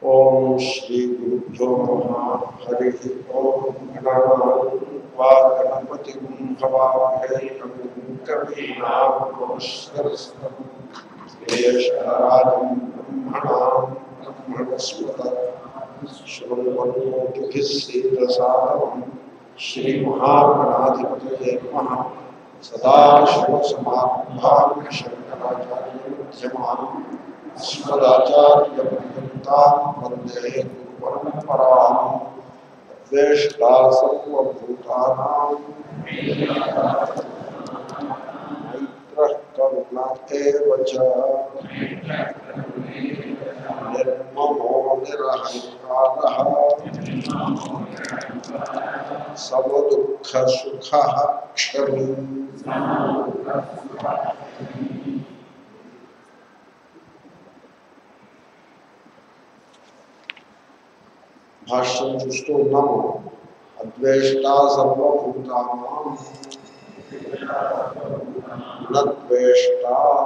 ఓం శ్రీ గురుభ్యో నమ హరి ఓం గణాన్వా గణపతి భవాహై కవీనామస్తరం జ్యేష్ఠరాజం బ్రహ్మణాం బ్రహ్మణస్పత శృణ్వన్నోతిభిస్సేదసాదనం శ్రీమహాగణాధిపతయే నమః సదాశివసమారంభాం శంకరాచార్యమధ్యమాం అస్మదాచార్యపర్యంతాం వందే గురుపరంపరాం అద్వేష్టా సర్వభూతానాం మైత్రः కరుణ ఏవ చ నిర్మమో నిరహంకారः సమదుఃఖసుఖः క్షమీ భాష్యం చూస్తూ ఉన్నాము అద్వేష్ట సర్వభూతానాం నద్వేష్ట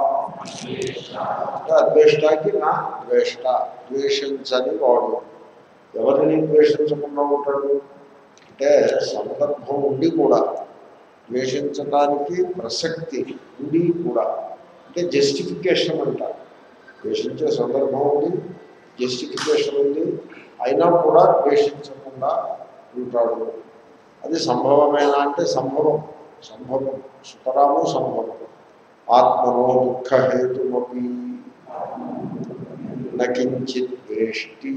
అంటే అద్వేష్టాకి నా ద్వేష్ట ద్వేషించని వాడు ఎవరిని ద్వేషించకుండా ఉంటాడు అంటే సందర్భం ఉండి కూడా ద్వేషించడానికి ప్రసక్తి ఉండి కూడా అంటే జస్టిఫికేషన్ అంటారు ద్వేషించే సందర్భం ఉంది జస్టిఫికేషన్ ఉంది అయినా కూడా ద్వేషించకుండా ఉంటాడు అది సంభవమేనా అంటే సంభవం సంభవం సుతరాము సంభవం ఆత్మనో దుఃఖహేతుమపి నకించిత్ వేష్టి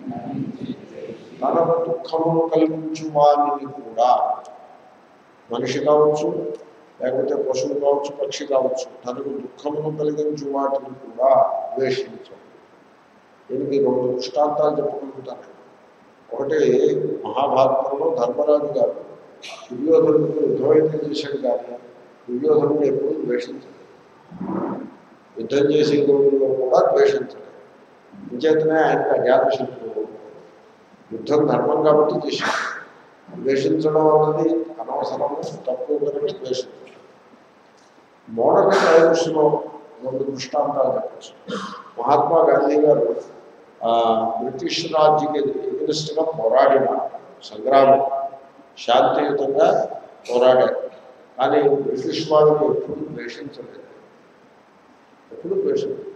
తనకు దుఃఖమును కలిగించు వారిని కూడా మనిషి కావచ్చు లేకపోతే పశువు కావచ్చు పక్షి కావచ్చు తనకు దుఃఖమును కలిగించు వాటిని కూడా ద్వేషించదు దీనికి రెండు దృష్టాంతాలు చెప్పుకుంటాను ఒకటి మహాభారతంలో ధర్మరాజు గారు దుర్యోధనుడికి యుద్ధమైతే చేశాడు కానీ దుర్యోధనుడు ఎప్పుడూ ద్వేషించలేదు యుద్ధం చేసే రోజుల్లో కూడా ద్వేషించలేదు ఇంచేతనే ఆయనకు అజాతశత్రువు యుద్ధం ధర్మం కాబట్టి చేశాడు ద్వేషించడం అన్నది అనవసరము తక్కువ కనుక ద్వేషించడం మోడర్న్ టైమ్స్లో రెండు దృష్టాంతాలు చెప్పచ్చు మహాత్మా గాంధీ గారు ఆ, బ్రిటిష్ రాజ్యకి ఎగ్నిస్ట్గా పోరాడిన సంగ్రామం శాంతియుతంగా పోరాడారు కానీ బ్రిటిష్ వాళ్ళని ఎప్పుడు ద్వేషించలేదు ఎప్పుడు ద్వేషించలేదు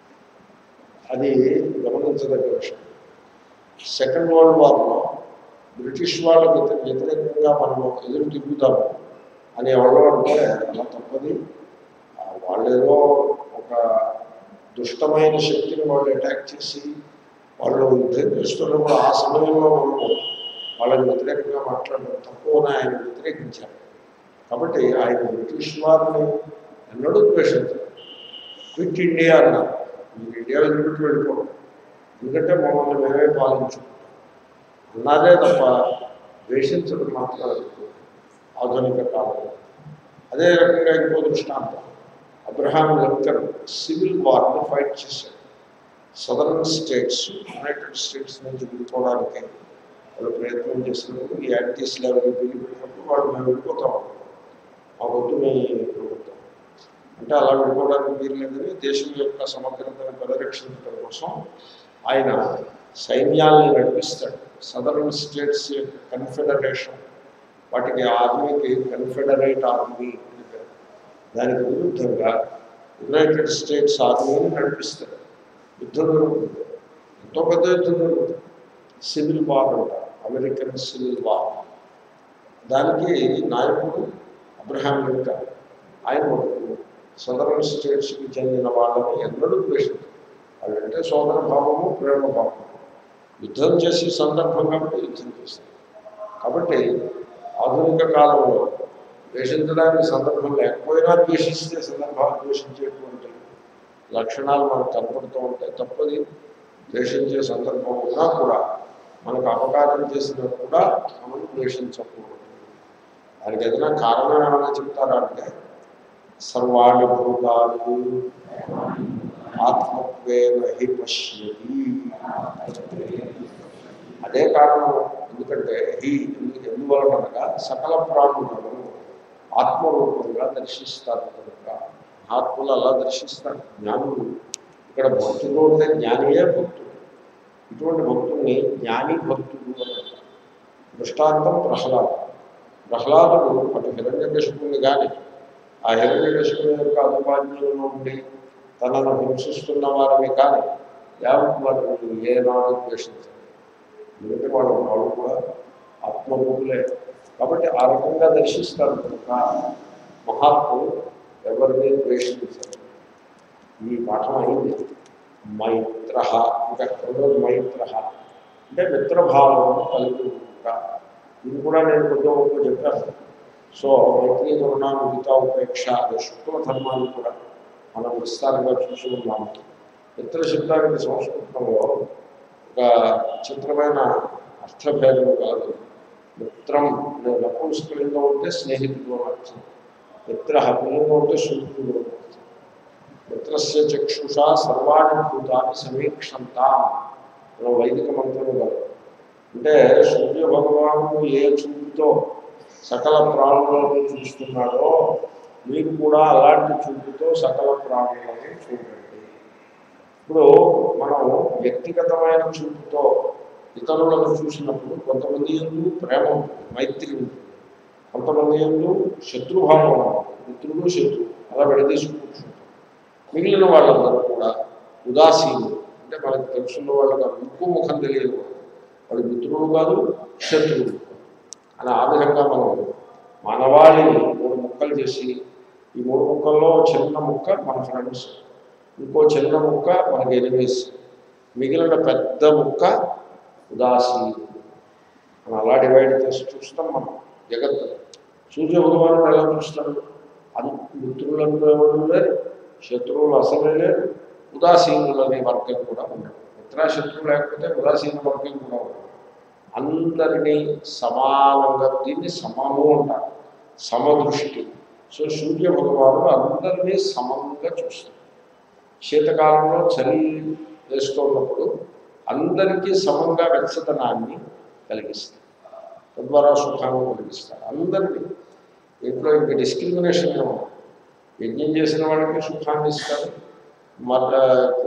అది గమనించదగ్గ విషయం సెకండ్ వరల్డ్ వార్లో బ్రిటిష్ వాళ్ళకి వ్యతిరేకంగా మనం ఎదురు తిరుగుతాము అని ఎవరో అంటే అలా తప్పది ఆ, వాళ్ళేదో ఒక దుష్టమైన శక్తిని వాళ్ళు అటాక్ చేసి వాళ్ళు యుద్ధం చేస్తున్నప్పుడు ఆ సమయంలో మనము వాళ్ళకి వ్యతిరేకంగా మాట్లాడడం తక్కువని ఆయన వ్యతిరేకించారు కాబట్టి ఆయన బ్రిటిష్ వారిని ఎన్నడూ ద్వేషించారు క్విట్ ఇండియా అన్నారు మీరు ఇండియా వదిలిపెట్టి వెళ్ళిపోవడం ఎందుకంటే మమ్మల్ని మేమే పాలించుకుంటాం అన్నారే తప్ప ద్వేషించడం మాత్రం లేదు. ఆధునిక కాలంలో అదే రకంగా ఇంకో దృష్టాంతం అబ్రహాం లింకన్ సివిల్ వార్ని ఫైట్ చేశాడు సదరన్ స్టేట్స్ యునైటెడ్ స్టేట్స్ నుంచి విడిపోవడానికి వాళ్ళు ప్రయత్నం చేసినప్పుడు ఈ యాంటీ స్లావరీ బిల్లు పెట్టినప్పుడు వాళ్ళు మేము వెళ్ళిపోతాం మా వద్దు మీ ప్రభుత్వం అంటే అలా వెళ్ళిపోవడానికి వీలు లేదని దేశం యొక్క సమగ్రతను పరిరక్షించడం కోసం ఆయన సైన్యాల్ని నడిపిస్తాడు సదరన్ స్టేట్స్ యొక్క కన్ఫెడరేషన్ వాటికి ఆర్మీకి కన్ఫెడరేట్ ఆర్మీ అని పేరు. దానికి విరుద్ధంగా యునైటెడ్ స్టేట్స్ ఆర్మీని నడిపిస్తాడు యుద్ధం జరుగుతుంది ఎంతో పెద్ద యుద్ధం జరుగుతుంది సివిల్ వార్ అంటారు అమెరికన్ సివిల్ వార్ దానికి నాయకుడు అబ్రహాం లింకన్ ఆయన మటుకు సదరన్ స్టేట్స్కి చెందిన వాళ్ళని ఎన్నడూ ద్వేషించారు వాళ్ళంటే సోదర భావము ప్రేమ భావము యుద్ధం చేసే సందర్భం కాబట్టి యుద్ధం చేస్తారు కాబట్టి ఆధునిక కాలంలో ద్వేషించడానికి సందర్భం లేకపోయినా ద్వేషిస్తే సందర్భాలు ద్వేషించేటువంటి లక్షణాలు మనకు కనపడుతూ ఉంటాయి తప్పది ద్వేషించే సందర్భం ఉన్నా కూడా మనకు అపకారం చేసినా కూడా మనం ద్వేషించకూడదు దానికి ఏదైనా కారణం ఏమైనా చెప్తారా అంటే సర్వాణి భూతాలు ఆత్మత్వేన హి పశ్యతి అదే కారణం ఎందుకంటే హి ఎందు- ఎందువలన అనగా సకల ప్రాణులను ఆత్మరూపంగా దర్శిస్తారు కనుక మహాత్ములు అలా దర్శిస్తారు జ్ఞానులు ఇక్కడ భక్తుడు అంటే జ్ఞానియే భక్తుడు ఇటువంటి భక్తుల్ని జ్ఞాని భక్తులు అని అంటారు దృష్టాంతం ప్రహ్లాదు ప్రహ్లాదుడు అటు హిరణ్యకశిపుని కానీ ఆ హిరణ్యకశిపుని యొక్క అనుపాద్యంలో ఉండి తనను హింసిస్తున్న వారిని కానీ యావత్ వారిని ఏనాడు ద్వేషించారు ఎందుకంటే వాళ్ళు వాళ్ళు కూడా ఆత్మభూతులే కాబట్టి ఆ రకంగా దర్శిస్తారు కనుక మహాత్ములు ఎవరిని ద్వేషించారు ఈ పాఠం అయింది మైత్ర ఇంకా రెండోది మైత్ర అంటే మిత్రభావం కలిగి ఉంటా ఇది కూడా నేను కొద్దిగా గొప్ప చెప్పాను సో మైత్రి కరుణ మిగతా ఉపేక్ష అనే శుక్ల ధర్మాన్ని కూడా మనం విస్తారంగా చూసి ఉన్నాము మిత్ర శబ్దానికి సంస్కృతంలో ఒక చిత్రమైన అర్థభేదం కాదు మిత్రం అనే నపుంసకలింగం ఉంటే స్నేహితుడు అని అర్థం మిత్ర పుల్లింగం ఉంటే శుద్ధుడు అని అర్థం మిత్రస్య చక్షుష సర్వాణి భూతాన్ని సమీక్షంతాం అనే వైదిక మంత్రం కాదు అంటే సూర్య భగవానుడు ఏ చూపుతో సకల ప్రాణులను చూస్తున్నాడో మీరు కూడా అలాంటి చూపుతో సకల ప్రాణులను చూడండి ఇప్పుడు మనం వ్యక్తిగతమైన చూపుతో ఇతరులను చూసినప్పుడు కొంతమంది ఎందు ప్రేమ ఉంటుంది మైత్రి ఉంటుంది కొంతమంది ఎందు శత్రుభావం ఉంటుంది మిత్రుడు శత్రువు అలా విడదీసి కూర్చుంటాం మిగిలిన వాళ్ళందరూ కూడా ఉదాసీనులు అంటే మనకు తెలుసున్న వాళ్ళకి ముక్కు ముఖం తెలియదు వాడు మిత్రుడు కాదు శత్రువులు అని ఆ విధంగా మనం మానవాళిని మూడు ముక్కలు చేసి ఈ మూడు ముక్కల్లో చిన్న ముక్క మన ఫ్రెండ్స్ ఇంకో చిన్న ముక్క మనకి ఎనిమీస్ మిగిలిన పెద్ద ముక్క ఉదాసీనులు మనం అలా డివైడ్ చేసి చూస్తాం మనం జగత్తు సూర్య భగవానుడు ఎలా చూస్తాడు అది మిత్రులను ఎవరు లేరు శత్రువులు అసలే లేరు ఉదాసీనులు అనే వర్గం కూడా ఉండదు మిత్రాశత్రువు లేకపోతే ఉదాసీన వర్గం కూడా ఉండదు అందరినీ సమానంగా దీన్ని సమము అంటారు సమదృష్టి సో సూర్య భగవానుడు అందరినీ సమంగా చూస్తాడు శీతకాలంలో చలి వేస్తున్నప్పుడు అందరికీ సమంగా వెచ్చదనాన్ని కలిగిస్తాడు తద్వారా సుఖాన్ని కలిగిస్తాడు అందరికీ ఇంట్లో ఇంక డిస్క్రిమినేషన్ ఏమో యజ్ఞం చేసిన వాళ్ళకి సుఖాన్ని ఇస్తాడు మళ్ళా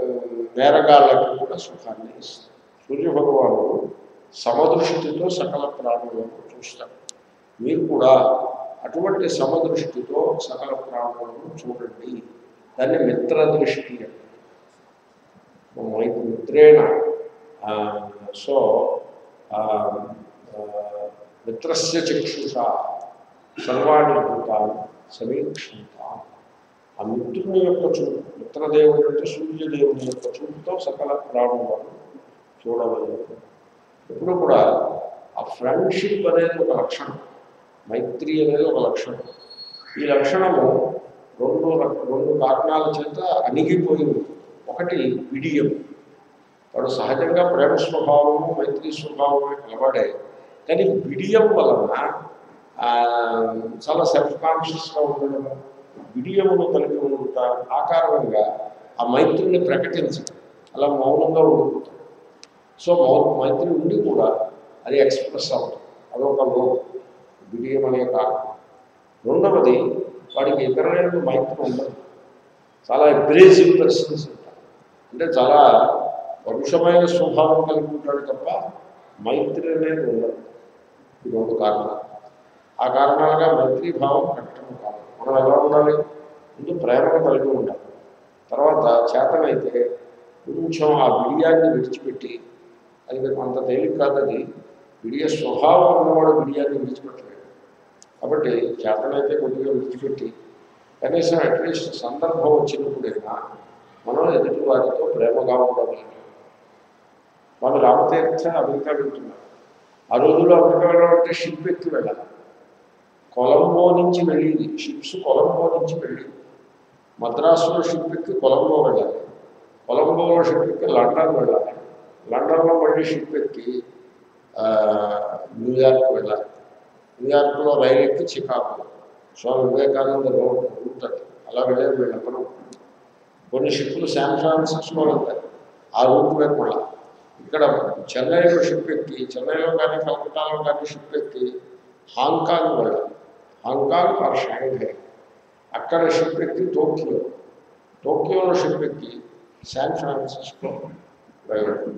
నేరగాళ్ళకి కూడా సుఖాన్ని ఇస్తాడు సూర్య భగవానుడు సమదృష్టితో సకల ప్రాణులను చూస్తాడు మీరు కూడా అటువంటి సమదృష్టితో సకల ప్రాణులను చూడండి దాన్ని మిత్రదృష్టి అంటే మిత్రేణ ఆ, సో ఆ, ఆ, మిత్రస్య చక్షుష సర్వాణి భూతాన్ని సమీక్షంత ఆ మిత్రుని యొక్క చూపు మిత్రదేవుడు అంటే సూర్యదేవుని యొక్క చూపుతో సకల ప్రాణులను చూడగలరు ఎప్పుడు కూడా ఆ ఫ్రెండ్షిప్ అనేది ఒక లక్షణం మైత్రి అనేది ఒక లక్షణం ఈ లక్షణము రెండు రక- రెండు కారణాల చేత అణిగిపోయింది ఒకటి విడియం వాడు సహజంగా ప్రేమ స్వభావము మైత్రి స్వభావమే కలవాడే కానీ బిడియం వలన ఆ, చాలా సెల్ఫ్ కాన్షియస్గా ఉండడము బిడియమును కలిగి ఉండుట ఆ కారణంగా ఆ మైత్రిని ప్రకటించడం అలా మౌనంగా ఉండిపోతాడు సో మౌన మైత్రి ఉండి కూడా అది ఎక్స్ప్రెస్ అవుతుంది అదొక లో బిడియం అనే కారణం రెండవది వాడికి ఇతరుల మైత్రి ఉండదు చాలా అబ్రేజివ్ పర్సన్స్ ఉంటారు అంటే చాలా పరుషమైన స్వభావం కలిగి ఉంటాడు తప్ప మైత్రి అనేది ఉండదు ఇది ఒక కారణం ఆ కారణాలుగా మైత్రి భావం ప్రకటన కాదు మనం ఎలా ఉండాలి ముందు ప్రేమను కలిగి ఉండాలి తర్వాత చేతనైతే కొంచెం ఆ బిడియాన్ని విడిచిపెట్టి అది అంత తేలిక కాదు అది బిడియ స్వభావం ఉన్నవాడు బిడియాన్ని విడిచిపెట్టలేడు కాబట్టి చేతనైతే కొద్దిగా విడిచిపెట్టి కనీసం అట్లీస్ట్ సందర్భం వచ్చినప్పుడైనా మనం ఎదుటి వారితో ప్రేమగా ఉండగలిగాం వాళ్ళు రామతీర్థ అమెరికా వెళ్తున్నారు ఆ రోజుల్లో అమెరికా వెళ్ళాలంటే షిప్ ఎక్కి వెళ్ళాలి కొలంబో నుంచి వెళ్ళేది షిప్స్ కొలంబో నుంచి వెళ్ళేది మద్రాసులో షిప్ ఎక్కి కొలంబో వెళ్ళాలి కొలంబోలో షిప్ ఎక్కి లండన్ వెళ్ళాలి లండన్లో మళ్ళీ షిప్ ఎక్కి ఆ, న్యూయార్క్ వెళ్ళాలి న్యూయార్క్లో రైలు ఎక్కి Chicago Swami Vivekananda road route అది అలా వెళ్ళేది వీళ్ళందరూ కొన్ని షిప్లు శాన్ ఫ్రాన్సిస్కో వెళ్తాయి ఆ రూట్ మీద కూడా ఇక్కడ చెన్నైలో షిప్ ఎక్కి చెన్నైలో కానీ కలకత్తాలో కానీ షిప్ ఎక్కి హాంకాంగ్ వెళ్ళాలి హాంకాంగ్ ఆర్ షాంఘై అక్కడ షిప్ ఎక్కి టోక్యో టోక్యోలో షిప్ ఎక్కి శాన్ ఫ్రాన్సిస్కో వెళ్ళాలి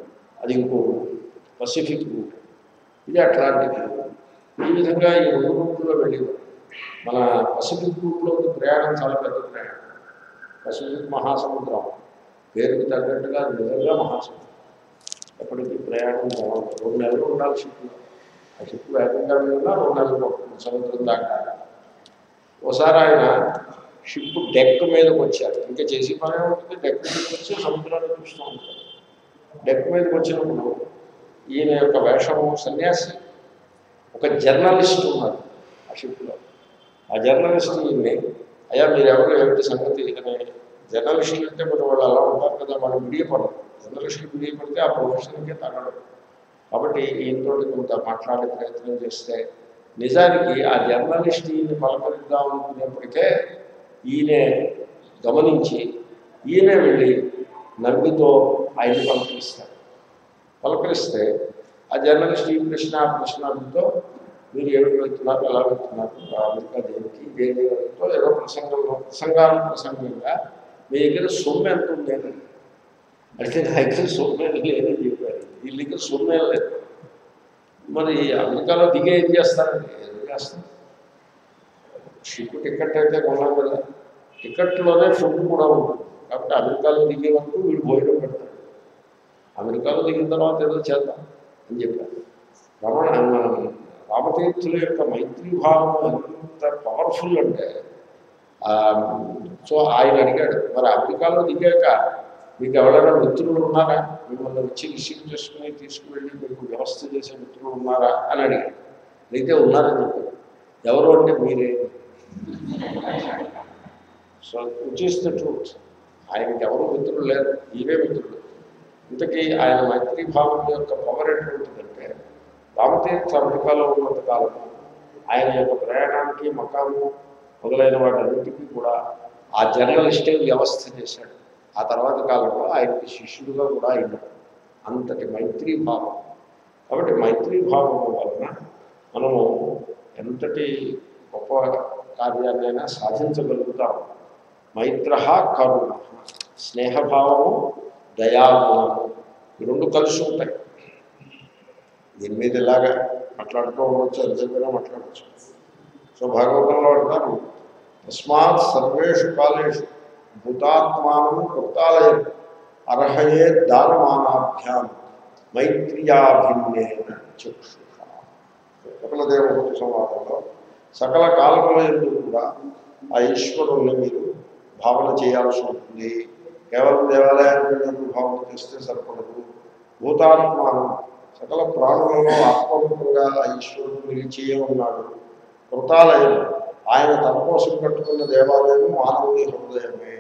అది ఇంకో రూట్ పసిఫిక్ రూట్ ఇది అట్లాంటిక్ ఈ విధంగా ఈ రెండు రూట్లో వెళ్ళేవారు మన పసిఫిక్ రూట్లో ఉన్న ప్రయాణం చాలా పెద్ద ప్రయాణం పసిఫిక్ మహాసముద్రం పేరుకి తగ్గట్టుగా అది నిజంగా మహాసముద్రం ఎప్పటికీ ప్రయాణం బాగుంటుంది రెండు నెలలు ఉండాలి షిప్లో ఆ షిప్ వేగంగా వెళ్ళినా రెండు నెలలు పడుతుంది సముద్రం దాకా ఒకసారి ఆయన షిప్ డెక్ మీదకి వచ్చారు ఇంకా చేసి పనే ఉంటుంది డెక్ మీదకి వచ్చి సముద్రాన్ని చూస్తూ ఉంటారు డెక్ మీదకి వచ్చినప్పుడు ఈయన యొక్క వేషము సన్యాసి ఒక జర్నలిస్ట్ ఉన్నారు ఆ షిప్లో ఆ జర్నలిస్ట్ ఈయన్ని అయ్యా మీరు ఎవరు ఏమిటి సంగతి అనే జర్నలిస్టులు అంటే మరి వాళ్ళు అలా ఉంటారు కదా వాళ్ళు విడియపడరు జర్నలిస్టులు విడియపడితే ఆ ప్రొఫెషన్కే తగలడు కాబట్టి ఈయనతో కొంత మాట్లాడే ప్రయత్నం చేస్తే నిజానికి ఆ జర్నలిస్ట్ ఈయన పలకరిద్దాం అనుకునేప్పటికే ఈయనే గమనించి ఈయనే వెళ్ళి నవ్వితో ఆయన పలకరిస్తాడు పలకరిస్తే ఆ జర్నలిస్ట్ ఈ ప్రశ్న ఆ ప్రశ్నలతో మీరు ఏమిటి వెళ్తున్నారు ఎలా వెళ్తున్నారు అమెరికా దేనికి దేని వరకు ఏదో ప్రసంగంలో ప్రసంగాలు ప్రసంగంగా మీ దగ్గర సొమ్ము ఎంత ఉంది అని అంటే నా దగ్గర సొమ్ము ఏం లేదని చెప్పారు వీళ్ళ దగ్గర సొమ్ము ఏం లేదు మరి అమెరికాలో దిగే ఏం చేస్తారండి ఏం చేస్తారు షిప్ టికెట్ అయితే కొన్నాం కదా టికెట్లోనే ఫుడ్ కూడా ఉంటుంది కాబట్టి అమెరికాలో దిగే వరకు వీడు భోజనం పెడతాడు అమెరికాలో దిగిన తర్వాత ఏదో చేద్దాం అని చెప్పారు రమణ రామతీర్థుల యొక్క మైత్రీ భావం ఎంత పవర్ఫుల్ అంటే ఆ, సో ఆయన అడిగాడు మరి అమెరికాలో దిగాక మీకు ఎవరైనా మిత్రులు ఉన్నారా మిమ్మల్ని వచ్చి రిసీవ్ చేసుకుని తీసుకువెళ్ళి మీకు వ్యవస్థ చేసే మిత్రులు ఉన్నారా అని అడిగాడు అయితే ఉన్నారని చెప్పారు ఎవరు అంటే మీరే so which is the truth ఆయనకి ఎవరు మిత్రులు లేరు ఈవే మిత్రులు ఇంతకీ ఆయన మైత్రీ భావం యొక్క పవర్ ఎటువంటిదంటే రామతీర్థ అమెరికాలో ఉన్నంత కాలం ఆయన యొక్క ప్రయాణానికి మకాము మొదలైన వాటన్నిటికీ కూడా ఆ జర్నలిస్టే వ్యవస్థ చేశాడు ఆ తర్వాత కాలంలో ఆయనకి శిష్యుడుగా కూడా అయినాడు అంతటి మైత్రీ భావం కాబట్టి మైత్రీ భావం వలన మనము ఎంతటి గొప్ప కార్యాన్నైనా సాధించగలుగుతాం మైత్ర కరుణ స్నేహభావము దయాగుణము ఈ రెండు కలిసి ఉంటాయి దీని మీద ఇలాగా మాట్లాడుతూ ఉండొచ్చు ఎంతసేపైనా మాట్లాడచ్చు సో భాగవతంలో అంటారు తస్మాత్ సర్వేషు కాలేషు భూతాత్మానం కృతాలయం అర్హయే దానమానాభ్యాం మైత్ర్యాభిన్నేన చక్షుష సకల దేవభక్తి సంవాదంలో సకల కాలముల ఎందు కూడా ఆ ఈశ్వరుణ్ణి మీరు భావన చేయాల్సి ఉంటుంది కేవలం దేవాలయానికి వెళ్ళినప్పుడు భావన చేస్తే సరిపడదు భూతాత్మానం సకల ప్రాణులలో ఆత్మరూపంగా ఆ ఈశ్వరుడు నిలిచియే ఉన్నాడు కృతాలయం ఆయన తన కోసం కట్టుకున్న దేవాలయం మానవుని హృదయమే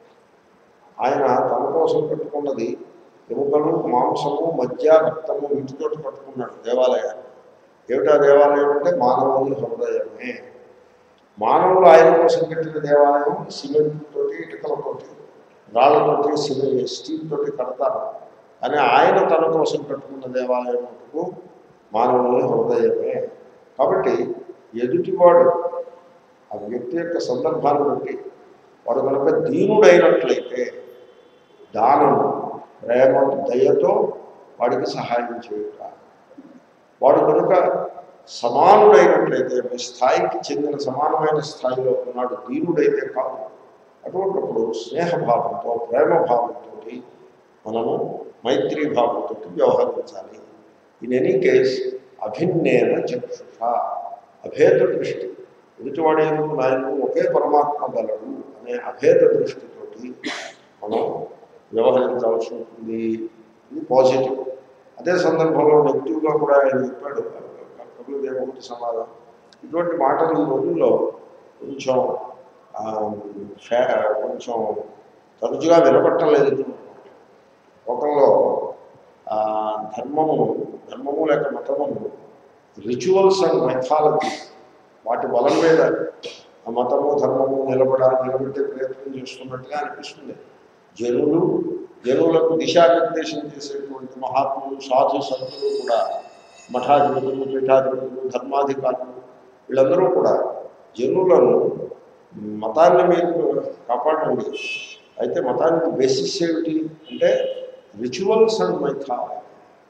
ఆయన తన కోసం కట్టుకున్నది ఎముకలు మాంసము మధ్య రక్తము వీటితో కట్టుకున్నాడు దేవాలయాన్ని ఏమిటా దేవాలయం అంటే మానవుని హృదయమే మానవులు ఆయన కోసం కట్టిన దేవాలయం సిమెంట్ తోటి ఇటుకలతోటి రాళ్లతోటి సిమెంట్ స్టీల్ తోటి కడతారు కానీ ఆయన తన కోసం కట్టుకున్న దేవాలయం మటుకు మానవుని హృదయమే కాబట్టి ఎదుటివాడు ఆ వ్యక్తి యొక్క సందర్భాన్ని బట్టి వాడు కనుక దీనుడైనట్లయితే దానం ప్రేమ దయతో వాడికి సహాయం చేయుట వాడు కనుక సమానుడైనట్లయితే మీ స్థాయికి చెందిన సమానమైన స్థాయిలో ఉన్నాడు దీనుడైతే కాదు అటువంటిప్పుడు స్నేహభావంతో ప్రేమ భావంతో మనము మైత్రీ భావంతో వ్యవహరించాలి ఇన్ ఎనీ కేస్ అభిన్నేన చక్షుష అభేద దృష్టి ఎదుటివాడే నాయను ఒకే పరమాత్మ గలడు అనే అభేద దృష్టితోటి మనం వ్యవహరించాల్సి ఉంటుంది ఇది పాజిటివ్ అదే సందర్భంలో నెగిటివ్గా కూడా ఆయన చెప్పాడు కపిల దేవభూతి సమాధానం ఇటువంటి మాటలు ఈ రోజుల్లో కొంచెం ఆ, ఫే- కొంచెం తరచుగా వినపట్టలేదు లోకంలో ఆ, ధర్మము ధర్మము లేక మతమును రిచువల్స్ అండ్ మెథాలజీ వాటి బలం మీద ఆ మతము ధర్మము నిలబడాలి నిలబెట్టే ప్రయత్నం చేస్తున్నట్టుగా అనిపిస్తుంది జనులు జనులకు దిశానిర్దేశం చేసేటువంటి మహాత్ములు సాధు సంతులు కూడా మఠాధిపతులు పీఠాధిపతులు ధర్మాధికారులు వీళ్ళందరూ కూడా జనులను మతాన్ని మీరు కాపాడండి అయితే మతానికి బేసిస్ ఏమిటి అంటే రిచువల్స్ అండ్ మైథాలజీ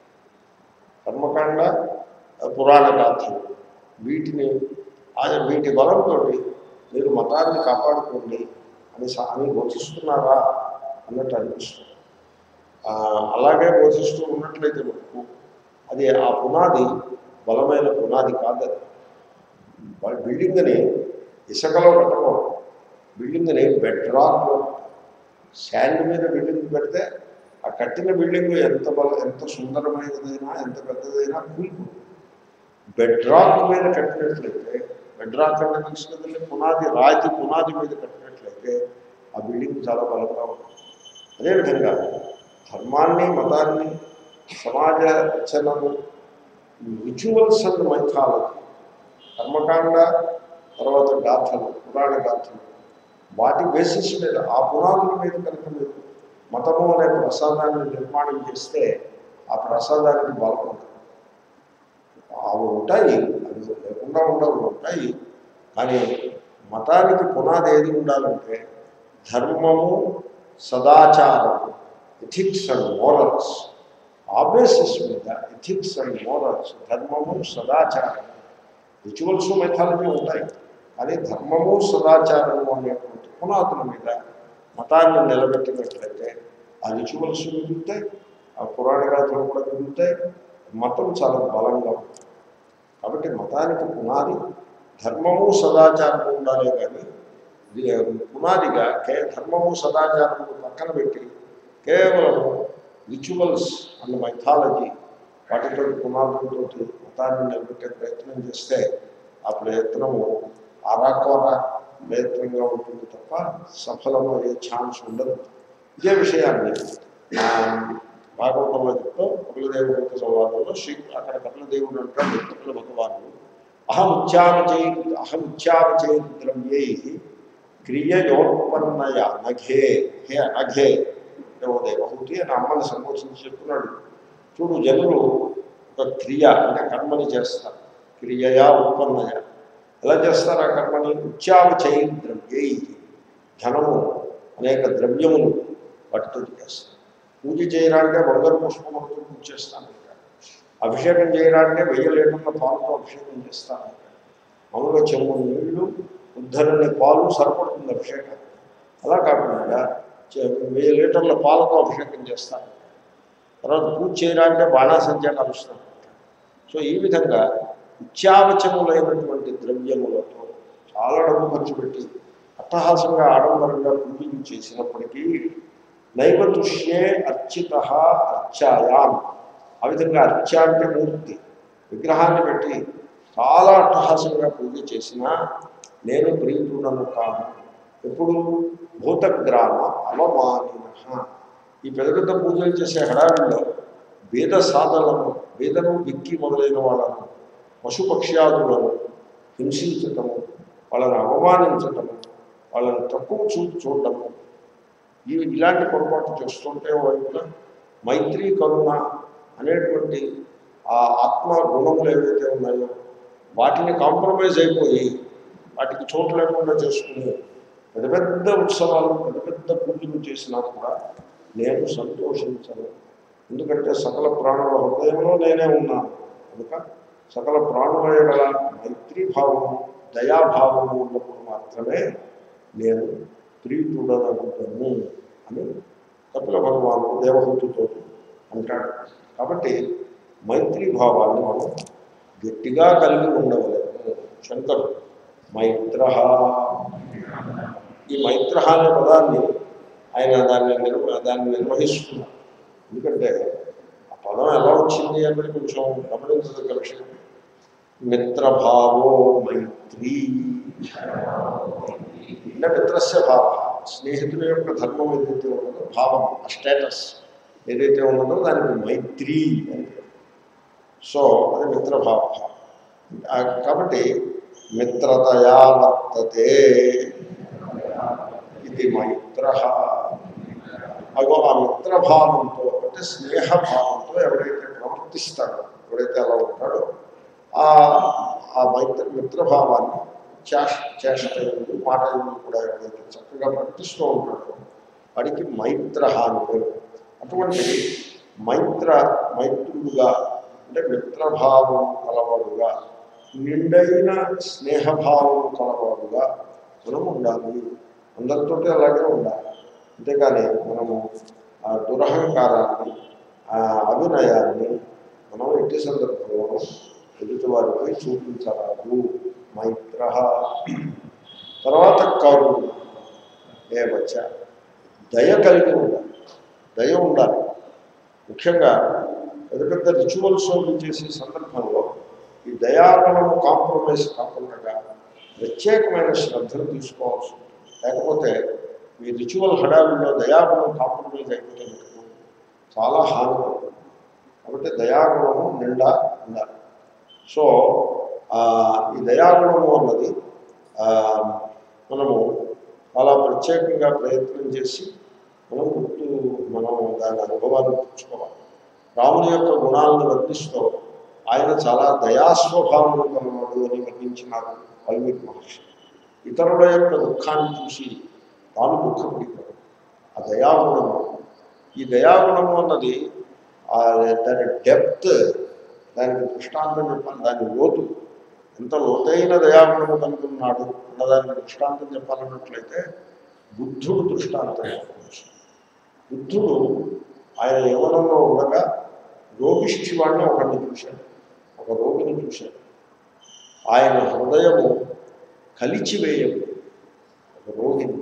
కర్మకాండ పురాణ గాథలు వీటిని ఆయన వీటి బలంతో మీరు మతాన్ని కాపాడుకోండి అని సా- అని బోధిస్తున్నారా అన్నట్టు అనిపిస్తుంది ఆ, అలాగే బోధిస్తూ ఉన్నట్లయితే మనకు అది ఆ పునాది బలమైన పునాది కాదు అది వాళ్ళ బిల్డింగ్ని ఇసుకలో కట్టకూడదు బిల్డింగ్ని బెడ్ రాక్లో శాండ్ మీద బిల్డింగ్ పెడితే ఆ కట్టిన బిల్డింగ్ ఎంత బల ఎంత సుందరమైనదైనా ఎంత పెద్దదైనా కూలిపోతుంది బెడ్ రాక్ మీద కట్టినట్లయితే బెడ్ రాక్ అంటే తెలుసు కదండి పునాది రాతి పునాది మీద కట్టినట్లయితే ఆ బిల్డింగ్ చాలా బలంగా ఉంటుంది అదేవిధంగా ధర్మాన్ని మతాన్ని సమాజ రచనను రిచువల్స్ అండ్ మైథాలజీ కర్మకాండ తర్వాత గాథలు పురాణ గాథలు వాటి బేసిస్ మీద ఆ పునాదుల మీద కనుక మీరు మతము అనే ప్రసాదాన్ని నిర్మాణం చేస్తే ఆ ప్రసాదానికి బలం ఉంటుంది అవి ఉంటాయి అవి లేకుండా ఉండవు ఉంటాయి కానీ మతానికి పునాది ఏది ఉండాలంటే ధర్మము సదాచారము ఎథిక్స్ అండ్ మోరల్స్ ఆ బేసిస్ మీద ఎథిక్స్ అండ్ మోరల్స్ ధర్మము సదాచారం రిచువల్స్ మెథాలజీ ఉంటాయి కానీ ధర్మము సదాచారము అనేటువంటి పునాదుల మీద మతాన్ని నిలబెట్టినట్లయితే ఆ రిచువల్స్ మిగులుతాయి ఆ పురాణ గాథలు కూడా మిగులుతాయి మతం చాలా బలంగా ఉంటుంది కాబట్టి మతానికి పునాది ధర్మము సదాచారము ఉండాలి కానీ ఇది పునాదిగా కే ధర్మము సదాచారము పక్కన పెట్టి కేవలం రిచువల్స్ అండ్ మైథాలజీ వాటితో పునాదులతో మతాన్ని నిలబెట్టే ప్రయత్నం చేస్తే ఆ ప్రయత్నము ఆరాకోర ప్రయత్నంగా ఉంటుంది తప్ప సఫలమయ్యే ఛాన్స్ ఉండదు ఇదే విషయాన్ని ఆ, భాగవతంలో చెప్తూ కపిలదేవుడు సంవాదంలో శ్రీ అక్కడ కపిలదేవుడు అంటాడు కపిల భగవానుడు అహం ఉచ్చావచే అహం ఉచ్చావచే ద్రవ్యై క్రియయోత్పన్నయ నఘే హే అనఘే అంటే ఓ దేవహూతి అని అమ్మని సంబోధించి చెప్తున్నాడు చూడు జనులు ఒక క్రియ అంటే కర్మని చేస్తారు క్రియయా ఉత్పన్నయ ఎలా చేస్తారు ఆ కర్మని ఉచ్చావచై ద్రవ్యై ధనము అనేక ద్రవ్యములు వాటితో చేస్తారు పూజ చేయాలంటే బంగారు పుష్పములతో పూజ చేస్తాను అభిషేకం చేయాలంటే వెయ్యి లీటర్ల పాలతో అభిషేకం చేస్తాను మామూలుగా చెంబు నీళ్లు ఉద్ధరణి పాలు సరిపడుతుంది అభిషేకం అలా కాకుండా చె- వెయ్యి లీటర్ల పాలతో అభిషేకం చేస్తాను తర్వాత పూజ చేయాలంటే బాణాసంచా కలుస్తాను సో ఈ విధంగా ఇత్యావచములైనటువంటి ద్రవ్యములతో చాలా డబ్బు ఖర్చు పెట్టి అట్టహాసంగా ఆడంబరంగా పూజలు చేసినప్పటికీ నైవతుష్యే అర్చిత అర్చాయాం ఆ విధంగా అర్చ అంటే మూర్తి విగ్రహాన్ని పెట్టి చాలా అట్టహాసంగా పూజ చేసినా నేను ప్రీతుడను కాను ఎప్పుడు భూతగ్రామ అవమానిన ఈ పెద్ద పెద్ద పూజలు చేసే హడావిల్లో వేద సాధనలను వేదను విక్కి మొదలైన వాళ్ళను పశుపక్ష్యాదులను హింసించటము వాళ్ళని అవమానించటము వాళ్ళని తక్కువ చూపు చూడటము ఇవి ఇలాంటి పొరపాటు చేస్తుంటే వైపున మైత్రి కరుణ అనేటువంటి ఆ ఆత్మ గుణములు ఏవైతే ఉన్నాయో వాటిని కాంప్రమైజ్ అయిపోయి వాటికి చోటు లేకుండా చేసుకుని పెద్ద పెద్ద ఉత్సవాలు పెద్ద పెద్ద పూజలు చేసినా కూడా నేను సంతోషించను ఎందుకంటే సకల ప్రాణుల హృదయంలో నేనే ఉన్నాను కనుక సకల ప్రాణుల గల మైత్రీ భావము దయాభావము ఉన్నప్పుడు మాత్రమే నేను ప్రీతుడనవుతాను అని కపిల భగవానుడు దేవహూతితో అంటాడు కాబట్టి మైత్రీ భావాన్ని మనం గట్టిగా కలిగి ఉండవలేదు శంకరుడు మైత్ర ఈ మైత్ర అనే పదాన్ని ఆయన దాన్ని నిర్వ దాన్ని నిర్వహిస్తున్నారు ఎందుకంటే ఆ పదం ఎలా వచ్చింది అనేది కొంచెం గమనించదగ్గ విషయం మిత్రభావో మైత్రీ అంటే మిత్రస్య భావ స్నేహితుల యొక్క ధర్మం ఏదైతే ఉన్నదో భావం ఆ స్టేటస్ ఏదైతే ఉన్నదో దానికి మైత్రి అని పేరు. సో అది మిత్రభావ ఆ, కాబట్టి మిత్రతయా వర్తతే ఇది మైత్ర అగో ఆ మిత్రభావంతో అంటే స్నేహభావంతో ఎవరైతే ప్రవర్తిస్తాడో ఎవరైతే అలా ఉంటాడో ఆ ఆ మైత్ర మిత్రభావాన్ని చేష్ చేష్ట ఎందు, మాట ఎందు కూడా ఎవరైతే చక్కగా ప్రకటిస్తూ ఉంటాడో వాడికి మైత్ర అని పేరు అటువంటి మైత్ర మైత్రుడుగా అంటే మిత్రభావం కలవాడుగా నిండైన స్నేహభావం కలవాడుగా మనం ఉండాలి అందరితోటి అలాగే ఉండాలి అంతేకాని మనము ఆ దురహంకారాన్ని ఆ అభినయాన్ని మనం ఎట్టి సందర్భంలో ఎదుటివారిపై చూపించరాదు మైత్ర తర్వాత కరుణ ఏ వచ్చ దయ కలిగి ఉండాలి దయ ఉండాలి ముఖ్యంగా పెద్ద పెద్ద రిచువల్స్ చేసే సందర్భంలో ఈ దయాగుణము కాంప్రమైజ్ కాకుండా ప్రత్యేకమైన శ్రద్ధను తీసుకోవాల్సి ఉంటుంది లేకపోతే మీ రిచువల్ హడావిలో దయాగుణం కాంప్రమైజ్ అయిపోతే మీకు చాలా హాని కలుగుతుంది. కాబట్టి దయాగుణము నిండా ఉండాలి సో ఆ, ఈ దయాగుణము అన్నది ఆ, మనము చాలా ప్రత్యేకంగా ప్రయత్నం చేసి మనం గుర్తు మనం దాని అనుభవాన్ని తెచ్చుకోవాలి రాముని యొక్క గుణాలను వర్ణిస్తూ ఆయన చాలా దయాస్వభావం కలవాడు అని వర్ణించినారు వాల్మీకి మహర్షి ఇతరుల యొక్క దుఃఖాన్ని చూసి తాను దుఃఖపడిపోయాడు ఆ దయాగుణము ఈ దయాగుణము అన్నది ఆ దాని డెప్త్ దానికి దృష్టాంతం చెప్పాలి దాని లోతు ఎంత లోతైన దయాగుణము కనుకున్నాడు అన్నదానికి దృష్టాంతం చెప్పాలన్నట్లయితే బుద్ధుడు దృష్టాంతం చెప్పవచ్చు బుద్ధుడు ఆయన యవనంలో ఉండగా రోగిష్ఠి వాడిని ఒకరిని చూశాడు ఒక రోగిని చూశాడు ఆయన హృదయము కలిచివేయబడి ఒక రోగిని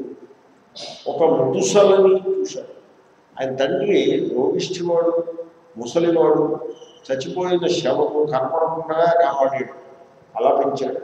ఒక ముదుసలని చూశాడు ఆయన తండ్రి రోగిష్ఠివాడు ముసలివాడు చచ్చిపోయిన శవము కనపడకుండా కాపాడాడు అలా పెంచాడు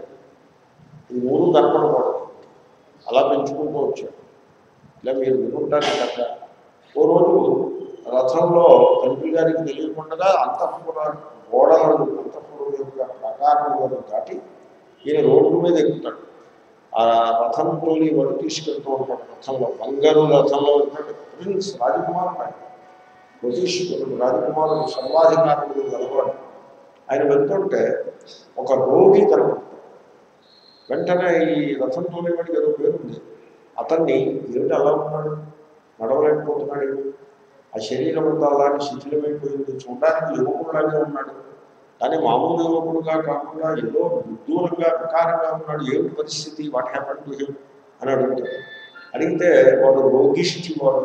ఈ మూడు కనపడకూడదు అలా పెంచుకుంటూ వచ్చాడు ఇలా మీరు వినుంటారు కదా ఓ రోజు రథంలో తండ్రి గారికి తెలియకుండా అంతఃపుర గోడలను అంతఃపురం యొక్క ప్రకారములను దాటి ఈయన రోడ్డు మీద ఎక్కుతాడు ఆ రథం తోలి వాడు తీసుకెళ్తూ ఉంటాడు రథంలో బంగారు రథంలో వెళ్తాడు ప్రిన్స్ రాజకుమారుడు ఆయన బ్రిటిష్ రాజకుమారుడు సర్వాధికారుడు గలవాడు ఆయన వెళ్తుంటే ఒక రోగి కనపడతాడు వెంటనే ఈ రథం తోలేవాడికి ఏదో పేరుంది అతన్ని ఏమిటి అలా ఉన్నాడు నడవలేకపోతున్నాడు ఏమిటి? ఆ శరీరం అంతా అలాగే శిథిలమైపోయింది చూడడానికి యువకుడులాగే ఉన్నాడు కానీ మామూలు యువకుడుగా కాకుండా ఏదో దూరంగా వికారంగా ఉన్నాడు ఏమిటి పరిస్థితి వాట్ హ్యాపన్ టు హిమ్ అని అడుగుతాడు అడిగితే వాడు రోగిష్టి వాడు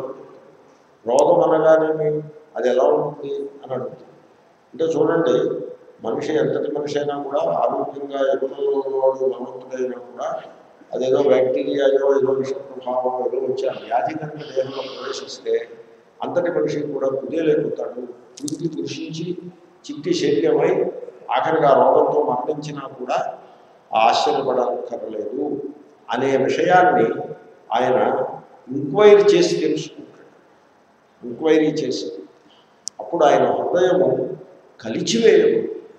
రోగం అనగానేమి అది ఎలా ఉంటుంది అని అడుగుతాడు అంటే చూడండి మనిషి ఎంతటి మనిషి అయినా కూడా ఆరోగ్యంగా ఎగులలో వాడు బలవంతుడైనా కూడా అదేదో బ్యాక్టీరియాయో ఏదో విష ప్రభావం ఏదో వచ్చి ఆ వ్యాధి కనుక దేహంలో ప్రవేశిస్తే అంతటి మనిషి కూడా కుదేలైపోతాడు వృద్ధి కృషించి చిట్టి శరీరమై ఆఖరిగా ఆ రోగంతో మరణించినా కూడా ఆశ్చర్యపడక్కర్లేదు అనే విషయాన్ని ఆయన ఎంక్వైరీ చేసి తెలుసుకుంటాడు ఎంక్వైరీ చేసి అప్పుడు ఆయన హృదయము కలిచివేయదు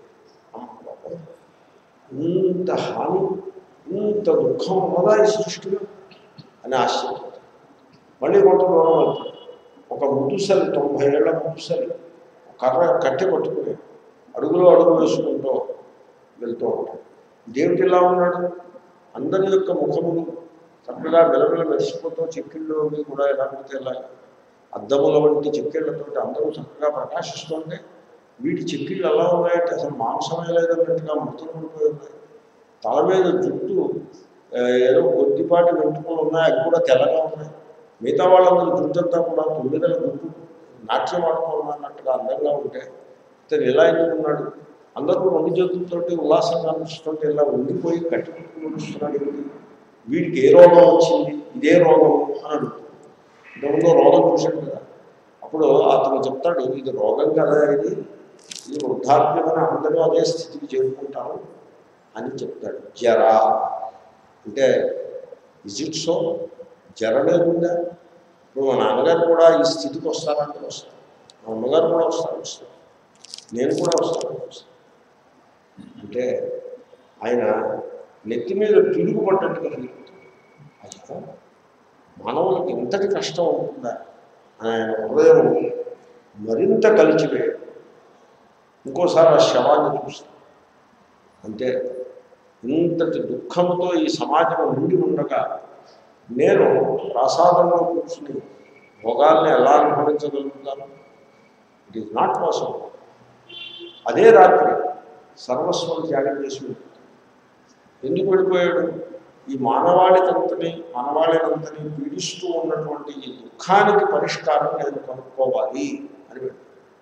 ఇంత హాని ఇంత దుఃఖం ఉన్నదా ఈ సృష్టిలో అని ఆశ్చర్యపోతాడు మళ్ళీ కొంత దూరం వెళ్తాడు ఒక ముదుసలి తొంభై ఏళ్ల ముదుసలి కర్ర కట్టె పట్టుకుని అడుగులో అడుగు వేసుకుంటూ వెళ్తూ ఉంటాడు దేవుడు ఇలా ఉన్నాడు అందరి యొక్క ముఖములు చక్కగా వెలవెల మెరిసిపోతూ చెక్కిళ్ళు అవి కూడా ఎలా పడితే ఎలాగా అద్దముల వంటి చెక్కిళ్లతో అందరూ చక్కగా ప్రకాశిస్తుంటే వీటి చెక్కిళ్ళు ఎలా ఉన్నాయంటే అసలు మాంసమే లేదన్నట్టుగా మృతులు పడిపోయి ఉన్నాయి తల మీద జుట్టు ఆ, ఏదో కొద్దిపాటి వెంట్రుకలు ఉన్నాయి అవి కూడా తెల్లగా ఉన్నాయి మిగతా వాళ్ళందరూ జుట్టు అంతా కూడా తొమ్మిదల జుట్టు నాట్యం ఆడుకోవాలన్నట్టుగా అందంగా ఉంటే ఇతను ఎలా ఎందుకున్నాడు అందరూ రెండు చేతులతోటి ఉల్లాసంగా అనిపిస్తుంటే ఇలా ఉండిపోయి కట్టుకుని నడుస్తున్నాడు ఏమిటి వీడికి ఏ రోగం వచ్చింది ఇదే రోగం అని అడుగుతుంది ఇంతకుముందు రోగం చూశాడు కదా అప్పుడు అతను చెప్తాడు ఇది రోగం కదా ఇది ఇది వృద్ధాప్యమని అందరూ అదే స్థితికి చేరుకుంటారు అని చెప్తాడు జర అంటే ఇజ్ ఇట్ సో జర లేకుండా ఇప్పుడు మా నాన్నగారు కూడా ఈ స్థితికి వస్తారంటే వస్తారు మా అమ్మగారు కూడా వస్తారు వస్తారు నేను కూడా వస్తాను వస్తాను అంటే ఆయన నెత్తి మీద పిలుగు పడ్డట్టుగా ఫీల్ అవుతుంది అయ్యో మానవులకు ఇంతటి కష్టం ఉంటుందా అని ఆయన హృదయం మరింత కలిచిపోయాడు ఇంకోసారి ఆ శవాన్ని చూస్తాం అంటే ఇంతటి దుఃఖంతో ఈ సమాజం నిండి ఉండగా నేను ప్రసాదంలో కూర్చుని భోగాల్ని ఎలా అనుభవించగలుగుతాను ఇట్ ఈస్ నాట్ పాసిబుల్ అదే రాత్రి సర్వస్వం త్యాగం చేసి వెళ్ళిపోతాడు ఎందుకు వెళ్ళిపోయాడు ఈ మానవాళికంతని మానవాళినంతని పీడిస్తూ ఉన్నటువంటి ఈ దుఃఖానికి పరిష్కారం నేను కనుక్కోవాలి అని వెళ్ళాడు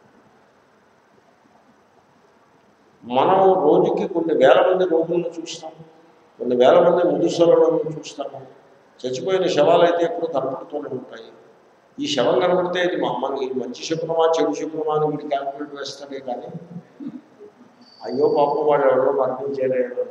మనం రోజుకి కొన్ని వేల మంది రోగులను చూస్తాం కొన్ని వేల మంది ముదుసలను చూస్తాము చచ్చిపోయిన శవాలు అయితే ఎప్పుడు కనపడుతూనే ఉంటాయి ఈ శవం కనపడితే ఇది మా మనకి మంచి శకునమా చెడు శకునమా అని మీరు క్యాల్కులేట్ వేస్తాడే కానీ అయ్యో పాపం వాడు ఎవరో మరణించేలేడు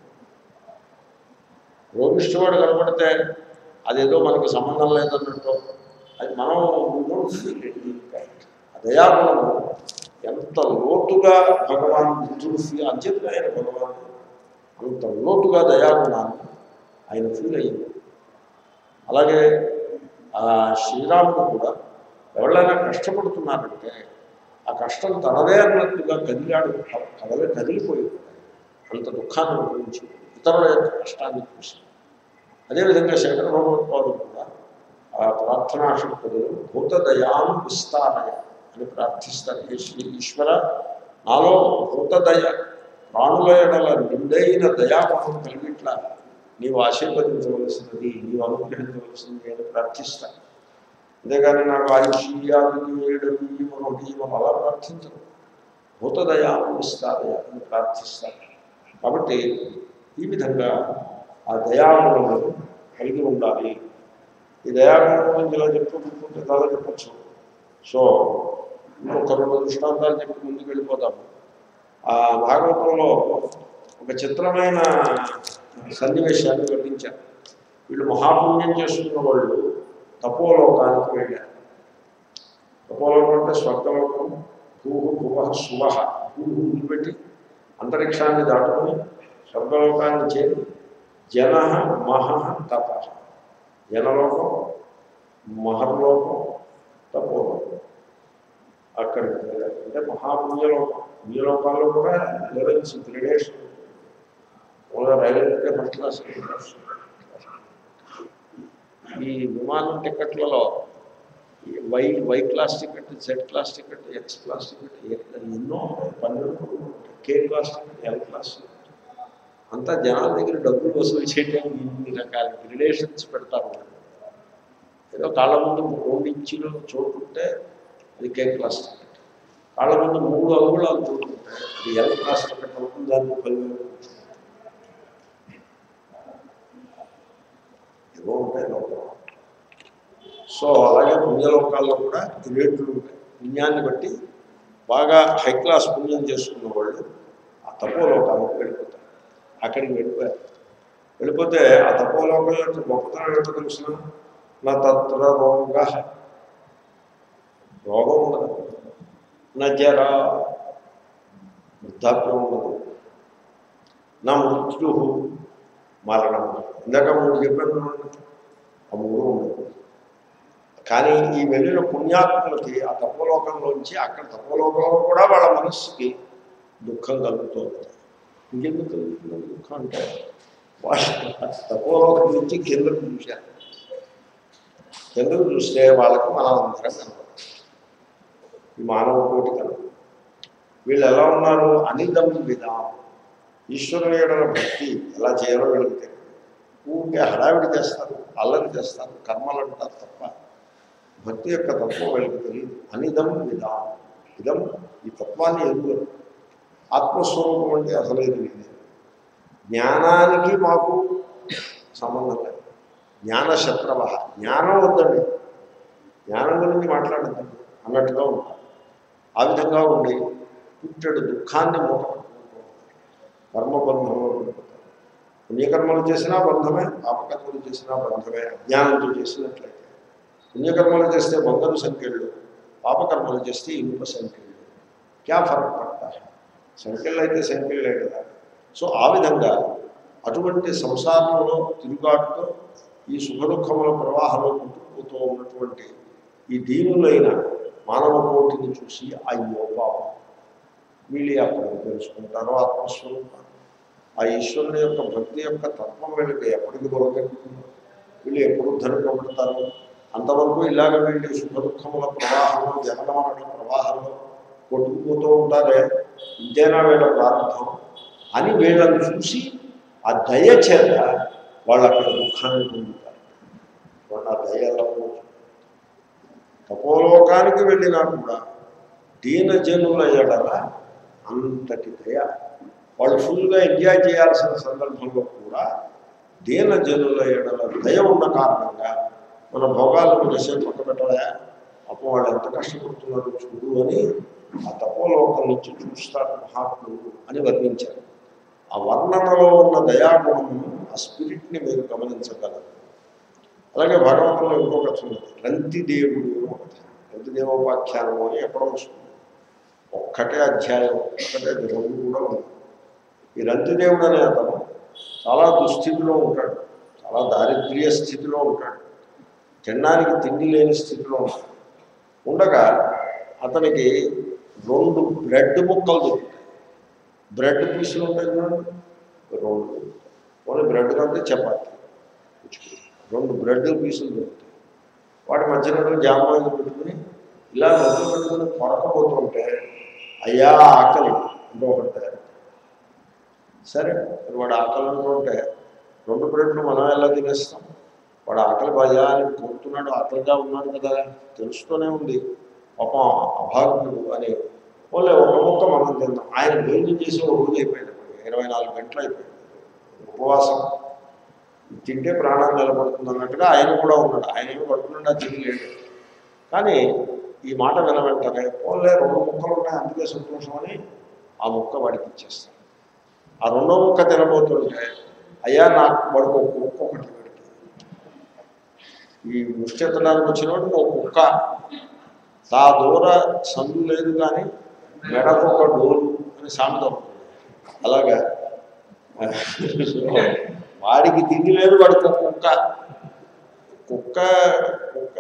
రోగిష్ఠవాడు కనపడితే అదేదో మనకు సంబంధం లేదన్నట్టు అది మనం ఫీల్ దయాగుణము ఎంత లోతుగా భగవాన్ బుద్ధుడు ఫీల్ అంచేత ఆయన భగవాన్ అంత లోతుగా దయాగుణాన్ని ఆయన ఫీల్ అయ్యింది అలాగే ఆ శ్రీరాముడు కూడా ఎవరైనా కష్టపడుతున్నారంటే ఆ కష్టం తనదే అన్నట్టుగా కదిలాడు కదలే కదిలిపోయింది అంత దుఃఖాన్ని అనుభవించి ఇతరుల యొక్క కష్టాన్ని చూసి అదేవిధంగా శంకర భగవత్పాదులు కూడా ఆ ప్రార్థనా శక్తులు భూతదయాం విస్తారయ అని ప్రార్థిస్తారు "హే శ్రీ ఈశ్వర నాలో భూతదయ ప్రాణుల ఎడల నిండైన దయాగుణం కలిగిట్లా నీవు ఆశీర్వదించవలసినది నీవు అనుగ్రహించవలసింది అని ప్రార్థిస్తాను అంతేగాని నాకు ఆయుష్యాలు వేయడం ఒకటి ఇవ్వడం అలా ప్రార్థించను భూతదయా ఇస్తాదయ అని ప్రార్థిస్తాను కాబట్టి ఈ విధంగా ఆ దయాగుణములను కలిగి ఉండాలి ఈ దయాగుణం గురించి ఇలా చెప్పుకుంటుంటే చాలా చెప్పచ్చు సో ఇంకొక రెండు దృష్టాంతాలు చెప్పి ముందుకు వెళ్ళిపోతాము ఆ భాగవతంలో ఒక చిత్రమైన సన్నివేశాన్ని వర్ణించారు వీళ్ళు మహాపుణ్యం చేసుకున్న వాళ్ళు తపోలోకానికి వెళ్ళారు తపోలోకం అంటే స్వర్గలోకం భూహు భువ శుభ భూహు వదిలిపెట్టి అంతరిక్షాన్ని దాటుకుని స్వర్గలోకాన్ని చేరి జన మహ తప జనలోకం మహర్లోకం తపోలోకం అక్కడికి వెళ్ళారు అంటే మహాపుణ్యలోకం పుణ్యలోకాల్లో కూడా లెవెల్స్ గ్రేడేషన్ మూల రైలు ఎక్కితే ఫస్ట్ క్లాస్ ఈ విమానం టికెట్లలో ఈ Y Y class ticket Z class ticket X class ticket ఎన్నో పన్నెండు K class ticket L class ticket అంతా జనాల దగ్గర డబ్బులు వసూలు చేయడానికి ఇన్ని రకాల గ్రిడేషన్స్ పెడతారు వాళ్ళు. ఏదో కాళ్ళ ముందు రెండు ఇంచులు చోటు ఉంటే అది కే క్లాస్ టికెట్ కాళ్ళ ముందు మూడు అంగుళాలు చోటు ఉంటే అది ఎల్ క్లాస్ టికెట్ అవుతుంది దాన్ని పదివేలు కూర్చుంటుంది. ఏవో ఉంటాయి లోపల సో అలాగే పుణ్యలోకాల్లో కూడా ఈ రేట్లు ఉంటాయి పుణ్యాన్ని బట్టి బాగా హై క్లాస్ పుణ్యం చేసుకున్న వాళ్ళు ఆ తపోలోకాలకు వెళ్ళిపోతారు అక్కడికి వెళ్ళిపోయారు వెళ్ళిపోతే ఆ తపోలోకం యొక్క గొప్పతనం ఏంటో తెలిసిన నా తత్ర రోగ రోగం ఉండదు నా జర వృద్ధాప్యం ఉండదు నా మృత్యు మరణం ఇందాక మూడు చెప్పాను చూడండి. ఆ మూడు ఉండదు కానీ ఈ వెళ్ళిన పుణ్యాత్ములకి ఆ తపోలోకంలోంచి అక్కడ తపోలోకంలో కూడా వాళ్ళ మనస్సుకి దుఃఖం కలుగుతుంది ఇంకెందుకు కలుగుతుంది దుఃఖం అంటే వాళ్ళు తపోలోకం నుంచి కిందకు చూశారు కిందకు చూస్తే వాళ్ళకి మనం అందరం కనపడతాం ఈ మానవ కోటి కనపడదు వీళ్ళు ఎలా ఉన్నారు అనిదం విధానం ఈశ్వరుని ఏడల భక్తి ఎలా చేయాలో వీళ్ళకి తెలియదు ఊరికే హడావిడి చేస్తారు అల్లరి చేస్తారు కర్మలు అంటారు తప్ప భక్తి యొక్క తత్వం వీళ్ళకి తెలియదు అనిదం విధానం ఇదం ఈ తత్వాన్ని ఎదుగురు ఆత్మస్వరూపం అంటే అసలు తెలియదు జ్ఞానానికి మాకు సంబంధం లేదు జ్ఞాన శత్రవ జ్ఞానం వద్దండి జ్ఞానం గురించి మాట్లాడద్దండి అన్నట్టుగా ఉంటారు ఆ విధంగా ఉండి పుట్టెడు దుఃఖాన్ని మూటపట్టుకుంటూ కర్మబంధంలో పడిపోతారు పుణ్యకర్మలు చేసినా బంధమే పాపకర్మలు చేసినా బంధమే అజ్ఞానంతో చేసినట్లయితే పుణ్యకర్మలు చేస్తే బంగారు సంఖ్యలు పాపకర్మలు చేస్తే ఇనుప సంఖ్యలు క్యా ఫరక్ పడతా సంఖ్యలు అయితే సంఖ్యలే కదా సో ఆ విధంగా అటువంటి సంసారంలో తిరుగాటుతో ఈ సుఖదుఖముల ప్రవాహంలో పుట్టుకుపోతూ ఉన్నటువంటి ఈ దీనులైన మానవ కోటిని చూసి అయ్యో పాపం వీళ్ళు అప్పుడు తెలుసుకుంటారో ఆత్మస్వరూపాన్ని ఆ ఈశ్వరుని యొక్క భక్తి యొక్క తత్వం వీళ్ళకి ఎప్పటికి దొరకకుంటుందో వీళ్ళు ఎప్పుడు ధరింపబడతారు అంతవరకు ఇలాగ వీళ్ళు సుఖ దుఃఖముల ప్రవాహంలో జనన మరణ ప్రవాహంలో కొట్టుకుపోతూ ఉంటారే ఇంతేనా వీళ్ళ ప్రారంభం అని వీళ్ళని చూసి ఆ దయ చేత వాళ్ళు అక్కడ దుఃఖాన్ని పొందుతారు వాళ్ళ ఆ దయ ఎలా ఉంటుంది? తపోలోకానికి వెళ్ళినా కూడా దీనజనుల ఎడల అంతటి దయ వాళ్ళు ఫుల్గా ఎంజాయ్ చేయాల్సిన సందర్భంలో కూడా దీనజనుల ఎడల దయ ఉన్న కారణంగా మన భోగాలను విషయం పక్క పెట్టలే అప్పుడు వాళ్ళు ఎంత కష్టపడుతున్నారో చూడు అని ఆ తపోలోకం నుంచి చూస్తారు మహాత్ములు అని వర్ణించారు ఆ వర్ణనలో ఉన్న దయాగుణము ఆ స్పిరిట్ని మీరు గమనించగలరు అలాగే భగవంతులో ఇంకొక కథ ఉన్నది రంతిదేవుడు అని ఒక కథ రంతిదేవోపాఖ్యానము అని ఎక్కడో వస్తుంది ఒక్కటే అధ్యాయం ఒక్కటే రెండు కూడా ఉంది ఈ రంతిదేవుడు అనే అతను చాలా దుస్థితిలో ఉంటాడు చాలా దారిద్ర్య స్థితిలో ఉంటాడు తినడానికి తిండి లేని స్థితిలో ఉంటాడు ఉండగా అతనికి రెండు బ్రెడ్ ముక్కలు దొరుకుతాయి బ్రెడ్ పీసులు ఉంటాయి చూడండి రెండు ఓన్లీ బ్రెడ్ కంటే చపాతి రెండు బ్రెడ్ పీసులు దొరుకుతాయి వాటి మధ్యలో జామాయిలు పెట్టుకుని ఇలా మొదలు పెట్టుకుని పొరకపోతుంటే అయ్యా ఆకలి ఇంకొకటి తయారు సరే మరి వాడు ఆకలి అనుకుంటే రెండు బ్రెడ్లు మనం ఎలా తినేస్తాం వాడు ఆకలి బాగా అని కోరుతున్నాడు ఆకలిగా ఉన్నాడు కదా తెలుస్తూనే ఉంది పాపం అభాగ్యుడు అని ఓలే ఒక ముక్క మనం తిందాం ఆయన భోజనం చేసి ఒక రోజు అయిపోయింది ఇరవై నాలుగు గంటలు అయిపోయింది ఉపవాసం తింటే ప్రాణం నిలబడుతుంది అన్నట్టుగా ఆయన కూడా ఉన్నాడు ఆయన ఏమి పడుతున్నాడు తినలేడు కానీ ఈ మాట విన వెంటనే పోలే రెండు ముక్కలు ఉన్నాయి అందుకే సంతోషం అని ఆ ముక్క వాడికి ఇచ్చేస్తాను ఆ రెండో ముక్క తినబోతుంటే అయ్యా నాకు వాడికి ఒక కుక్క ఒకటి పెడితే ఈ ముష్టి ఎత్తడానికి వచ్చినప్పుడు ఒక కుక్క తా దూర సందు లేదు కానీ మెడకు ఒక డోలు అని సామెత ఉంటుంది. అలాగా వాడికి తిండి లేదు వాడికి ఒక కుక్క కుక్క కుక్క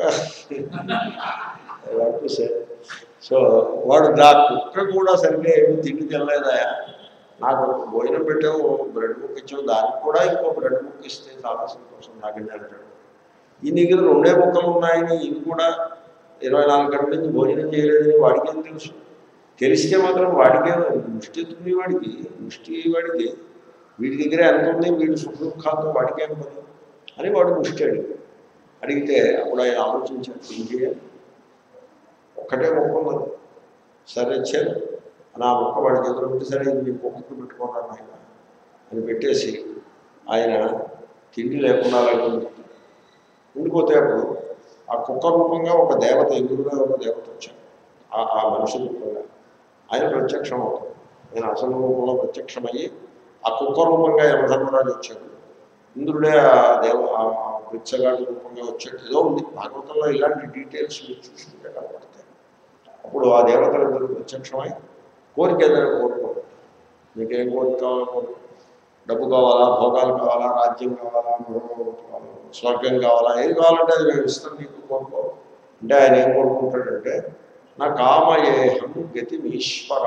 వాడు సే- సో వాడు దా కుక్క కూడా సరిగ్గా ఏమి తిండి తినలేదా నాకు ఒక భోజనం పెట్టావు బ్రెడ్ ముక్క ఇచ్చావు దానికి కూడా ఇంకో బ్రెడ్ ముక్క ఇస్తే చాలా సంతోషం నాకు అంటాడు ఈ దగ్గర రెండే ముక్కలు ఉన్నాయని ఇది కూడా ఇరవై నాలుగు గంటల నుంచి భోజనం చేయలేదని వాడికేం తెలుసు తెలిస్తే మాత్రం వాడికే ముష్టి ఎత్తుకునే వాడికి ముష్టి వాడికి వీడి దగ్గర ఎంత ఉంది వీడి సుఖ దుఃఖాలతో వాడికేం పని అని వాడు ముష్టి అడిగాడు అడిగితే అప్పుడు ఆయన ఆలోచించాడు ఏం చేయాలి ఒక్కటే మొక్క ఉన్నది సరే ఇచ్చారు అని ఆ మొక్క వాడి చేతిలో పెట్టి సరే ఇది మీ కుక్కకు పెట్టుకున్నాను ఆయన అని పెట్టేసి ఆయన తిండి లేకుండా అలాగే ఉండిపోతాడు. ఉండిపోతే అప్పుడు ఆ కుక్క రూపంగా ఒక దేవత ఎదురుగా ఒక దేవత వచ్చాడు ఆ ఆ మనిషి రూపంగా ఆయన ప్రత్యక్షం అవుతాడు ఆయన అసలు రూపంలో ప్రత్యక్షమయ్యి ఆ కుక్క రూపంగా యమధర్మరాజు వచ్చాడు ఇంద్రుడే ఆ దేవ ఆ పిచ్చగాడి రూపంగా వచ్చాడు ఏదో ఉంది భాగవతంలో ఇలాంటి డీటెయిల్స్ మీరు చూసుకుంటే కనపడతాయి అప్పుడు ఆ దేవతలందరూ ప్రత్యక్షమై కోరిక ఏదైనా కోరుకోండి మీకేం కోరిక కావాలో కోరుకో డబ్బు కావాలా భోగాలు కావాలా రాజ్యం కావాలా మరొకటి కావాలా స్వర్గం కావాలా ఏది కావాలంటే అది మేము ఇస్తాం మీకు కోరుకో అంటే ఆయన ఏం కోరుకుంటాడంటే నా కామయేహం గతి ఈశ్వర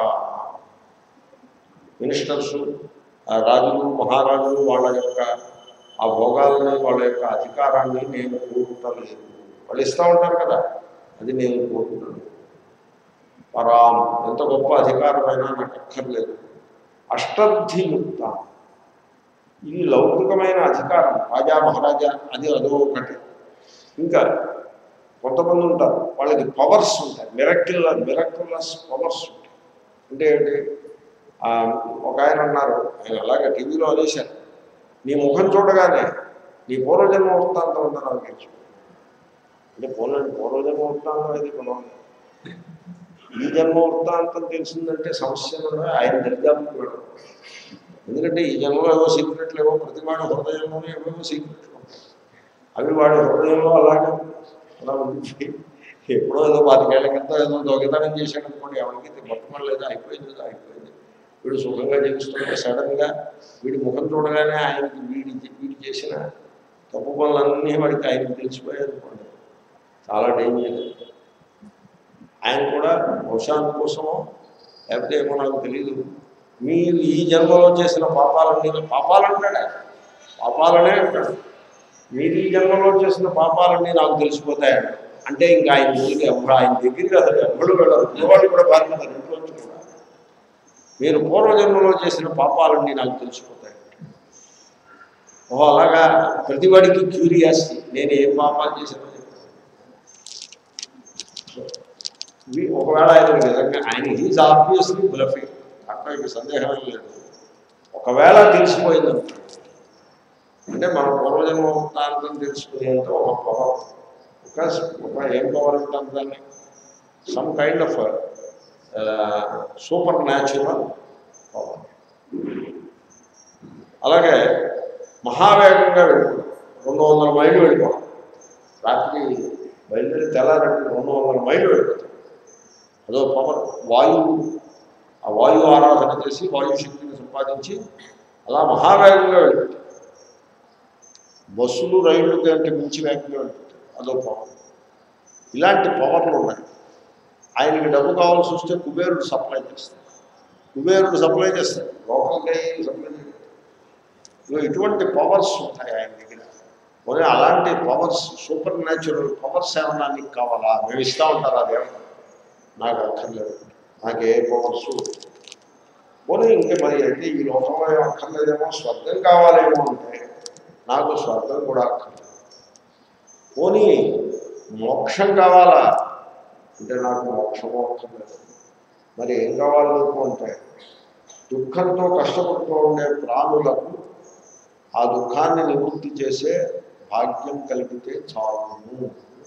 మినిస్టర్స్ ఆ రాజులు మహారాజులు వాళ్ళ యొక్క ఆ భోగాలని వాళ్ళ యొక్క అధికారాన్ని నేను కోరుకుంటలేదు వాళ్ళు ఇస్తూ ఉంటారు కదా అది నేను కోరుకుంటాను పరాం ఎంత గొప్ప అధికారమైనా నాకు అక్కర్లేదు అష్టర్థియుక్త ఇది లౌకికమైన అధికారం రాజా మహారాజా అది అదో ఒకటి ఇంకా కొంతమంది ఉంటారు వాళ్ళకి పవర్స్ ఉంటాయి మిరక్కిల్ మిరక్యులస్ పవర్స్ ఉంటాయి అంటే ఏంటి ఆ, ఒక ఆయన అన్నారు ఆయన అలాగే టీవీలో అనేశారు నీ ముఖం చూడగానే నీ పూర్వజన్మ వృత్తాంతం అంతా నాకు తెలుసు అంటే పూర్వ పూర్వజన్మ వృత్తాంతం అయితే కొనవాలి ఈ జన్మ వృత్తాంతం తెలిసిందంటే సమస్య కూడా ఆయన దరిదాపులకు వెళ్ళడం ఎందుకంటే ఈ జన్మలో ఏవో సీక్రెట్లు ఏవో ప్రతి వాడి హృదయంలోనే ఏవేవో సీక్రెట్లు ఉంటాయి అవి వాడి హృదయంలో అలాగే అలా ఉంది ఎప్పుడో ఏదో పాతికేళ్ల క్రితం ఏదో దొంగతనం చేశాడు అనుకోండి ఎవరికి బతుకోలేదు అయిపోయింది ఏదో అయిపోయింది వీడు సుఖంగా జీవిస్తుంటే సడన్గా వీడి ముఖం చూడగానే ఆయనకి వీడి వీడి చేసిన తప్పు పనులన్నీ వాడికి ఆయనకి తెలిసిపోయాయి అనుకోండి చాలా డేంజర్ ఆయన కూడా బహుశా కోసమో లేకపోతే ఏమో నాకు తెలియదు మీరు ఈ జన్మలో చేసిన పాపాలన్నీ పాపాలంటాడు ఆయన. పాపాలనే అంటాడు మీరు ఈ జన్మలో చేసిన పాపాలన్నీ నాకు తెలిసిపోతాయంట అంటే ఇంకా ఆయన ముందుకు ఎవరు ఆయన దగ్గరికి అసలు ఎవరు వెళ్ళరు వాళ్ళు కూడా బాధ్యత ఇంట్లోంచి కూడా మీరు పూర్వజన్మలో చేసిన పాపాలన్నీ నాకు తెలిసిపోతాయి ఓహో అలాగా ప్రతివాడికి క్యూరియాసిటీ నేను ఏం పాపాలు చేశానో చెప్పాను ఇవి ఒకవేళ ఆయన నిజంగా ఆయన ఈజ్ ఆబ్వియస్లీ బ్లఫింగ్ అక్కడ సందేహం లేదు ఒకవేళ తెలిసిపోయిందనుకోండి అంటే మన పూర్వజన్మ వృత్తాంతం తెలుసుకునేంత ఒక పవర్ ఒక ఒక ఏం పవర్ అంటాం దాన్ని some kind of supernatural power అలాగే మహావేగంగా వెళ్ళిపోవడం రెండు వందల మైళ్ళు వెళ్ళిపోవడం రాత్రి బయలుదేరి తెల్లారంటే రెండు వందల మైళ్ళు వెళ్ళిపోతాం అదో పవర్ వాయువు ఆ వాయువు ఆరాధన చేసి వాయు శక్తిని సంపాదించి అలా మహావేగంగా వెళ్ళిపోతాం బస్సులు రైళ్లు కంటే మించి వేగంగా వెళ్ళిపోతాయి అదో పవర్ ఇలాంటి పవర్లు ఉన్నాయి ఆయనకి డబ్బు కావాల్సి వస్తే కుబేరుడు సప్లై చేస్తాడు కుబేరుడు సప్లై చేస్తాడు లోకల్కి సప్లై చేయడు ఇగో ఇటువంటి పవర్స్ ఉంటాయి ఆయన దగ్గర మరి అలాంటి పవర్స్ సూపర్ న్యాచురల్ పవర్స్ ఏమన్నా నీకు కావాలా మేము ఇస్తూ ఉంటారు అదేమన్నా నాకు అక్కర్లేదు నాకు ఏ పవర్స్ పోనీ ఇంకే మరి అయితే ఈ లోకంలో ఏం అక్కర్లేదేమో స్వర్గం కావాలేమో అంటే నాకు స్వర్గం కూడా అక్కర్లేదు పోనీ మోక్షం కావాలా అంటే నాకు మోక్షము అక్కర్లేదు మరి ఏం కావాలి నీకు అంటే దుఃఖంతో కష్టపడుతూ ఉండే ప్రాణులకు ఆ దుఃఖాన్ని నివృత్తి చేసే భాగ్యం కలిగితే చాలును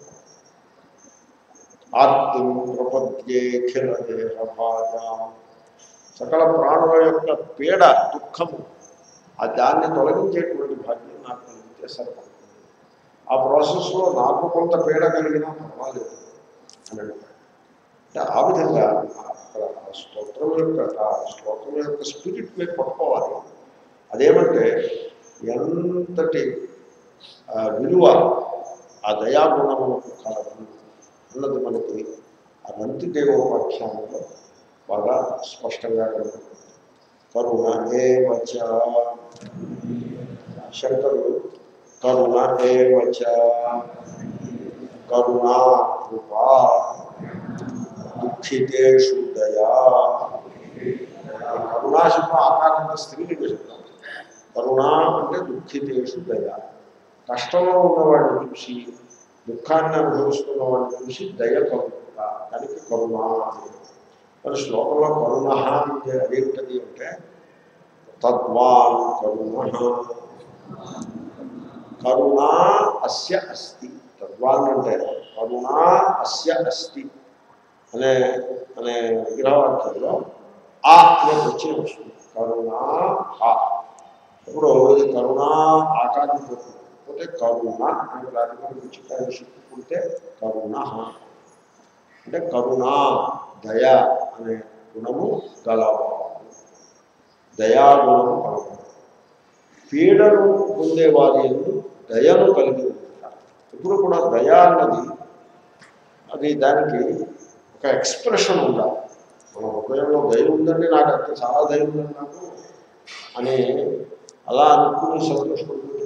ఆర్తిం ప్రపద్యేఖిల దేహభాజాం సకల ప్రాణుల యొక్క పీడ దుఃఖము ఆ దాన్ని తొలగించేటువంటి భాగ్యం నాకు కలిగితే సరిపడుతుంది ఆ ప్రాసెస్లో నాకు కొంత పీడ కలిగినా పర్వాలేదు అని అంటాడు అంటే ఆ విధంగా అక్కడ ఆ స్తోత్రం యొక్క ఆ శ్లోకం యొక్క స్పిరిట్ మీరు పట్టుకోవాలి అదేమంటే ఎంతటి ఆ, విలువ ఆ దయాగుణములకు కలదు అన్నది మనకి ఆ నంతి దేవోపాఖ్యానంలో బాగా స్పష్టంగా కనబడుతుంది కరుణ ఏవచ శంకరుడు కరుణ ఏవచ కరుణా కృపా దుఃఖితేషు దయా కరుణాశబ్దం ఆకారంగా స్త్రీలింగ శబ్దం కరుణ అంటే దుఃఖితేషు దయ కష్టంలో ఉన్నవాడిని చూసి దుఃఖాన్ని అనుభవిస్తున్న వాడిని చూసి దయ కలుగుతా దానికి కరుణ అని. మరి శ్లోకంలో కరుణ అంటే అదేమిటది అంటే తద్వాన్ కరుణ కరుణా అస్య అస్తి తద్వాన్ అంటే కరుణా అస్య అస్తి అనే అనే విగ్రహవాక్యంలో ఆ అనే వచ్చిన వస్తుంది కరుణా ఆ ఇప్పుడు ఇది కరుణా ఆకారం పోతుంది పోతే కరుణ అనే ప్రాతిపదిక నుంచి చెప్పుకుంటే కరుణ అంటే కరుణ దయ అనే గుణము గలవాడు దయాగుణము కలవాడు పీడను పొందేవారి ఎందు దయను కలిగి ఉంటారు ఇప్పుడు కూడా దయ అన్నది అది దానికి ఒక ఎక్స్ప్రెషన్ ఉండాలి మన హృదయంలో దయ ఉందండి నాకు అంత చాలా దయ ఉందండి నాకు అని అలా అనుకుని సంతోషపడుతుంటారు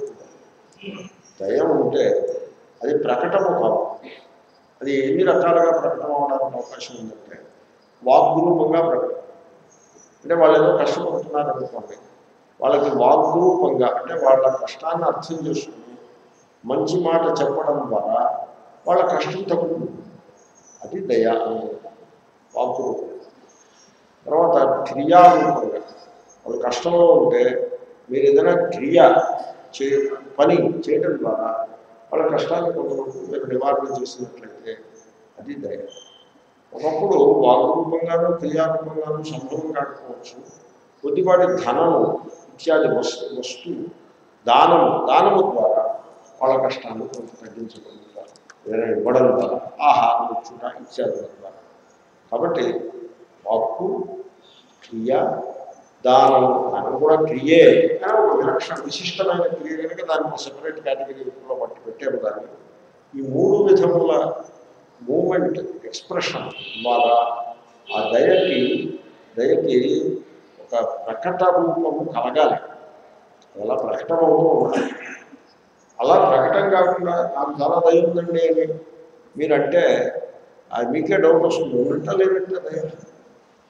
దయ ఉంటే అది ప్రకటము కాదు అది ఎన్ని రకాలుగా ప్రకటన అవడానికి అవకాశం ఉందంటే వాగ్రూపంగా ప్రకటన అంటే వాళ్ళు ఏదో కష్టపడుతున్నారు అనుకోండి వాళ్ళకి వాగ్రూపంగా అంటే వాళ్ళ కష్టాన్ని అర్థం చేసుకుని మంచి మాట చెప్పడం ద్వారా వాళ్ళ కష్టం తగ్గుతుంది అది దయ అనేది వాగ్రూపం తర్వాత క్రియారూపంగా వాళ్ళు కష్టంలో ఉంటే మీరు ఏదైనా క్రియ చే పని చేయడం ద్వారా వాళ్ళ కష్టాన్ని కొంతవరకు మీరు నివారణ చేసినట్లయితే అది దయ ఒకప్పుడు వాగ్రూపంగాను క్రియారూపంగాను సంభవం కాకపోవచ్చు కొద్దిపాటి ధనము ఇత్యాది వస్తు వస్తువు దానము దానము ద్వారా వాళ్ళ కష్టాన్ని కొంత తగ్గించగలుగుతారు వేరే ఇవ్వడం ద్వారా ఆహారం ఇచ్చుట ఇత్యాదుల ద్వారా కాబట్టి వాక్కు క్రియ దానం దానం కూడా క్రియే కానీ ఒక విలక్షణ విశిష్టమైన క్రియ కనుక దాన్ని సెపరేట్ కేటగిరీలో పట్టి పెట్టారు దాన్ని ఈ మూడు విధముల మూమెంట్ ఎక్స్ప్రెషన్ ద్వారా ఆ దయకి దయకి ఒక ప్రకట రూపము కలగాలి అలా ప్రకటమవుతూ ఉండాలి అలా ప్రకటన కాకుండా నాకు చాలా దయ ఉందండి అని మీరంటే అది మీకే డౌట్ వస్తుంది ఉన్నట్ట లేదంటే దయ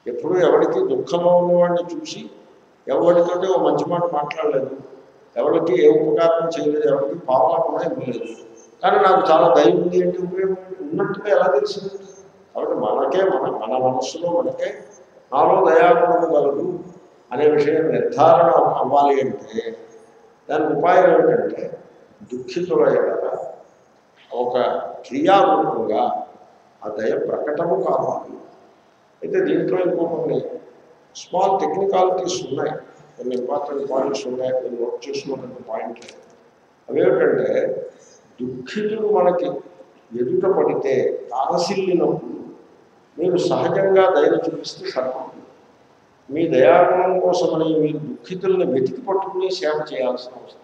ఎప్పుడు ఎవరికి దుఃఖంలో ఉన్నవాడిని చూసి ఎవరితోటి ఓ మంచి మాట మాట్లాడలేదు ఎవరికి ఏ ఉపకారం చేయలేదు ఎవరికి పావలా కూడా ఇవ్వలేదు కానీ నాకు చాలా దయ ఉంది అంటే ఉపయోగం ఏంటి? ఉన్నట్టుగా ఎలా తెలిసింది కాబట్టి మనకే మన మన మనస్సులో మనకే నాలో దయాగుణము గలదు అనే విషయం నిర్ధారణ అవ్వాలి అంటే దానికి ఉపాయం ఏమిటంటే దుఃఖితుల ఎడల ఒక క్రియారూపంగా ఆ దయ ప్రకటము కావాలి అయితే దీంట్లో ఇంకో కొన్ని స్మాల్ టెక్నికాలిటీస్ ఉన్నాయి కొన్ని ఇంపార్టెంట్ పాయింట్స్ ఉన్నాయి కొన్ని నోట్ చేసుకున్నటువంటి పాయింట్లు అవేమిటంటే దుఃఖితులు మనకి ఎదుట పడితే తారసిల్లినప్పుడు మీరు సహజంగా దయను చూపిస్తే సరిపడుతుంది మీ దయాగుణం కోసమని మీరు దుఃఖితుల్ని వెతికి పట్టుకుని సేవ చేయాల్సిన అవసరం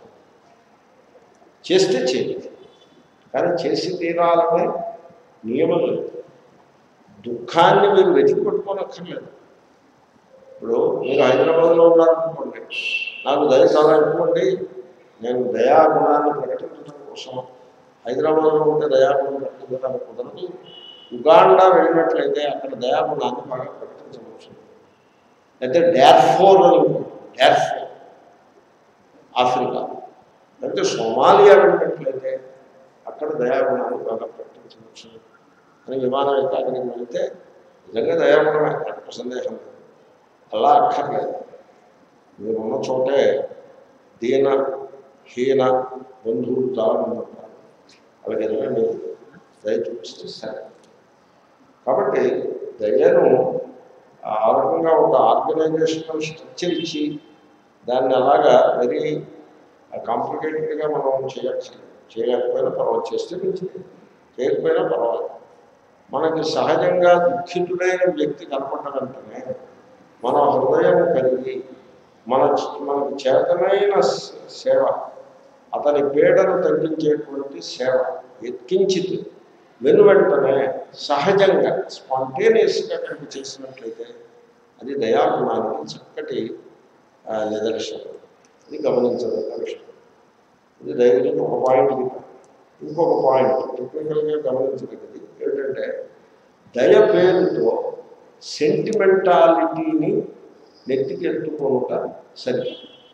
చేస్తే చేయండి కానీ చేసి తీరాలనే నియమం లేదు దుఃఖాన్ని మీరు వెతికి పట్టుకోనక్కర్లేదు ఇప్పుడు మీరు హైదరాబాద్లో ఉన్నారనుకోండి నాకు దయ చాలా ఎక్కువండి నేను దయాగుణాన్ని ప్రకటించడం కోసం హైదరాబాద్లో ఉంటే దయాగుణం ప్రకటించడానికి కుదరదు ఉగాండా వెళ్ళినట్లయితే అక్కడ దయాగుణాన్ని బాగా ప్రకటించవచ్చు అయితే డ్యార్ఫోర్ అని ఉంటుంది డ్యార్ఫోర్ ఆఫ్రికా లేకపోతే సోమాలియా వెళ్ళినట్లయితే అక్కడ దయాగుణాన్ని బాగా ప్రకటించవచ్చు అని విమానం అయితే అక్కడికి వెళ్తే నిజంగా దయాగుణమే అక్కడ సందేహం లేదు అలా అక్కర్లేదు మీరు ఉన్న చోటే దీన హీన బంధువులు చాలా మంది ఉంటారు వాళ్ళకి ఏదైనా మీరు దయ చూపిస్తే సరే కాబట్టి దయను ఆ రకంగా ఒక ఆర్గనైజేషనల్ స్ట్రక్చర్ ఇచ్చి దాన్ని అలాగా వెరీ కాంప్లికేటెడ్గా మనం చేయక్కర్లేదు చేయలేకపోయినా పర్వాలేదు చేస్తే మంచిది చేయకపోయినా పర్వాలేదు మనకి సహజంగా దుఃఖితుడైన వ్యక్తి కనపడ్డ వెంటనే మన హృదయం కలిగి మన మనకు చేతనైన స- సేవ అతని పీడను తగ్గించేటువంటి సేవ ఎత్కించిత్ వెను వెంటనే సహజంగా స్పాంటేనియస్గా కనుక చేసినట్లయితే అది దయాగుణానికి చక్కటి ఆ, నిదర్శనం ఇది గమనించదగ్గ విషయం ఇది దయచేసి ఒక పాయింట్ చెప్పాను ఇంకొక పాయింట్ టెక్నికల్గా గమనించదగ్గది ఏమిటంటే దయ పేరుతో సెంటిమెంటాలిటీని నెత్తికెత్తుకుంట సరి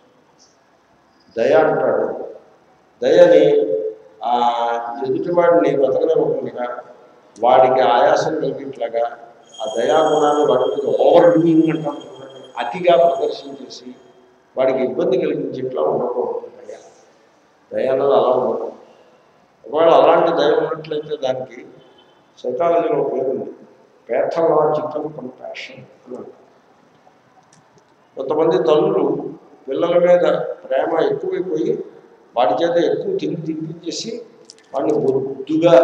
దయ అంటాడు దయని ఆ ఎదుటివాడిని బతకనివ్వకుండా వాడికి ఆయాసం కలిగేట్లాగా ఆ దయాగుణాన్ని వాడి మీద ఓవర్ డూయింగ్ అంటాం చూడండి. అతిగా ప్రదర్శించేసి వాడికి ఇబ్బంది కలిగించేట్లా ఉండకూడదు దయ దయ అన్నది అలా ఉండదు ఒకవేళ అలాంటి దయ ఉన్నట్లయితే దానికి సైకాలజీలో పేరు ఉంది పేథలాజికల్ కంపాషన్ అని అంటారు కొంతమంది తల్లులు పిల్లల మీద ప్రేమ ఎక్కువైపోయి వాటి చేత ఎక్కువ తిండి తినిపించేసి వాడిని బొద్దుగా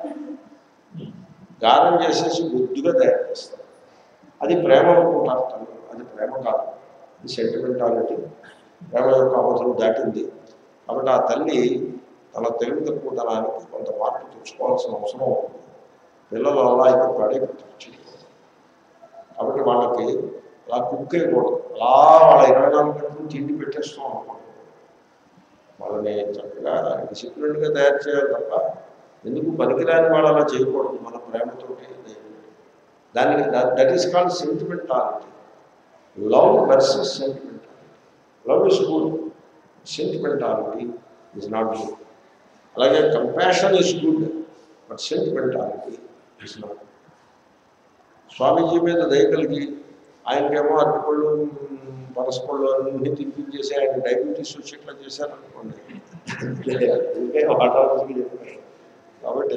గానం చేసేసి బొద్దుగా తయారు చేస్తారు అది ప్రేమ అనుకుంటారు తల్లులు అది ప్రేమ కాదు ఇది సెంటిమెంటాలిటీ ప్రేమ యొక్క అవసరం దాటింది కాబట్టి ఆ తల్లి తన తెలివి తక్కువతనానికి కొంత మార్పు తెచ్చుకోవాల్సిన అవసరం ఉంది పిల్లలు అలా అయితే పడైపోతారు చెడిపోతారు కాబట్టి వాళ్ళకి అలా కుక్ అయిపోవడం అలా వాళ్ళ ఇరవై నాలుగు గంటలు తిండి పెట్టేస్తాం అనుకోండి వాళ్ళని చక్కగా డిసిప్లిన్గా తయారు చేయాలి తప్ప ఎందుకు పనికిరాని వాళ్ళు అలా చేయకూడదు మన ప్రేమతోటి దానికి that is called sentimentality love versus sentimentality love is good sentimentality is not good అలాగే compassion is good but sentimentality is not Swamiji మీద దయ కలిగి ఆయనకేమో అరటిపళ్ళు పనసపళ్ళు అన్ని తినిపించేసి ఆయన డయాబెటీస్ వచ్చేట్లా చేశారనుకోండి ఇంకే వాటాలకి చెప్పారు కాబట్టి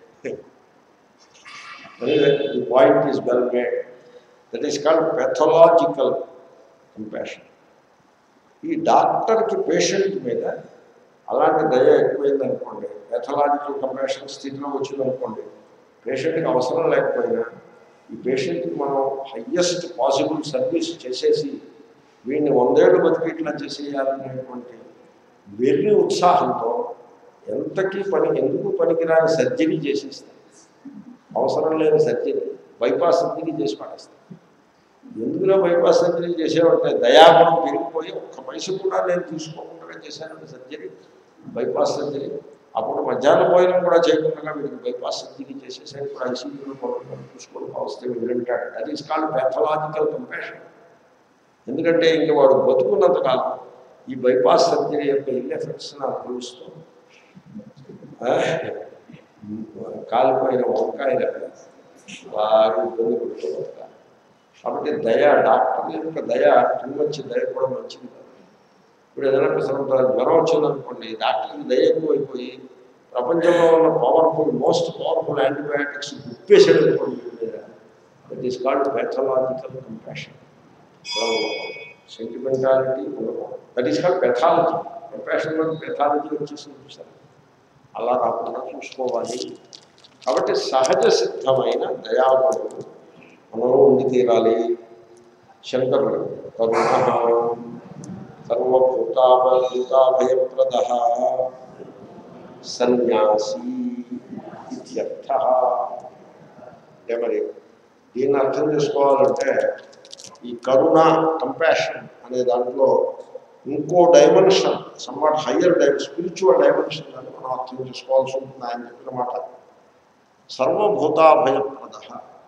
the point is well made that is called pathological compassion ఈ డాక్టర్కి పేషెంట్ మీద అలాంటి దయ ఎక్కువైందనుకోండి పెథలాజికల్ కంపాషన్ స్థితిలో వచ్చిందనుకోండి పేషెంట్కి అవసరం లేకపోయినా ఈ పేషెంట్కి మనం హయ్యెస్ట్ పాసిబుల్ సర్వీస్ చేసేసి వీడిని వందేళ్ళు బతికేట్లా చేసేయాలనేటువంటి వెర్రి ఉత్సాహంతో ఎంతకీ పని ఎందుకు పనికిరాని సర్జరీ చేసేస్తాం అవసరం లేని సర్జరీ బైపాస్ సర్జరీ చేసి పడేస్తాం ఎందుకులో బైపాస్ సర్జరీ చేసేవంటే దయాగుణం పెరిగిపోయి ఒక్క పైస కూడా నేను తీసుకోకుండా చేశానంటే సర్జరీ బైపాస్ సర్జరీ అప్పుడు మధ్యాహ్నం భోజనం కూడా చేయకుండా వీడికి బైపాస్ సర్జరీ చేసేసరి ఇప్పుడు ఐసీయూలో పడుకుని చూసుకొని వస్తే వింటాడు అది ఇస్ కాల్డ్ పెథలాజికల్ కంపాషన్ ఎందుకంటే ఇంక వాడు బతుకున్నంత కాలం ఈ బైపాస్ సర్జరీ యొక్క ఇల్ ఎఫెక్ట్స్ని అనుభవిస్తూ ఆ, కాలిపోయిన వంకాయల బాగా ఇబ్బంది పడుతూ ఉంటారు కాబట్టి దయ డాక్టర్ యొక్క దయ టూ మచ్ దయ కూడా మంచిది కాదు ఇప్పుడు ఏదైనా కొంత జ్వరం వచ్చిందనుకోండి డాక్టర్కి దయ ఎక్కువైపోయి ప్రపంచంలో ఉన్న పవర్ఫుల్ మోస్ట్ పవర్ఫుల్ యాంటీబయాటిక్స్ ఉప్పేసాడు అనుకోండి that is called pathological compassion sentimentality that is called pathology కంపాషన్లో పెథాలజీ వచ్చేసింది చూసారు అలా రాకుండా చూసుకోవాలి కాబట్టి సహజ సిద్ధమైన దయాగుణము మనలో ఉండి తీరాలి శంకరుడు కరుణ సర్వభూతాభూతాభయప్రద సన్యాసి ఇత్యర్థ అంటే మరి దీన్ని అర్థం చేసుకోవాలంటే ఈ కరుణ కంపాషన్ అనే దాంట్లో ఇంకో dimension somewhat higher dimension spiritual dimension అని మనం అర్థం చేసుకోవాల్సి ఉంటుంది ఆయన చెప్పిన మాట సర్వభూతాభయప్రద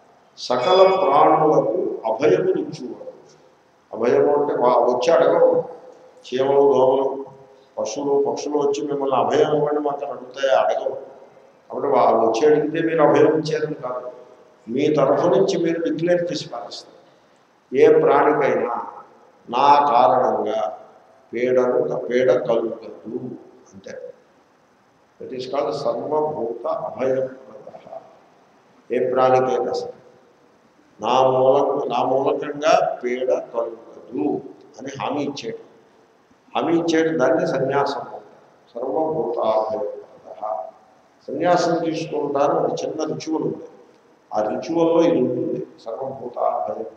సకల ప్రాణులకు అభయమునిచ్చువాడు అభయము అంటే వా- వచ్చి అడగవు చీమలు దోమలు పశువులు పక్షులు వచ్చి మిమ్మల్ని అభయం ఇవ్వండి మాకు అడుగుతాయి అడగవు కాబట్టి వాళ్ళు వచ్చి అడిగితే మీరు అభయం ఇచ్చారని కాదు మీ తరఫు నుంచి మీరు డిక్లేర్ చేసి పాలిస్తారు ఏ ప్రాణికైనా నా కారణంగా పీడను పీడ కలుగదు అంతే దట్ ఈస్ కాల్డ్ సర్వభూత అభయప్రద ఏ ప్రాణికైనా సరే నా మూలక నా మూలకంగా పీడ కలుగదు అని హామీ ఇచ్చాడు హామీ ఇచ్చాడు దాన్ని సన్యాసం అంటారు. సర్వభూతాభయప్రద సన్యాసం తీసుకుంటాను ఒక చిన్న రిచువల్ ఉంది ఆ రిచువల్లో ఇది ఉంటుంది సర్వభూతాభయప్రద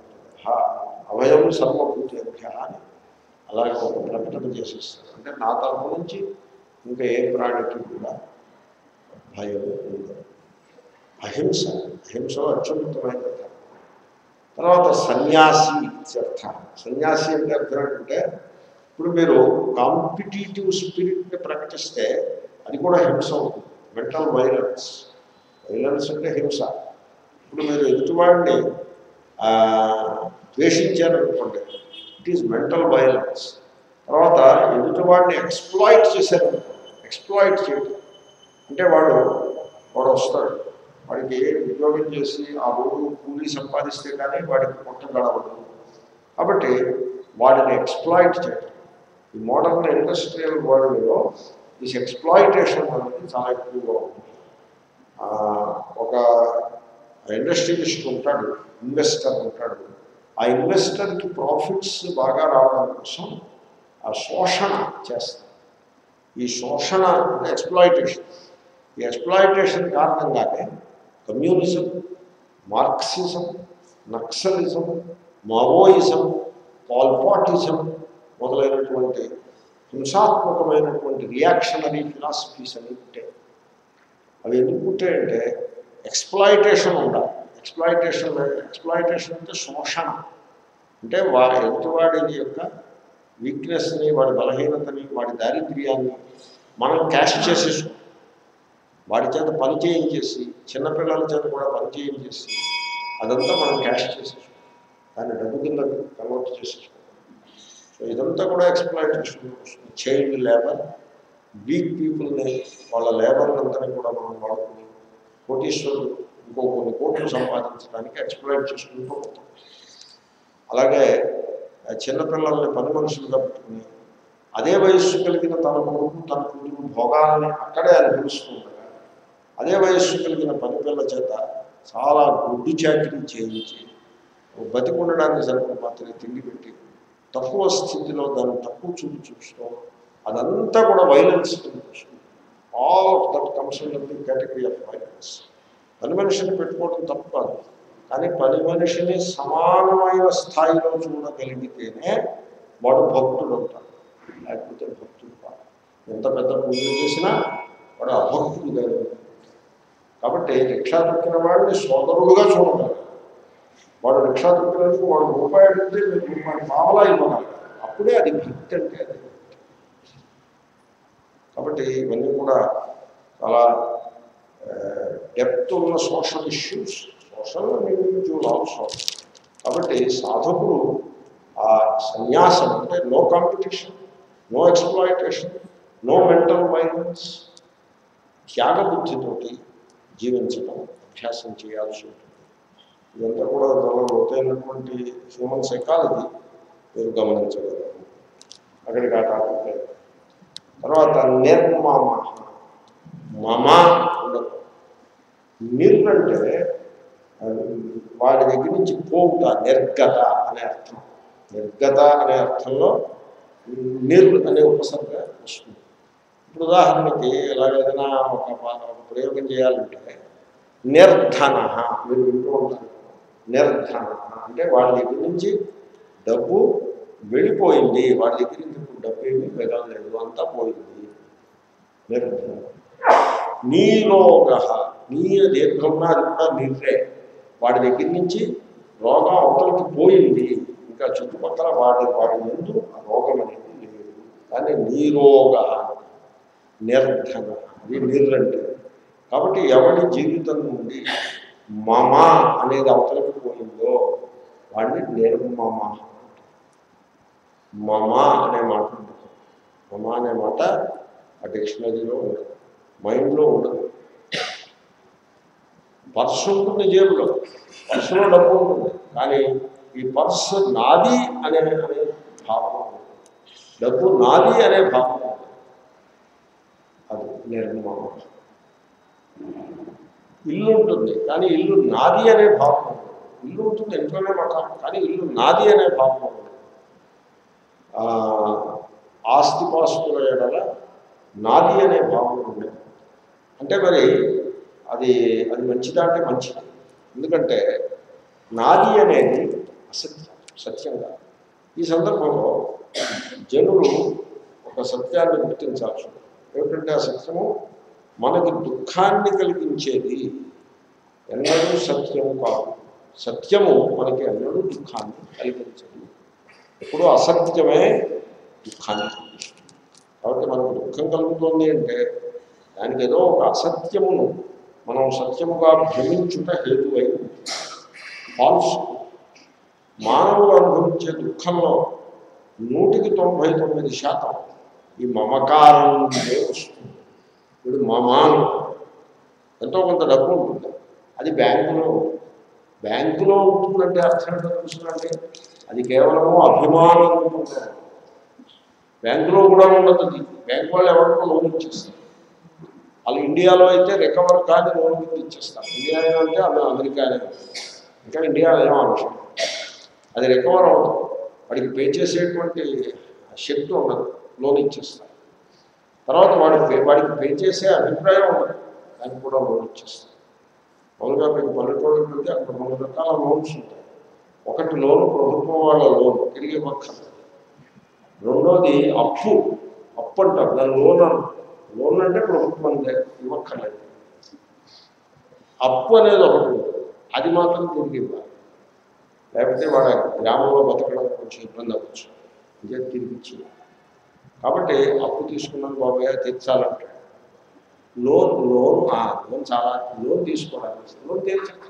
అభయం సర్వభూతేభ్య అని అలాగే ఒక ప్రకటన చేసేస్తారు అంటే నా తరఫు నుంచి ఇంకా ఏ ప్రాణికి కూడా భయం ఉండదు అహింస అహింసలో అత్యున్నతమైన ధర్మం. తర్వాత సన్యాసి ఇత్యర్థ సన్యాసి అంటే అర్థం ఏంటంటే ఇప్పుడు మీరు కాంపిటేటివ్ స్పిరిట్ని ప్రకటిస్తే అది కూడా హింస అవుతుంది మెంటల్ వైలెన్స్ వైలెన్స్ అంటే హింస ఇప్పుడు మీరు ఎదుటివాడిని ఆ, ద్వేషించారనుకోండి ఇట్ ఈజ్ మెంటల్ వైలెన్స్ తర్వాత ఎదుటివాడిని ఎక్స్ప్లాయిట్ చేశారనుకోండి ఎక్స్ప్లాయిట్ చేయడం అంటే వాడు వాడు వస్తాడు వాడికి ఏ ఉద్యోగం చేసి ఆ రోజు కూలీ సంపాదిస్తే కానీ వాడికి పొట్ట గడవదు కాబట్టి వాడిని ఎక్స్ప్లాయిట్ చేయడం ఈ మోడర్న్ ఇండస్ట్రియల్ వరల్డ్లో ఈ ఎక్స్ప్లాయిటేషన్ అనేది చాలా ఎక్కువగా ఉంటుంది ఆ, ఒక ఇండస్ట్రియలిస్ట్ ఉంటాడు ఇన్వెస్టర్ ఉంటాడు ఆ ఇన్వెస్టర్కి ప్రాఫిట్స్ బాగా రావడం కోసం ఆ శోషణ చేస్తారు ఈ శోషణ అంటే ఎక్స్ప్లాయిటేషన్ ఈ ఎక్స్ప్లాయిటేషన్ కారణంగానే communism Marxism Naxalism Maoism Pol Potism మొదలైనటువంటి హింసాత్మకమైనటువంటి రియాక్షనరీ ఫిలాసఫీస్ అని ఉంటాయి అవి ఎందుకు పుట్టాయంటే ఎక్స్ప్లాయిటేషన్ ఉండాలి ఎక్స్ప్లాయిటేషన్ ఎక్స్ప్లాయిటేషన్ అంటే శోషణ అంటే వాడి ఎదుటివాడి యొక్క వీక్నెస్ని వాడి బలహీనతని వాడి దారిద్ర్యాన్ని మనం క్యాష్ చేసేసుకుంటాం వాడి చేత పని చేయించేసి చిన్నపిల్లల చేత కూడా పని చేయించేసి అదంతా మనం క్యాష్ చేసేసుకుంటాం దాన్ని డబ్బు కింద కన్వర్ట్ చేసేసుకుంటాం సో ఇదంతా కూడా ఎక్స్ప్లాయిటేషన్ వస్తుంది చైల్డ్ లేబర్ వీక్ పీపుల్ని వాళ్ళ లేబర్ అంతా కూడా మనం వాడుకుని కోటీశ్వరులు ఇంకో కొన్ని కోట్లు సంపాదించడానికి ఎక్స్ప్లాయిట్ చేసుకుంటూ పోతాం అలాగే ఆ చిన్నపిల్లల్ని పని మనుషులుగా పెట్టుకుని అదే వయస్సు కలిగిన తన కొడుకు తన కూతురు భోగాలని అక్కడే అనుభవిస్తుండగా అదే వయస్సు కలిగిన పని పిల్ల చేత చాలా గుడ్డు చాకరీ చేయించి బతికుండడానికి సరిపడ మాత్రమే తిండి పెట్టి తక్కువ స్థితిలో దాన్ని తక్కువ చూపు చూస్తూ అదంతా కూడా వైలెన్స్ వస్తుంది all of that comes in the category of violence పని మనిషిని పెట్టుకోవడం తప్పు కాదు కానీ పని మనిషిని సమానమైన స్థాయిలో చూడగలిగితేనే వాడు భక్తుడు అవుతాడు లేకపోతే భక్తుడు కాదు ఎంత పెద్ద పూజలు చేసినా వాడు అభక్తుడు కాదు కాబట్టి రిక్షా తొక్కిన వాడిని సోదరుడుగా చూడగలరు వాడు రిక్షా తొక్కినందుకు వాడు రూపాయి అడిగితే మీరు రూపాయి పావలా ఇవ్వగలరు అప్పుడే అది భక్తి అంటే అది భక్తి. కాబట్టి ఇవన్నీ కూడా చాలా డెప్త్ ఉన్న social issues social individual also కాబట్టి సాధకులు ఆ సన్యాసం అంటే no competition no exploitation no mental violence త్యాగబుద్ధితోటి జీవించడం అభ్యాసం చేయాల్సి ఉంటుంది ఇదంతా కూడా చాలా లోతైనటువంటి హ్యూమన్ సైకాలజీ మీరు గమనించగలరు అక్కడికి ఆ టాపిక్ లేదు తర్వాత నిర్మమ మమ ఉండదు నిర్ అంటే ఆ, వాడి దగ్గర నుంచి పోవుట నిర్గత అనే అర్థం నిర్గత అనే అర్థంలో నిర్ అనే ఉపసర్గ వస్తుంది ఇప్పుడు ఉదాహరణకి ఎలాగైనా ఒక పా- ఒక ప్రయోగం చేయాలంటే నిర్ధన మీరు వింటూ ఉంటారు నిర్ధన అంటే వాడి దగ్గర నుంచి డబ్బు వెళ్ళిపోయింది వాడి దగ్గర నుంచి ఇప్పుడు డబ్బు ఏమీ మిగలలేదు అంతా పోయింది నిర్ధన నీరోగ నీ దీర్ఘంగా అది కూడా నిర్రే వాడి దగ్గర నుంచి రోగం అవతలకి పోయింది ఇంకా చుట్టుపక్కల వాడి వాడి ముందు ఆ రోగం అనేది లేదు కానీ నీరోగ నిర్ధన అది నిర్రంటే కాబట్టి ఎవరి జీవితం నుండి మమ అనేది అవతలకి పోయిందో వాడిని నిర్మమ మమ అనే మాట ఉంటుంది మమ అనే మాట ఆ డిక్షనరీలో ఉండదు మైండ్లో ఉండదు పర్సు ఉంటుంది జేబులో పర్సులో డబ్బు ఉంటుంది కానీ ఈ పర్సు నాది అనే అనే భావన ఉంటుంది డబ్బు నాది అనే భావన ఉంటుంది అది నిర్మమ ఇల్లు ఉంటుంది కానీ ఇల్లు నాది అనే భావన ఉండదు. ఇల్లు ఉంటుంది ఇంట్లోనే మకాం కానీ ఇల్లు నాది అనే భావన ఉండదు. ఆ, ఆస్తిపాస్తుల ఎడల నాది అనే భావన ఉండేది అంటే మరి అది అది మంచిదా అంటే మంచిది ఎందుకంటే నాది అనేది అసత్యం సత్యం కాదు ఈ సందర్భంలో జనులు ఒక సత్యాన్ని గుర్తించాల్సి ఉంది. ఏమిటంటే ఆ సత్యము మనకి దుఃఖాన్ని కలిగించేది ఎన్నడూ సత్యము కాదు సత్యము మనకి ఎన్నడూ దుఃఖాన్ని కలిగించదు ఎప్పుడూ అసత్యమే దుఃఖాన్ని కలిగిస్తుంది కాబట్టి మనకు దుఃఖం కలుగుతుంది అంటే దానికి ఏదో ఒక అసత్యమును మనం సత్యముగా భ్రమించుట హేతువై ఫాల్స్ మానవులు అనుభవించే దుఃఖంలో నూటికి తొంభై తొమ్మిది శాతం ఈ మమకారం నుండే వస్తుంది ఇప్పుడు మమాను ఎంతో కొంత డబ్బు ఉంటుంది అది బ్యాంకులో ఉంటుంది. బ్యాంకులో ఉంటుందంటే అర్థం ఏంటో తెలుసునంటే అది కేవలము అభిమానం ఉంటుంది బ్యాంకులో కూడా ఉండదు అది బ్యాంకు వాళ్ళు ఎవరికో లోన్ ఇచ్చేస్తారు వాళ్ళు ఇండియాలో అయితే రికవర్ కాని లోన్ కింద ఇచ్చేస్తారు ఇండియా అంటే అవి అమెరికానే ఇంకా ఇండియా ఏమో అవసరం అది రికవర్ అవుతుంది వాడికి పే చేసేటువంటి శక్తి ఉండదు లోన్ ఇచ్చేస్తారు తర్వాత వాడి పే వాడికి పే చేసే అభిప్రాయం ఉండదు దానికి కూడా లోన్ ఇచ్చేస్తారు మామూలుగా మీకు పల్లెటూళ్ళకి వెళ్తే అక్కడ రెండు రకాల లోన్స్ ఉంటాయి ఒకటి లోన్ ప్రభుత్వం వాళ్ళ లోన్ తిరిగి ఇవ్వక్కర్లేదు రెండోది అప్పు అప్పు అంటారు దాని లోన్ అంటారు లోన్ అంటే ప్రభుత్వం ఇవ్వక్కర్లేదు అప్పు అనేది ఒకటి ఉంటుంది అది మాత్రం తిరిగి ఇవ్వాలి లేకపోతే వాడ గ్రామంలో బతకడం కొంచెం ఇబ్బంది అవ్వచ్చు ఇదే తిరిగి ఇచ్చింది కాబట్టి అప్పు తీసుకున్నాను బాబాయ్ తీర్చాలంటే లోన్ లోన్ ఆ లోన్ చాలా లోన్ తీసుకోవడానికి లోన్ తీర్చండి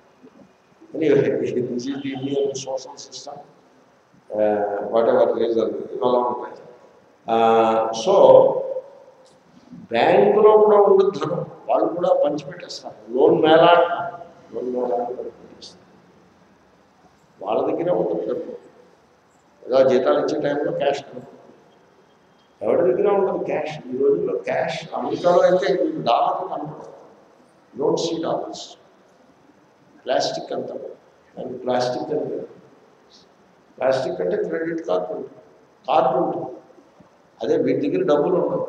this is the Indian social system whatever reason అలా ఉంటాయి సో బ్యాంకులో కూడా ఉండదు ధనం వాళ్ళు కూడా పంచిపెట్టేస్తారు లోన్ మేళా అంటారు. లోన్ మేళా అని పంచిపెట్టేస్తారు వాళ్ళ దగ్గరే ఉంటుంది డబ్బు ఏదో జీతాలు ఇచ్చే టైంలో క్యాష్ కనుక్కుంటారు ఎవరి దగ్గర ఉంటుంది క్యాష్ ఈ రోజుల్లో క్యాష్ అమెరికాలో అయితే మీకు డాలర్ కనపడదు డోంట్ సీ డాలర్స్ ప్లాస్టిక్ అంతా దానికి ప్లాస్టిక్ అంటే ప్లాస్టిక్ అంటే క్రెడిట్ కార్డు ఉంటుంది కార్డు ఉంటుంది అదే వీటి దగ్గర డబ్బులు ఉండవు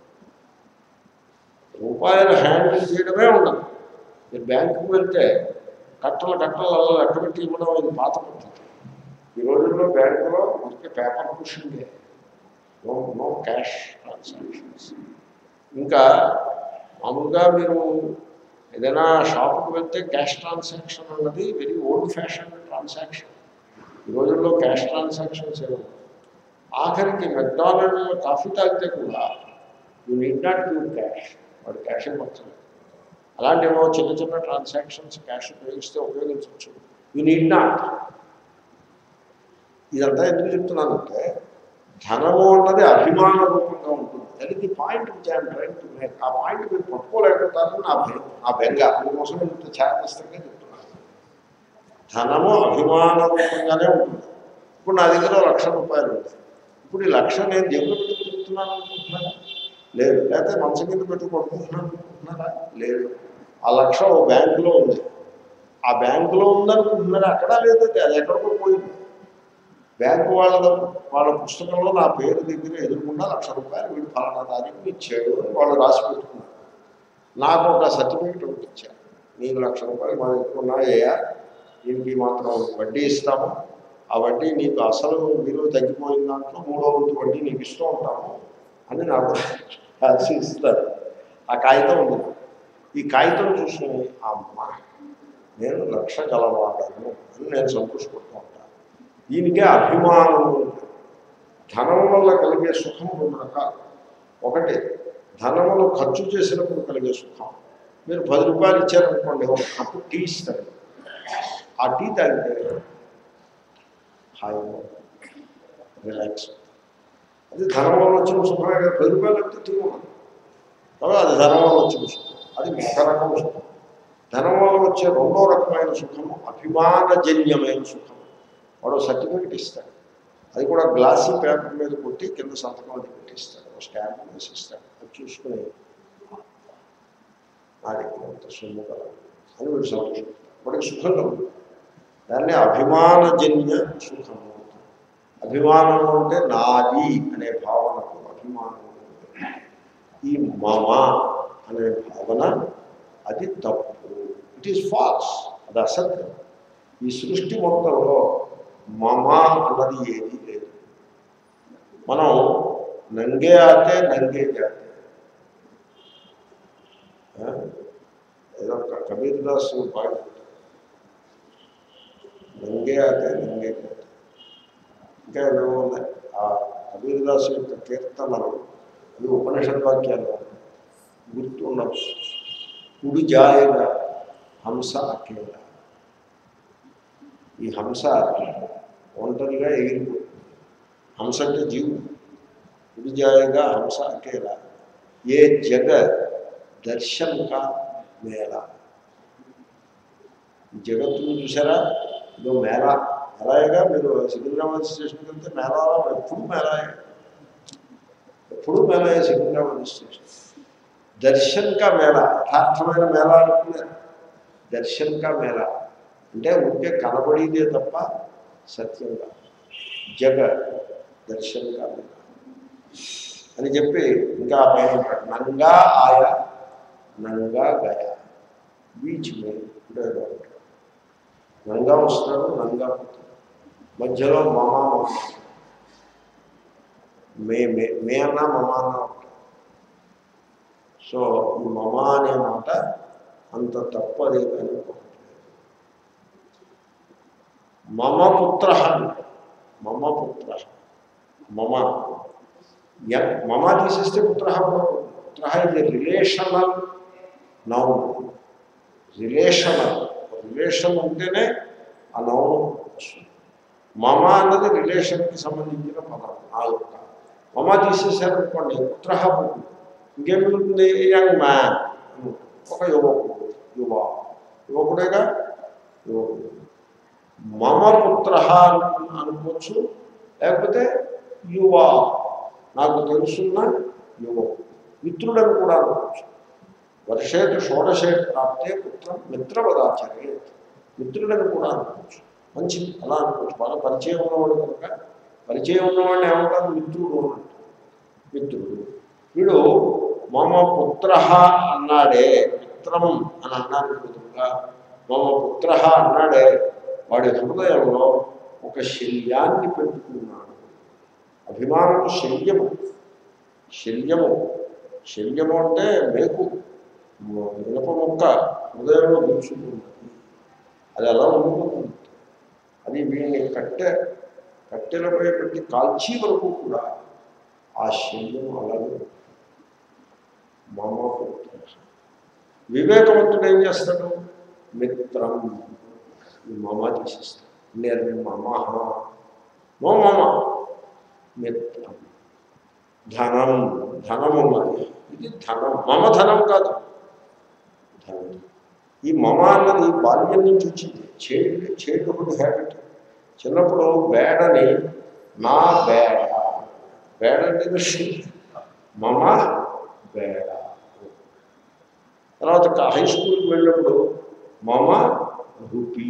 రూపాయలు హ్యాండిల్ చేయడమే ఉండదు మీరు బ్యాంకుకి వెళ్తే కట్టలు కట్టలు అలా లెక్క పెట్టి ఇవ్వడం ఇది పాత పద్ధతి ఈ రోజుల్లో బ్యాంకులో మనకి పేపర్ పుషింగే నో నో క్యాష్ ట్రాన్సాక్షన్స్ ఇంకా మామూలుగా మీరు ఏదైనా షాప్కి వెళ్తే క్యాష్ ట్రాన్సాక్షన్ అన్నది వెరీ ఓల్డ్ ఫ్యాషన్ ట్రాన్సాక్షన్ ఈ రోజుల్లో క్యాష్ ట్రాన్సాక్షన్స్ ఏమో ఆఖరికి మెక్డానల్డ్లో కాఫీ తాగితే కూడా you need not give cash వాడు క్యాష్ ఇవ్వచ్చలేదు అలాంటివో చిన్న చిన్న ట్రాన్సాక్షన్స్ క్యాష్ ఉపయోగిస్తే ఉపయోగించవచ్చు యూ నీడ్ నాట్ ఇదంతా ఎందుకు చెప్తున్నానంటే ధనము అన్నది అభిమాన రూపంగా ఉంటుంది that is the point which I'm trying to make ఆ పాయింట్ మీరు పట్టుకోలేకపోతారని నా భయం నా బెంగ అందుకోసం ఇంత ఛాయస్తంగా చెప్తున్నాను ధనము అభిమాన రూపంగానే ఉంటుంది ఇప్పుడు నా దగ్గర లక్ష రూపాయలు ఉంది ఇప్పుడు ఈ లక్ష నేను జేబులో పెట్టుకుంటున్నాను అనుకుంటున్నారా లేదు లేకపోతే మంచం కింద పెట్టి పడుకుంటున్నాను అనుకుంటున్నారా లేదు ఆ లక్ష ఓ బ్యాంకులో ఉంది ఆ బ్యాంకులో ఉందనుకుంటున్నారా అక్కడ లేదు అది ఎక్కడికో పోయింది బ్యాంకు వాళ్ళ వాళ్ళ పుస్తకంలో నా పేరు దగ్గర ఎదురుకుండా లక్ష రూపాయలు వీడు ఫలానా తారీఖు ఇచ్చాడు అని వాళ్ళు రాసి పెట్టుకున్నారు నాకు ఒక సర్టిఫికేట్ ఒకటి ఇచ్చారు నీకు లక్ష రూపాయలు మా దగ్గర ఉన్నాయ్యా దీనికి మాత్రం వడ్డీ ఇస్తాము ఆ వడ్డీ నీకు అసలు విలువ తగ్గిపోయిన దాంట్లో మూడో వంతు వడ్డీ నీకు ఇస్తూ ఉంటాము అని నాకు రాసి ఇస్తారు ఆ కాగితం ఉంది ఈ కాగితం చూసుకుని అమ్మ నేను లక్ష గలవాడను అని నేను సంతోషపడుతూ ఉంటాను దీనికే అభిమానం ఉంది ధనం వల్ల కలిగే సుఖం రెండు రకాలు ఒకటి ధనమును ఖర్చు చేసినప్పుడు కలిగే సుఖం మీరు పది రూపాయలు ఇచ్చారనుకోండి ఒక కప్పు టీ ఇస్తారు ఆ టీ తాగితే హాయిగా రిలాక్స్ అది ధనం వల్ల వచ్చిన సుఖమే కదా పది రూపాయలు అంటే టీ ఉండదు కాబట్టి అది ధనం వల్ల వచ్చిన సుఖం అది ఒక రకం సుఖం ధనం వల్ల వచ్చే రెండో రకమైన సుఖము అభిమానజన్యమైన సుఖం వాడు సర్టిఫికెట్ ఇస్తాడు అది కూడా గ్లాసీ పేపర్ మీద కొట్టి కింద సంతకం అది పెట్టిస్తాడు ఒక స్టాంప్ వేసి ఇస్తాడు అది చూసుకుని నా దగ్గర అంత సొమ్ము కదా అని వీడు సంతోషం వాడికి సుఖం కలుగుతుంది దాన్ని అభిమానజన్య సుఖము అభిమానం అంటే నాది అనే భావనకు అభిమానం ఈ మమ అనే భావన అది తప్పు ఇట్ ఈస్ ఫాల్స్ అది అసత్యం ఈ సృష్టి మొత్తంలో మమ అన్నది ఏది లేదు మనం నంగే ఆతే నంగే జాతే ఆ? ఏదో క- కబీర్ దాస్ బాగా చెప్తారు. నంగే ఆతే నంగే జాతే ఇంకా ఏమో ఉన్నాయి ఆ కబీర్ దాస్ యొక్క కీర్తనలు అవి ఉపనిషత్ వాక్యాలు గుర్తు ఉండవు కుడి జాయగా హంస అకేలా ఈ హంస ఒంటరిగా ఎగిరిపోతుంది హంస అంటే జీవుడు కుడి జాయగా హంస అకేలా ఏ జగ దర్శన్ కా మేళా ఈ జగత్తును చూసారా ఇదో మేళా మేళాయగా మీరు సికింద్రాబాద్ స్టేషన్కి వెళ్తే మేళాలో ఎప్పుడు మేళాయే ఎప్పుడు మేళాయే సికింద్రాబాద్ స్టేషన్ దర్శన్ కా మేళా యథార్థమైన మేళా అనుకున్నారు దర్శన్ కా మేళా అంటే ఉంటే కనబడేదే తప్ప సత్యంగా జగ దర్శన్ కా మేళా అని చెప్పి ఇంకా ఆ పైన ఉంటాడు నంగా ఆయా నంగా గయా బీచ్ మే అంటే ఏదో ఉంటాడు. నంగా వస్తాడు నంగా పోతాడు మధ్యలో మమ మమ మే మే మే అన్నా మమ అన్నా ఉంటాడు సో ఈ మమ అనే మాట అంత తప్పదే కానీ మమ పుత్ర మమ పుత్ర మమ య- మమ తీసేస్తే పుత్ర పుత్ర ఇది రిలేషనల్ నౌన్ రిలేషనల్ రిలేషన్ ఉంటేనే ఆ నౌన్ వస్తుంది మమ అన్నది రిలేషన్కి సంబంధించిన పదం ఆ యొక్క మమ తీసేసారనుకోండి పుత్ర పుట్టింది ఇంకేం మిగులుతుంది యంగ్ మ్యాన్ ఒక యువకుడు యువ యువకుడేగా యువకుడు మమ పుత్ర అనుకోవచ్చు లేకపోతే యువ నాకు తెలుసున్న యువకుడు మిత్రుడని కూడా అనుకోవచ్చు వర్షేట్ షోడశేట్ ప్రాప్తే పుత్రం మిత్రవదాచరే మిత్రుడని కూడా అనుకోవచ్చు మంచిది అలా అనుకోవచ్చు బాగా పరిచయం ఉన్నవాడు కనుక పరిచయం ఉన్నవాడిని ఏమంటారు మిత్రుడు అని అంటారు మిత్రుడు వీడు మమ పుత్ర అన్నాడే మిత్రం అని అన్నాడు బదులుగా మమ పుత్ర అన్నాడే వాడి హృదయంలో ఒక శల్యాన్ని పెట్టుకున్నాడు అభిమానం శల్యము శల్యము శల్యము అంటే మేకు మినప మొక్క హృదయంలో గుంచుకున్నది అది ఎలా ఉండిపోతుంది అది వీడిని కట్టె కట్టెలపై పెట్టి కాల్చి వరకు కూడా ఆ శల్యం అలాగే ఉంటుంది. మమ పుత్ర వివేకవంతుడు ఏం చేస్తాడు మిత్రం ఈ మమ తీసేస్తాడు నిర్మమ నో మమ మిత్రం ధనం ధనం ఉన్నది ఇది ధనం మమ ధనం కాదు ధనం ఈ మమ అన్నది బాల్యం నుంచి వచ్చింది చేడు చేడుకుడు హ్యాబిట్ చిన్నప్పుడు బేడని నా బేడ బేడ అంటే మమ బేడ తర్వాత హై స్కూల్కి వెళ్ళినప్పుడు మమ రూపీ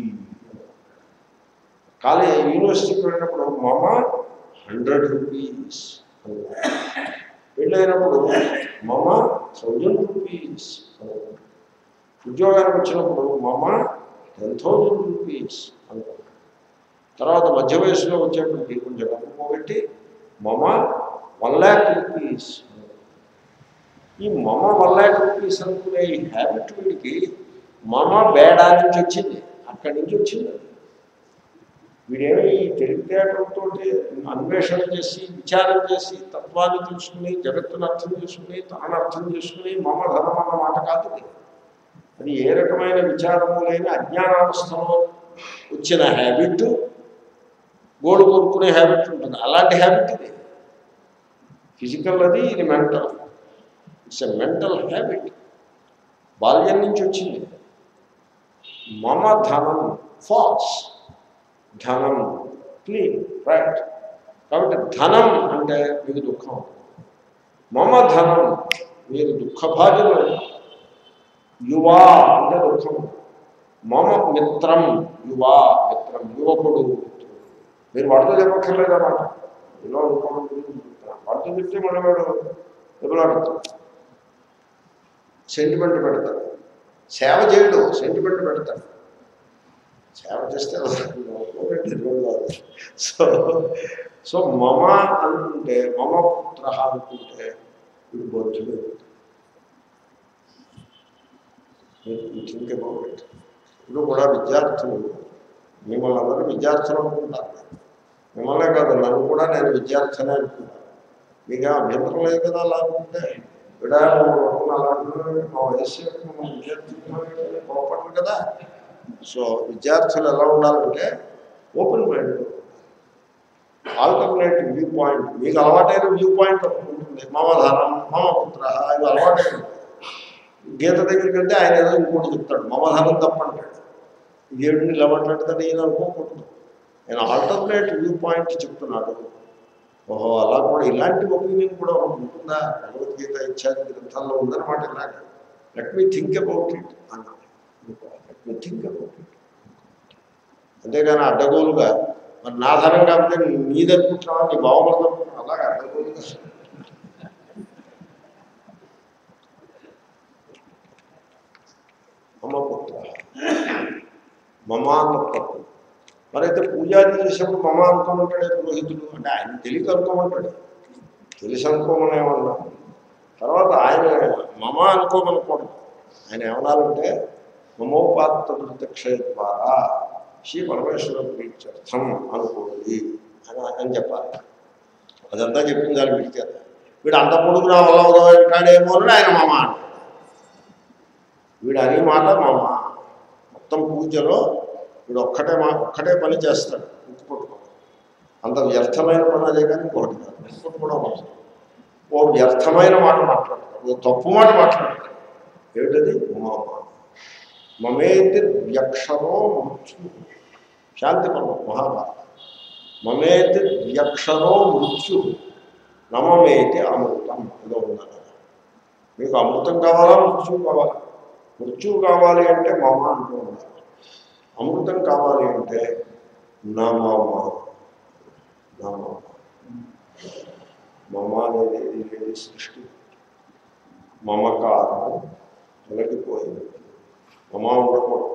కాలేజ్ యూనివర్సిటీకి వెళ్ళినప్పుడు మమ హండ్రెడ్ రూపీస్ పెళ్ళైనప్పుడు మమ థౌజండ్ రూపీస్ ఉద్యోగానికి వచ్చినప్పుడు మమ టెన్ థౌజండ్ రూపీస్ అనుకుంటాం తర్వాత మధ్య వయసులో వచ్చేప్పటికి కొంచెం డబ్బు పోగొట్టి మమ వన్ ల్యాక్ రూపీస్ ఈ మమ వన్ ల్యాక్ రూపీస్ అనుకునే ఈ హ్యాబిట్ వీడికి మమ బేడా నుంచి వచ్చింది అక్కడి నుంచి వచ్చింది అది వీడేమి ఈ తెలివితేటలతో అన్వేషణ చేసి విచారం చేసి తత్వాన్ని తెలుసుకుని జగత్తును అర్థం చేసుకుని తనను అర్థం చేసుకుని మమ ధనం అన్న మాట కాదు ఇది. అది ఏ రకమైన విచారము లేని అజ్ఞానావస్థలో వచ్చిన హ్యాబిట్ గోడు కొనుక్కునే హ్యాబిట్ ఉంటుంది అలాంటి హ్యాబిట్ ఇది ఫిజికల్ అది ఇది mental it's a mental habit బాల్యం నుంచి వచ్చింది మమ ధనం ఫాల్స్ ధనం క్లీన్ రైట్ కాబట్టి ధనం అంటే మీకు దుఃఖం మమ ధనం మీరు దుఃఖభాగ్యం యువా అంటే దుఃఖం మమ మిత్రం యువా మిత్రం యువకుడు మీరు వాడితో చెప్పక్కర్లేదు అన్నమాట ఇలా ఇంకొకటి గురించి చెప్తాను వాడితో చెప్తే మళ్ళీ వాడు దెబ్బలాడతాడు సెంటిమెంట్ పెడతాడు సేవ చేయడు సెంటిమెంట్ పెడతాడు సేవ చేస్తే సో సో మమ అనుకుంటే మమ పుత్ర అనుకుంటే వీడు బొచ్చుడు థింక్ అబౌట్ ఇట్ ఇప్పుడు కూడా విద్యార్థులు మిమ్మల్ని అందరూ విద్యార్థులు అనుకుంటారు మిమ్మల్నే కాదు నన్ను కూడా నేను విద్యార్థినే అనుకుంటాను మీకు ఏం అభ్యంతరం లేదు కదా అలా అనుకుంటే విడా అలా అంటున్నాడు మా వయస్సు విద్యార్థులు కోపడరు కదా సో విద్యార్థులు ఎలా ఉండాలంటే open mind alternative view point మీకు అలవాటైన వ్యూ పాయింట్ ఒకటి ఉంటుంది మమధనం మమ పుత్ర ఇవి అలవాటైన గీత దగ్గరికి వెళ్తే ఆయన ఏదో ఇంకోటి చెప్తాడు మమధనం తప్పంటాడు దేవుడిని ఇలా మాట్లాడతాడు ఈయన అనుకోకూడదు ఆయన ఆల్టర్నేట్ వ్యూ పాయింట్ చెప్తున్నాడు ఓహో అలా కూడా ఇలాంటి ఒపీనియన్ కూడా ఒకటి ఉంటుందా భగవద్గీత ఇత్యాది గ్రంథాల్లో ఉందన్నమాట ఇలాగ let me think about it అన్నాడు let me think about it అంతేగాని అడ్డగోలుగా మరి నా ధనం కాకపోతే నీదనుకుంటున్నావా నీ బావమని అనుకుంటున్నావు అలాగే అడ్డగోలుగా మమ పుత్ర మమ అన్న తప్పు మరైతే పూజాది చేసేప్పుడు మమ అనుకోమంటాడే పురోహితుడు అంటే ఆయన తెలియక అనుకోమంటాడు తెలిసి అనుకోమని ఏమన్నా తర్వాత ఆయన మమ అనుకోమనుకోండి ఆయన ఏమన్నారంటే మమోపాత్త ప్రత్యక్ష ద్వారా శ్రీ పరమేశ్వర ప్రీత్యర్థం అనుకోండి అని అని చెప్పాలి అదంతా చెప్పింది దాని వీడికి వీడు అంత పొడుగు నా వల్ల అవుతాడేమో అని ఆయన మమ అంటాడు వీడు అనే మాట మమ మొత్తం పూజలో వీడు ఒక్కటే మా ఒక్కటే పని చేస్తాడు ముక్కు పట్టుకోవడం అంత వ్యర్థమైన పని అదే కానీ ఇంకొకటి కాదు ముక్కు పట్టుకోవడం అవసరం ఓ వ్యర్థమైన మాట మాట్లాడతాడు ఓ తప్పు మాట మాట్లాడతాడు ఏమిటది మమ మమేతి వ్యక్షరో మృత్యు శాంతి పర్వం మహాభారత మమేతి వ్యక్షరో మృత్యు నమమేతి అమృతం ఏదో ఉందన్న మీకు అమృతం కావాలా మృత్యువు కావాలా మృత్యువు కావాలి అంటే మమ అంటూ ఉండాలి అమృతం కావాలి అంటే నమమ నమమ మమ అనేది ఇది సృష్టి మమకారం తొలగిపోయింది మమ ఉండకూడదు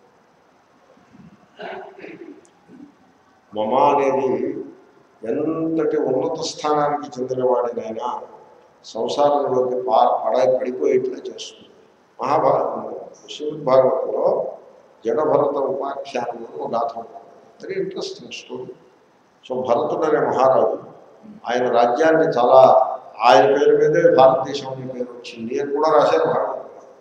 మమ అనేది ఎంతటి ఉన్నత స్థానానికి చెందినవాడినైనా సంసారంలోకి పా పడాయి పడిపోయేట్లా చేస్తుంది మహాభారతంలో శ్రీమద్ భాగవతంలో జడభరత ఉపాఖ్యానంలో ఒక గాథ వెరీ ఇంట్రెస్టింగ్ స్టోరీ సో భరతుడు అనే మహారాజు ఆయన రాజ్యాన్ని చాలా ఆయన పేరు మీదే భారతదేశం అనే పేరు వచ్చింది అని కూడా రాశారు భాగవతంలో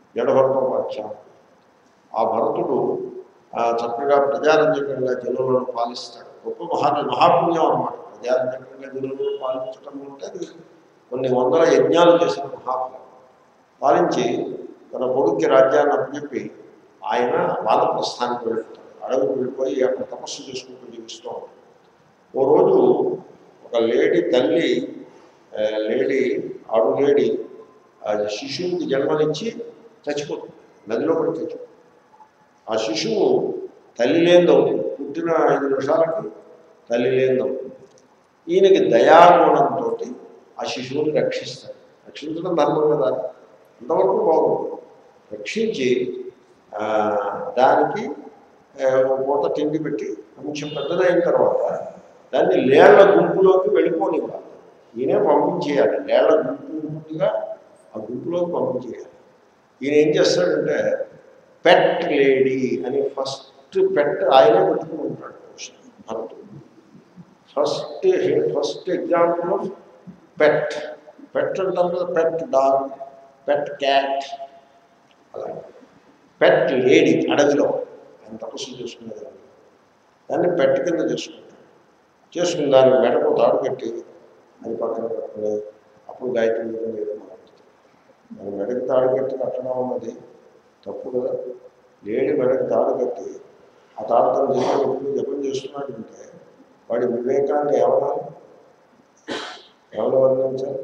జడభరతోపాఖ్యానం ఆ భరతుడు ఆ, చక్కగా ప్రజారంజకంగా జనులను పాలిస్తాడు గొప్ప మహా మహాపుణ్యం అన్నమాట ప్రజారంజకంగా జనులను పాలించడం అంటే అది కొన్ని వందల యజ్ఞాలు చేసిన మహాపుణ్యం పాలించి తన కొడుక్కి రాజ్యాన్ని అప్పచెప్పి ఆయన వానప్రస్థానికి వెళ్తాడు అడవికి వెళ్ళిపోయి అక్కడ తపస్సు చేసుకుంటూ జీవిస్తూ ఉంటాడు ఓ రోజు ఒక లేడీ తల్లి ఆ, లేడీ ఆడు లేడీ ఆ శిశువుకి జన్మనిచ్చి చచ్చిపోతుంది నదిలో పడి చచ్చిపోతుంది ఆ శిశువు తల్లి లేనిదవుతుంది పుట్టిన ఐదు నిమిషాలకి తల్లి లేనిదవుతుంది ఈయనకి దయాగుణంతో ఆ శిశువుని రక్షిస్తాడు రక్షించడం ధర్మం కదా అంతవరకు బాగుంది రక్షించి ఆ, దానికి ఆ, ఒక పూట తిండి పెట్టి కొంచెం పెద్దదైన తర్వాత దాన్ని లేళ్ల గుంపులోకి వెళ్ళిపోనివ్వాలి ఈయనే పంపించేయాలి లేళ్ల గుంపు ఉంటుందిగా ఆ గుంపులోకి పంపించేయాలి ఈయన ఏం చేస్తాడంటే పెట్ లేడీ అని ఫస్ట్ పెట్ ఆయనే పెట్టుకుని ఉంటాడు భరతుడు first first example of pet pet అంటారు కదా పెట్ డాగ్ పెట్ క్యాట్ అలా పెట్ లేడీ అడవిలో ఆయన తపస్సు చేసుకునేది దాన్ని పెట్ కింద చేసుకుంటాడు చేసుకుని దాన్ని మెడకు తాడు పెట్టి అది పక్కన పెట్టుకుని అప్పుడు గాయత్రి జపం చేయడం మొదలుపెడతాడు దాని మెడకు తాడు కట్టి కట్టడం అన్నది తప్పు కదా లేడీ మెడకు తాడు కట్టి ఆ తాడు తన జీవితం ఎప్పుడు జపం చేస్తున్నాడంటే వాడి వివేకాన్ని ఏమన్నా ఎవరు వర్ణించాలి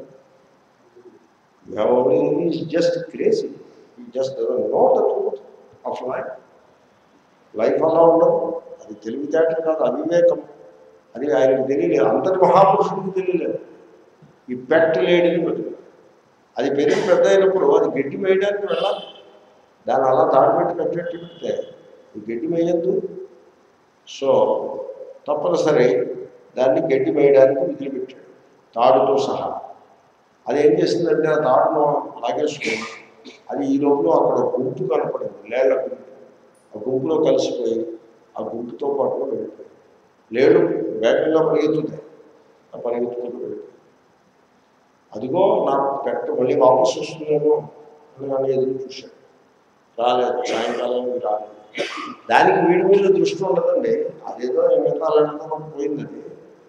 ఎవరు ఈజ్ జస్ట్ క్రేజీ ఈ just know the truth of life life అలా ఉండదు అది తెలివితేటలు కాదు అవివేకం అది ఆయనకు తెలియలేదు అంతటి మహాపురుషుడికి తెలియలేదు ఈ పెట్ లేడీని పెట్టుకున్నాడు అది పెరిగి పెద్ద అయినప్పుడు అది గడ్డి మేయడానికి వెళ్ళాలి దాన్ని అలా తాడుపెట్టి కట్టేట్టు పెడితే ఈ గడ్డి మేయద్దు సో తప్పనిసరి దాన్ని గడ్డి మేయడానికి వదిలిపెట్టాడు తాడుతో సహా అది ఏం చేసిందంటే ఆ తాడును లాగేసుకొని అది ఈ లోపల అక్కడ గుంపు కనపడింది లేళ్ల గుంపు ఆ గుంపులో కలిసిపోయి ఆ గుంపుతో పాటుగా వెళ్ళిపోయింది లేడు వేగంగా పరిగెత్తుతాయి ఆ పరిగెత్తుకుంటూ వెళ్ళిపోయింది అదిగో నాకు పెట్ట మళ్ళీ వాపసు వస్తుందేమో అని నన్ను ఎదురు చూశాడు రాలేదు సాయంకాలం రాలేదు దానికి వీడి మీద దృష్టి ఉండదండి అదేదో ఎన్నికాలంటే పోయింది అది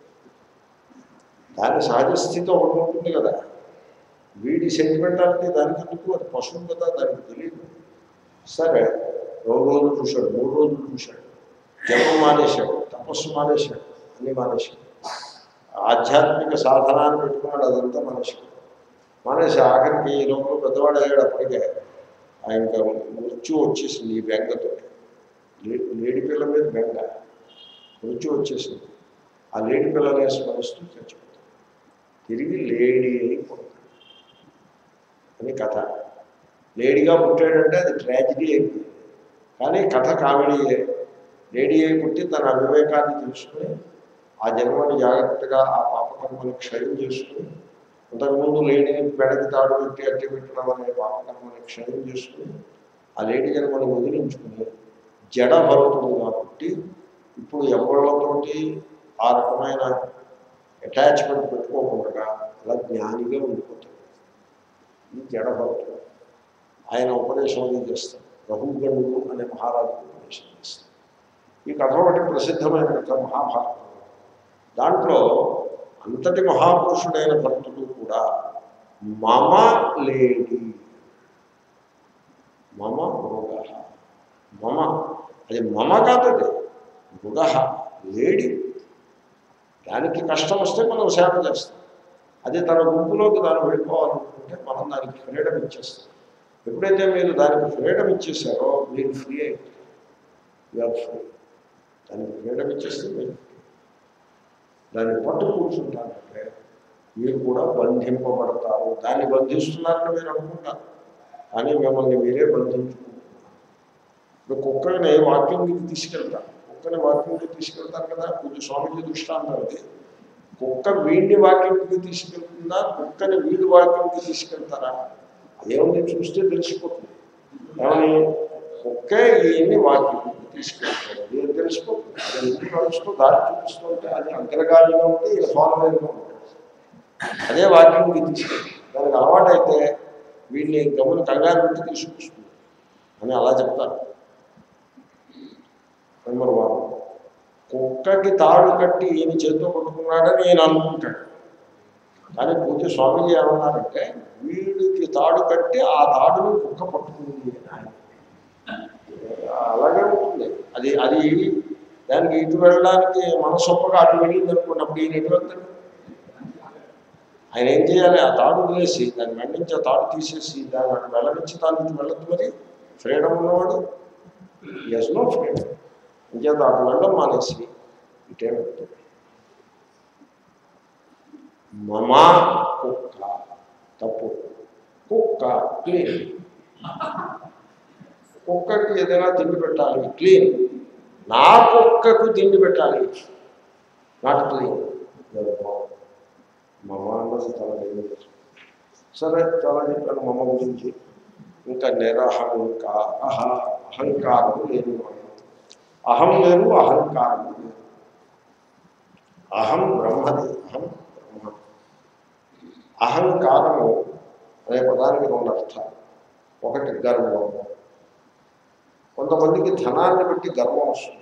దాని సహజ స్థితి ఒకటి ఉంటుంది కదా వీడి సెంటిమెంటాలిటీ దానికి ఎందుకు అది పశువు కదా దానికి తెలియదు సరే రెండు రోజులు చూశాడు మూడు రోజులు చూశాడు జపం మానేశాడు తపస్సు మానేశాడు అన్నీ మానేశాడు ఆధ్యాత్మిక సాధనాన్ని పెట్టుకున్నాడు అదంతా మానేశాడు మానేసి ఆఖరికి ఈ లోపల పెద్దవాడు అయ్యాడు అప్పటికే ఆయనకి మృత్యు వచ్చేసింది ఈ బెంగతో లేడి పిల్ల మీద బెంగ మృత్యు వచ్చేసింది ఆ లేడి పిల్లనే స్మరిస్తూ చచ్చిపోతాడు తిరిగి లేడీ అయి పుడతాడు అని కథ లేడీగా పుట్టాడంటే అది ట్రాజిడీ అయిపోయింది కానీ కథ కామెడీయే లేడీ అయి పుట్టి తన అవివేకాన్ని తెలుసుకుని ఆ జన్మని జాగ్రత్తగా ఆ పాపకర్మని క్షయం చేసుకుని అంతకుముందు లేడీని పెడకి తాడు పెట్టి అట్టి పెట్టడం అనే పాపకర్మని క్షయం చేసుకుని ఆ లేడీ జన్మని వదిలించుకుని జడ భరతుడుగా పుట్టి ఇప్పుడు ఎవళ్ళతోటి ఆ రకమైన అటాచ్మెంట్ పెట్టుకోకుండా అలా జ్ఞానిగా ఉండిపోతాడు ఈ జడ భరతుడు ఆయన ఉపదేశం అది చేస్తాడు రఘుగణుడు అనే మహారాజుకు ఉపదేశం చేస్తాడు ఈ కథ ఒకటి ప్రసిద్ధమైన కథ మహాభారతం దాంట్లో అంతటి మహాపురుషుడైన భక్తుడు కూడా మమ లేడి మమ మృగ మమ అది మమ కాదది మృగ లేడి దానికి కష్టం వస్తే మనం సేవ చేస్తాం అది తన గుంపులోకి దాన్ని వెళ్ళిపోవాలనుకుంటే మనం దానికి ఫ్రీడమ్ ఇచ్చేస్తాం ఎప్పుడైతే మీరు దానికి ఫ్రీడమ్ ఇచ్చేసారో మీరు ఫ్రీ అయిపోతారు యూఆర్ ఫ్రీ దానికి ఫ్రీడమ్ ఇచ్చేస్తే మీరు free. దాన్ని పట్టు కూర్చుంటారంటే మీరు కూడా బంధింపబడతారు దాన్ని బంధిస్తున్నారని మీరు అనుకుంటారు కానీ మిమ్మల్ని మీరే బంధించుకుంటున్నారు ఇప్పుడు కుక్కని వాకింగ్కి తీసుకెళ్తారు కుక్కని వాకింగ్కి తీసుకెళ్తారు కదా కొంచెం స్వామిజీ దృష్టాంతం అది కుక్క వీడిని వాకింగ్కి తీసుకెళ్తుందా కుక్కని వీడి వాకింగ్కి తీసుకెళ్తారా అదేముంది చూస్తే తెలిసిపోతుంది ఏమని కుక్కే ఈయన్ని వాకింగ్కి తీసుకెళ్తాడు ఇది తెలిసిపోతుంది అది ఎందుకు నడుస్తూ దారి చూపిస్తుంటే అది అంతర్గాలిగా ఉంటే ఇది ఫాలోవేగా ఉంటుంది అదే వాకింగ్కి తీసుకెళ్తుంది దానికి అలవాటైతే వీడిని గమని కంగారు పెట్టి తీసుకొస్తుంది అని అలా చెప్తారు నెంబర్ వన్ కుక్కకి తాడు కట్టి ఈయన చేతితో పట్టుకున్నాడని ఈయన అనుకుంటాడు కానీ పూజ స్వామీజీ ఏమన్నారంటే వీడికి తాడు కట్టి ఆ తాడుని కుక్క పట్టుకుంది అని ఆయన. అలాగే ఉంటుంది అది అది దానికి ఇటు వెళ్ళడానికి మనసొప్పగా అటు వెళ్ళింది అనుకోండి అప్పుడు ఈయన ఎటు వెళ్తాడు ఆయన ఏం చేయాలి ఆ తాడు వదిలేసి దాన్ని వెండించి ఆ తాడు తీసేసి దాన్ని అటు వెళ్ళనిచ్చి తాను ఇటు వెళ్ళదు మరి ఫ్రీడమ్ ఉన్నవాడు ఎస్ నో ఫ్రీడమ్ ఇంకేత అటు వెళ్ళడం మానేసి ఇటే వెళ్తాడు మమా కుక్క తప్పు కుక్క క్లీన్ కుక్కకి ఏదైనా తిండి పెట్టాలి క్లీన్ నా కుక్కకు తిండి పెట్టాలి నాట్ క్లీన్ మమ అన్నది చాలా డేంజర్ సరే చాలా చెప్పాను మమ గురించి ఇంకా నిరహంకార అహంకారం లేని వాడు అహం వేరు అహంకారం వేరు అహం బ్రహ్మది అహం బ్రహ్మ అహంకారము అనే పదానికి రెండు అర్థాలు ఒకటి గర్వము కొంతమందికి ధనాన్ని బట్టి గర్వం వస్తుంది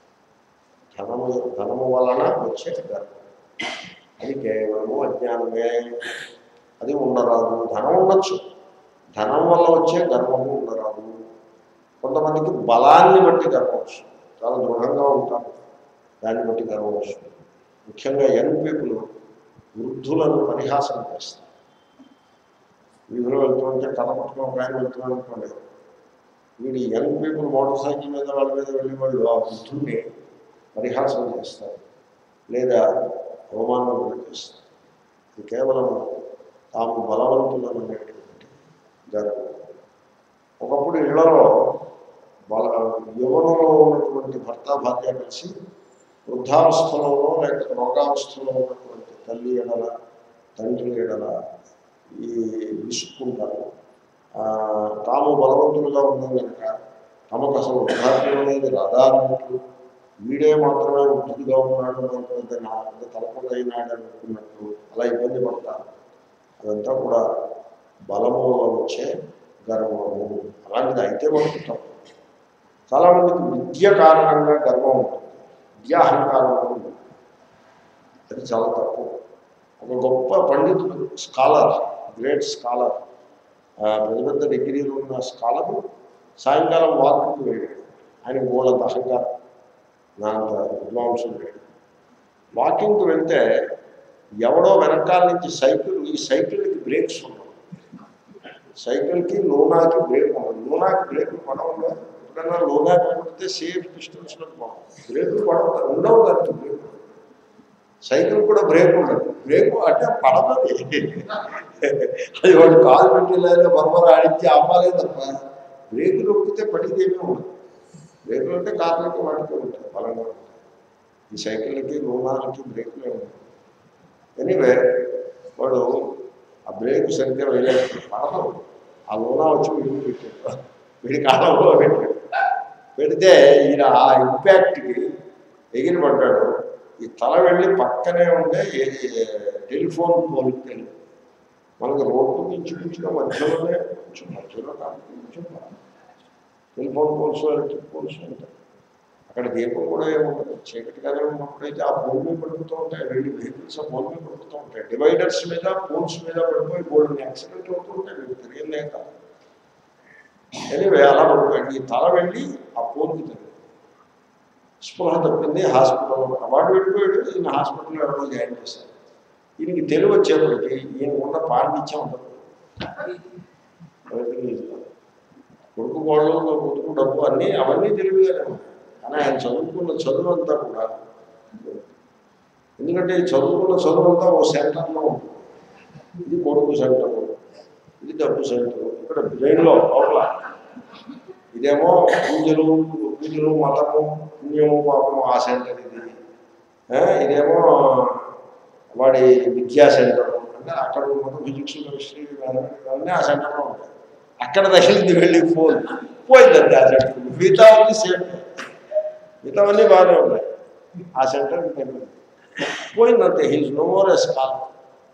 ధనము ధనము వలన వచ్చే గర్వం అది కేవలము అజ్ఞానమే అది ఉండరాదు ధనం ఉండొచ్చు ధనం వల్ల వచ్చే గర్వము ఉండరాదు కొంతమందికి బలాన్ని బట్టి గర్వం వస్తుంది చాలా దృఢంగా ఉంటారు దాన్ని బట్టి గర్వం వస్తుంది ముఖ్యంగా యంగ్ పీపుల్ వృద్ధులను పరిహాసం చేస్తారు వీధిలో వెళ్తుంటే కథ పట్టుకుని ఒక ఆయన వెళ్తున్నాడు అనుకోండి వీడి యంగ్ పీపుల్ మోటార్ సైకిల్ మీద వాళ్ళ మీద వెళ్ళి వాళ్ళు ఆ వృద్ధుల్ని పరిహాసం చేస్తారు లేదా అవమానం కూడా చేస్తారు ఇది కేవలం తాము బలవంతులను అనేటువంటి గర్వం ఒకప్పుడు ఇళ్లలో బల యువనలో ఉన్నటువంటి భర్త భార్య కలిసి వృద్ధావస్థలోనో లేక రోగావస్థలో ఉన్నటువంటి తల్లి ఎడల తండ్రి ఎడల ఈ విసుక్కుంటారు ఆ, తాము బలవంతులుగా ఉన్నాం కనుక తమకు అసలు వృద్ధాప్యం అనేది రాదాన్నట్టు వీడే మాత్రమే వృద్ధుడిగా ఉన్నాడు అనుకుంటే నా అంత తలపండి అయినాడు అనుకున్నట్టు అలా ఇబ్బంది పడతారు అదంతా కూడా బలము వల్ల వచ్చే గర్వము అలాంటిది అయితే మనకు తప్పు చాలామందికి విద్య కారణంగా గర్వం ఉంటుంది విద్యాహంకారం ఉంటుంది అది చాలా తప్పు ఒక గొప్ప పండితుడు స్కాలర్ గ్రేట్ స్కాలర్ పెద్ద పెద్ద డిగ్రీలు ఉన్న స్కాలర్ సాయంకాలం వాక్కి వెళ్ళాడు ఆయన మూలంత అహంకారం నా అంత విద్వాంసుడు లేడు వాకింగ్కి వెళ్తే ఎవడో వెనకాల నుంచి సైకిల్ ఈ సైకిల్కి బ్రేక్స్ ఉండవు సైకిల్కి లోనాకి బ్రేక్ ఉండదు లోనాకి బ్రేకులు పడవు ఎప్పుడైనా లోనాకి పడితే సేఫ్ డిస్టెన్స్లో పోవాలి బ్రేకులు పడవు ఉండవు దానికి బ్రేక్ సైకిల్ కూడా బ్రేక్ ఉండదు బ్రేక్ అంటే పడదని అది వాడు కాలు పెట్టి లేదా బొమ్మలు ఆడించి ఆపాలే తప్ప బ్రేకులు నొక్కితే పడితేనే ఉండదు బ్రేకులు అంటే కార్లకి వాటికి ఉంటాయి బలంగా ఉంటాయి ఈ సైకిళ్ళకి లోనాలకి బ్రేకులే ఉంటాయి ఎనీవే వాడు ఆ బ్రేక్ సరిగ్గా వేయలేదు పడదు ఆ లోనా వచ్చి వీడికి పెట్టాడు వీడి కాలంలో పెట్టాడు పెడితే ఈయన ఆ ఇంపాక్ట్కి ఎగిరి పడ్డాడు ఈ తల వెళ్ళి పక్కనే ఉండే ఏ- ఏ- టెలిఫోన్ పోల్కి వెళ్ళి మనకి రోడ్డు ఇంచుమించుగా మధ్యలోనే కొంచెం మధ్యలో కాదు కొంచెం టెలిఫోన్ పోల్స్ ఎలక్ట్రిక్ పోల్స్ ఉంటాయి అక్కడ దీపం కూడా ఏముంటుంది చీకటిగానే ఉన్నప్పుడైతే ఆ పోల్ మీద పడుతూ ఉంటాయి రెండు వెహికల్స్ ఆ పోల్ మీద పడుతూ ఉంటాయి డివైడర్స్ మీద పోల్స్ మీద పడిపోయి గోల్డ్ యాక్సిడెంట్ అవుతూ ఉంటాయి మీకు తెలియలే కాదు ఎనివే అలా పడిపోయాడు ఈ తల వెళ్ళి ఆ పోల్కి తగ్గింది స్పృహ తప్పింది హాస్పిటల్లో వాడు వెళ్ళిపోయాడు ఈయన హాస్పిటల్లో ఎవరో జాయిన్ చేశారు ఈయనకి తెలివి వచ్చేప్పటికి ఈయన ఉన్న పాండిత్యం ఉండదు ఎవరికి లేదు. కొడుకు గోడలు కొడుకు డబ్బు అన్నీ అవన్నీ తెలివిగానే ఉన్నాయి కానీ ఆయన చదువుకున్న చదువు అంతా కూడా ఎందుకంటే ఈ చదువుకున్న చదువు అంతా ఓ సెంటర్లో ఉంటుంది ఇది కొడుకు సెంటర్ ఇది డబ్బు సెంటర్ ఇక్కడ బ్రెయిన్లో లోపల ఇదేమో పూజలు పూజలు మతము పుణ్యము పాపము ఆ సెంటర్ ఇది ఆ, ఇదేమో వాడి విద్యా సెంటర్ అంటే అక్కడ మొత్తం ఫిజిక్స్ కెమిస్ట్రీ ఇవన్నీ ఆ సెంటర్లో ఉంటాయి అక్కడ తగిలింది వెళ్ళి ఫోన్ పోయిందండి ఆ సెంటర్ మిగతా అన్ని సేమ్ మిగతావన్నీ బాగానే ఉన్నాయి ఆ సెంటర్కి తగిలింది పోయిందంతే హీజ్ నో మోర్ ఎస్ కాల్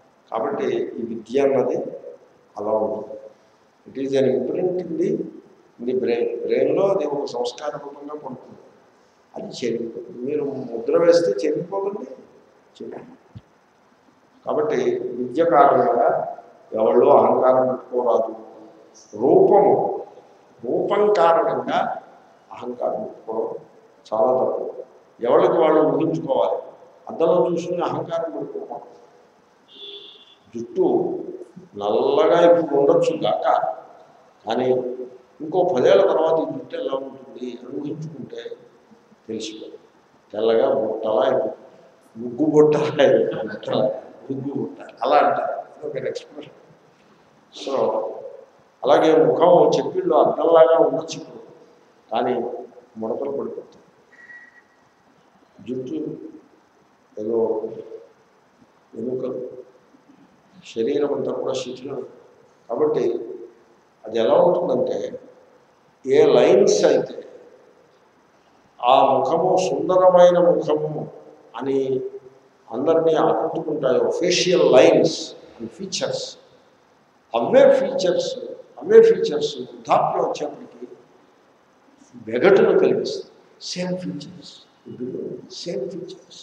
కాబట్టి ఈ విద్య అన్నది అలా ఉంటుంది it is an imprint in the ఇది బ్రెయిన్ బ్రెయిన్లో అది ఒక సంస్కార రూపంగా పడుతుంది అది చెరిగిపోతుంది మీరు ముద్ర వేస్తే చెరిగిపోకండి చెరిగి కాబట్టి విద్య కారణంగా ఎవళ్ళు అహంకారం పెట్టుకోరాదు రూపము రూపం కారణంగా అహంకారం పెట్టుకోవడం చాలా తప్పు ఎవరికి వాళ్ళు ఊహించుకోవాలి అద్దంలో చూసుకుని అహంకారం పెట్టుకోకూడదు జుట్టు నల్లగా ఇప్పుడు ఉండొచ్చు కాక కానీ ఇంకో పదేళ్ల తర్వాత ఈ జుట్టు ఎలా ఉంటుంది అని ఊహించుకుంటే తెలిసిపోతుంది తెల్లగా బుట్టలా అయిపోతుంది ముగ్గు బుట్టలా అయిపోతుంది బుట్టలా ముగ్గు బుట్ట అలా అంటారు ఇది ఒక ఎక్స్ప్రెషన్ సో అలాగే ముఖం చెప్పిళ్ళు అద్దంలాగా ఉండొచ్చు ఇప్పుడు కానీ ముడతలు పడిపోతాయి జుట్టు ఏదో ఎముకలు శరీరం అంతా కూడా శిథిలం కాబట్టి అది ఎలా ఉంటుందంటే ఏ లైన్స్ అయితే ఆ ముఖము సుందరమైన ముఖము అని అందరినీ ఆకట్టుకుంటాయో ఫేషియల్ లైన్స్ అండ్ ఫీచర్స్ అవే ఫీచర్స్ అవే ఫీచర్స్ వృద్ధాప్యం వచ్చేప్పటికి వెగటును కలిగిస్తాయి సేమ్ ఫీచర్స్ సేమ్ ఫీచర్స్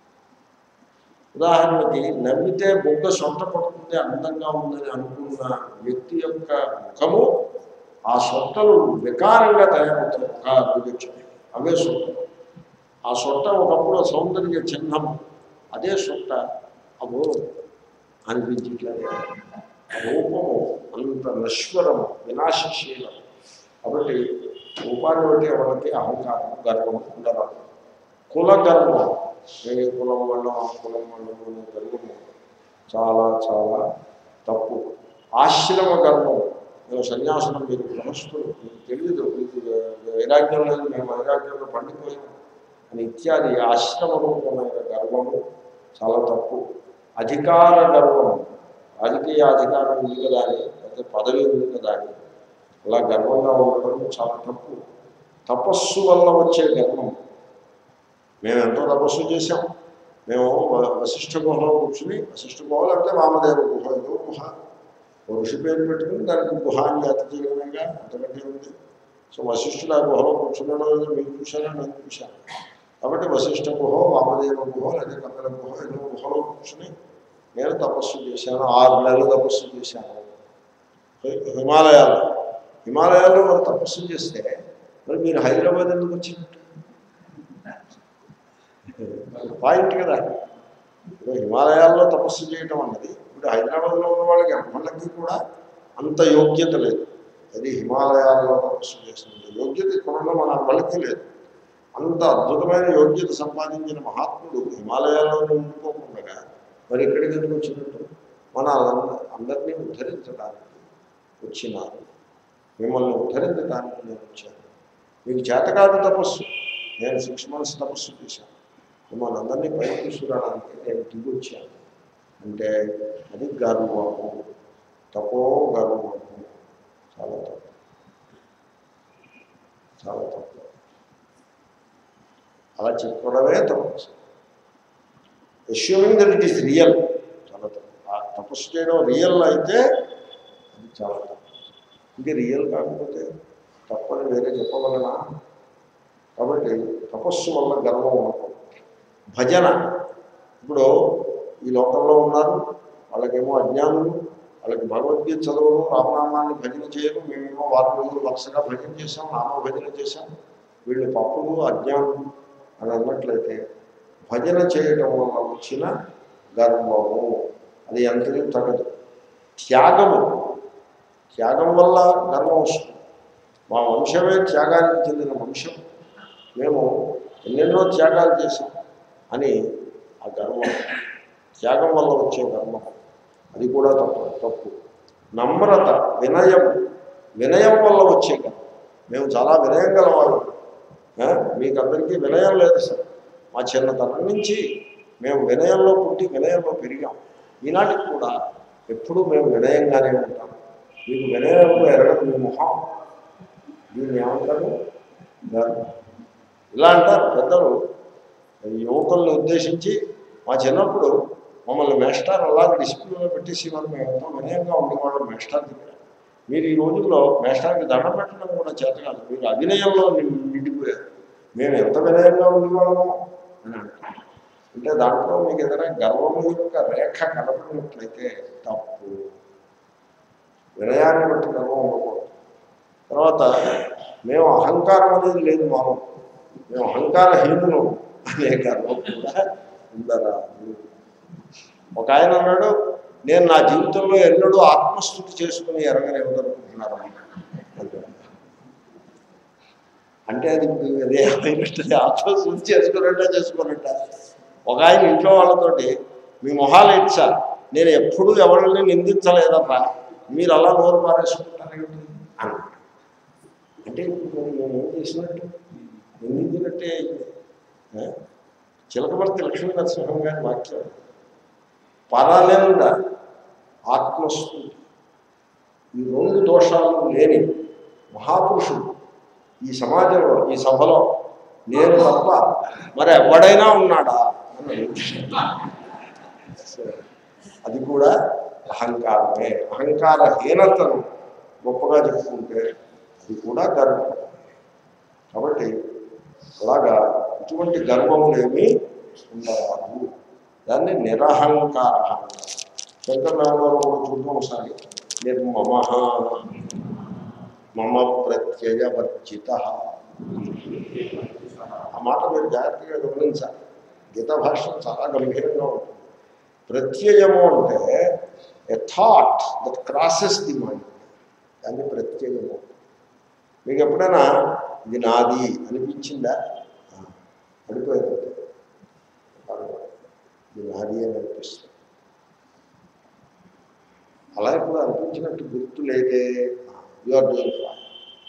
ఉదాహరణకి నవ్వితే బొగ్గ సొంత పడుతుంది అందంగా ఉందని అనుకున్న వ్యక్తి యొక్క ముఖము ఆ సొట్టలు వికారంగా తయారవుతాయి ఒక వివక్షని అవే సొట్టలు ఆ సొట్ట ఒకప్పుడు సౌందర్య చిహ్నం అదే సొట్ట అబో అనిపించట్లేదు రూపము అంత నశ్వరము వినాశశీలం కాబట్టి రూపాన్ని బట్టి ఎవరికి అహంకారం గర్వము ఉండరాదు కుల గర్వం ఏ కులం వాళ్ళం ఆ కులం వాళ్ళం అనే గర్వము చాలా చాలా తప్పు ఆశ్రమ గర్వం మేము సన్యాసులం మీరు గృహస్థులు మీకు తెలియదు మీకు వైరాగ్యం లేదు మేము వైరాగ్యంలో పండిపోయాం అని ఇత్యాది ఆశ్రమ రూపమైన గర్వము చాలా తప్పు అధికార గర్వం రాజకీయ అధికారం ఉంది కదా అని లేకపోతే పదవి ఉంది కదా అని అలా గర్వంగా ఉండడం చాలా తప్పు తపస్సు వల్ల వచ్చే గర్వం మేము ఎంతో తపస్సు చేశాం మేము వ- వశిష్ఠ గుహలో కూర్చుని వశిష్ఠ గుహలు అంటే వామదేవ గుహ ఏదో గుహ ఓ ఋషి పేరు పెట్టుకుని దానికి గుహ అని జాతి చేయడమేగా అంతకంటే ఉంది సో వశిష్ఠుడు ఆ గుహలో కూర్చున్నాడో లేదో మీరు చూశారా నేను చూశాను కాబట్టి వశిష్ఠ గుహ వామదేవ గుహ లేదా కపిల గుహ ఏదో గుహలో కూర్చుని నేను తపస్సు చేశాను ఆరు నెలలు తపస్సు చేశాను హి- హిమాలయాల్లో హిమాలయాల్లో మరి తపస్సు చేస్తే మరి మీరు హైదరాబాద్ ఎందుకు వచ్చినట్టు పాయింట్ కదా ఇప్పుడు హిమాలయాల్లో తపస్సు చేయటం అన్నది ఇప్పుడు హైదరాబాద్లో ఉన్న వాళ్ళకి ఎవ్వళ్ళకి కూడా అంత యోగ్యత లేదు అది హిమాలయాల్లో తపస్సు చేసినంత యోగ్యత ఇక్కడ మన వాళ్ళకి లేదు అంత అద్భుతమైన యోగ్యత సంపాదించిన మహాత్ముడు హిమాలయాల్లోనే ఉండిపోకుండా మరి ఇక్కడికి ఎందుకు వచ్చినట్టు మన అందరినీ ఉద్ధరించడానికి వచ్చినారు మిమ్మల్ని ఉద్ధరించడానికి నేను వచ్చాను మీకు చేతకాదు తపస్సు నేను సిక్స్ మంత్స్ తపస్సు చేశాను మిమ్మల్ని అందరినీ పైకి తీసుకురావడానికి నేను దిగి వచ్చాను అంటే అది గర్వము తపో గర్వము చాలా తప్పు చాలా తప్పు అలా చెప్పుకోవడమే తప్పు assuming that it is real చాలా తప్పు ఆ తపస్సు చేయడం రియల్ అయితే అది చాలా తప్పు ఇది రియల్ కాకపోతే తప్పని వేరే చెప్పగలనా కాబట్టి తపస్సు వల్ల గర్వం ఉండకూడదు భజన ఇప్పుడు ఈ లోకంలో ఉన్నారు వాళ్ళకేమో అజ్ఞానులు వాళ్ళకి భగవద్గీత చదవరు రామనామాన్ని భజన చేయరు మేమేమో వారం రోజులు వరుసగా భజన చేసాం నామ భజన చేశాం వీళ్ళు పప్పులు అజ్ఞానులు అని అన్నట్లయితే భజన చేయడం వల్ల వచ్చిన గర్వము అది ఎంతకీ తగదు త్యాగము త్యాగం వల్ల గర్వం వస్తుంది మా వంశమే త్యాగానికి చెందిన వంశం మేము ఎన్నెన్నో త్యాగాలు చేశాం అని ఆ గర్వం త్యాగం వల్ల వచ్చే గర్వం అది కూడా తప్పు తప్పు నమ్రత వినయం వినయం వల్ల వచ్చే గర్వం మేము చాలా వినయం గలవాళ్ళం ఆ, మీకు అందరికీ వినయం లేదు సార్ మా చిన్నతనం నుంచి మేము వినయంలో పుట్టి వినయంలో పెరిగాం ఈనాటికి కూడా ఎప్పుడూ మేము వినయంగానే ఉంటాం మీకు వినయంలో ఎరగదు మీ మొహం దీన్ని ఏమంటారు గర్వం. ఇలా అంటారు పెద్దలు యువకులను ఉద్దేశించి మా చిన్నప్పుడు మమ్మల్ని మేస్టార్ అలాగే డిసిప్లిన్లో పెట్టేసి వాళ్ళు మేము ఎంతో వినయంగా ఉండేవాళ్ళం మేస్టార్ దగ్గర మీరు ఈ రోజుల్లో మేషానికి దండం పెట్టడం కూడా చేత కాదు మీరు అభినయంలో నిండి- నిండిపోయారు మేము ఎంత వినయంగా ఉండేవాళ్ళము అని అంటారు అంటే దాంట్లో మీకు ఏదైనా గర్వము యొక్క రేఖ కనపడినట్లయితే తప్పు వినయాన్ని బట్టి గర్వం ఉండకూడదు తర్వాత మేము అహంకారం అనేది లేదు మాకు మేము అహంకారహీనులు అనే గర్వం కూడా ఉందరా ఒక ఆయన అన్నాడు నేను నా జీవితంలో ఎన్నడూ ఆత్మస్థుతి చేసుకుని ఎరగలేదనుకుంటున్నారు అంటాడు. అంటే అది అదే అయినట్టు ఆత్మస్థుతి చేసుకున్నట్టే చేసుకున్నట్ట ఒక ఆయన ఇంట్లో వాళ్ళతోటి మీ మొహాలు ఇచ్చా నేను ఎప్పుడూ ఎవరిని నిందించలేదప్పా మీరు అలా నోరు పారేసుకుంటారేంటి అన్నాడు అంటే ఇప్పుడు మరి నేను ఏం చేసినట్టు నిందించినట్టే అయింది. ఆ? చిలకవర్తి లక్ష్మీ నరసింహం గారి వాక్యం పరనింద ఆత్మస్థుతి ఈ రెండు దోషాలు లేని మహాపురుషుడు ఈ సమాజంలో ఈ సభలో నేను తప్ప మరి ఎవడైనా ఉన్నాడా అని సో, అది కూడా అహంకారమే అహంకారహీనతను గొప్పగా చెప్పుకుంటే అది కూడా గర్వం కాబట్టి అలాగా ఇటువంటి గర్వములేమీ ఉండరాదు దాన్ని నిరహంకార శంకరనామలో కూడా చూద్దాం ఒకసారి నిర్మమ మమ ప్రత్యయవర్జిత ఆ మాట మీరు జాగ్రత్తగా గమనించాలి గీత భాష చాలా గంభీరంగా ఉంటుంది ప్రత్యయము అంటే a thought that crosses the mind దాన్ని ప్రత్యయము మీకు ఎప్పుడైనా ఇది నాది అనిపించిందా ఆ, పడిపోయింది ఇది నాది అని అనిపిస్తుంది అలా ఇప్పుడు అనిపించినట్టు గుర్తు లేదే యు ఆర్ డూయింగ్ ఫైన్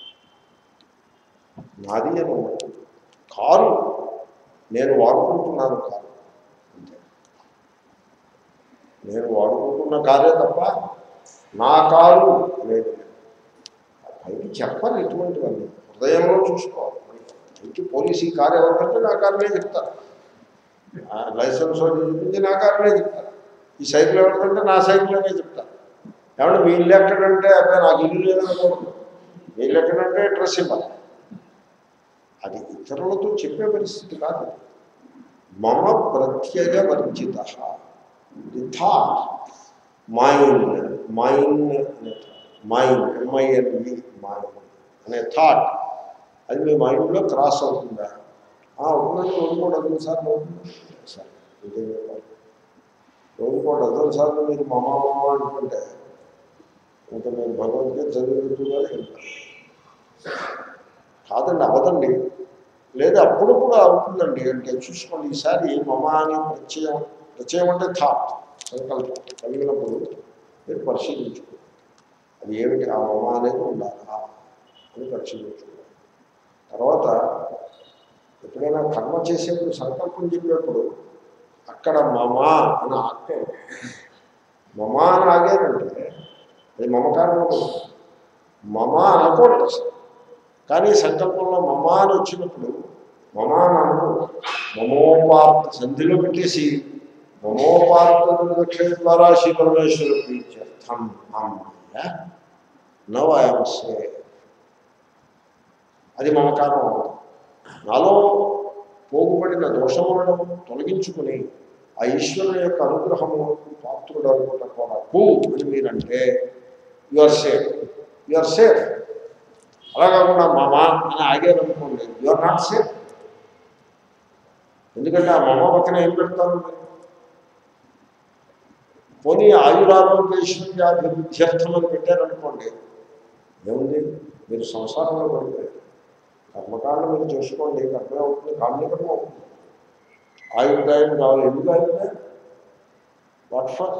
నాది అని ఉన్నది కారు నేను వాడుకుంటున్నాను కారు అంతే నేను వాడుకుంటున్న కారే తప్ప నా కారు లేదు పైకి చెప్పాలి ఇటువంటివన్నీ హృదయంలో చూసుకోవాలి పైకి పోలీసు ఈ కారు ఎవరికంటే నా కారునే చెప్తారు ఆ లైసెన్స్ వాళ్ళు చూపించి నా కారునే చెప్తారు ఈ సైకిల్ ఎవరికంటే నా సైకిల్ అనే చెప్తారు ఏమంటే మీ ఇల్లు ఎక్కడంటే అబ్బాయి నాకు ఇల్లు లేదనుకోండి మీ ఇల్లు ఎక్కడంటే డ్రెస్ ఇవ్వాలి అది ఇతరులతో చెప్పే పరిస్థితి కాదు మమ ప్రత్యయ వర్జిత ది థాట్ మైండ్ మైండ్ అనే మైండ్ ఎంఐఎన్వి మైండ్ అనే థాట్ అది మీ మైండ్లో క్రాస్ అవుతుందా ఆ, అవుతుందని రోజుకో డజన్ సార్లు అవుతుంది సరే ఇంకేం చెప్పాలి రోజుకో డజన్ సార్లు మీరు మమ మమ అనుకుంటే ఇంకా మీరు భగవద్గీత చదివేట్టుగా కాదండి అవదండి లేదా అప్పుడప్పుడు అవుతుందండి అంటే చూసుకోండి ఈసారి మమ అని ప్రత్యయం ప్రత్యయం అంటే థాట్ సంకల్పం కలిగినప్పుడు మీరు పరిశీలించుకోండి అది ఏమిటి ఆ మమ అనేది ఉండాలా అని పరిశీలించుకోండి తర్వాత ఎప్పుడైనా కర్మ చేసేప్పుడు సంకల్పం చెప్పేప్పుడు అక్కడ మమ అని ఆగ్తే మమ అని ఆగారంటే అది మమకారం మమ అనకూడదు అసలు కానీ సంకల్పంలో మమ అని వచ్చినప్పుడు మమ అని అనుకో మమోపాత్త సంధిలో పెట్టేసి మమోపాత్త దక్షిణ ద్వారా శ్రీ పరమేశ్వర ప్రీత్యర్థం అమ్మయ్య నవ్ ఐఎమ్ సే అది మమకారం అవుతుంది నాలో పోగుపడిన దోషములను తొలగించుకుని ఆ ఈశ్వరుని యొక్క అనుగ్రహములకు పాత్రుడు అనుకున్న కొరకు అని మీరంటే you are safe you are safe అలా కాకుండా మమ అని ఆగారనుకోండి యు ఆర్ నాట్ సేఫ్ ఎందుకంటే ఆ మమ పక్కన ఏం పెడతారు మీరు? పోనీ ఆయురారోగ్య ఐశ్వర్యాభివృద్ధ్యర్థం అని పెట్టారనుకోండి ఏముంది మీరు సంసారంలో పడిపోయారు కర్మకాండ మీరు చేసుకోండి కర్మే అవుతుంది కామ్యకర్మ అవుతుంది ఆయుర్దాయం కావాలి ఎందుకు ఆయుర్దాయం వాట్ ఫర్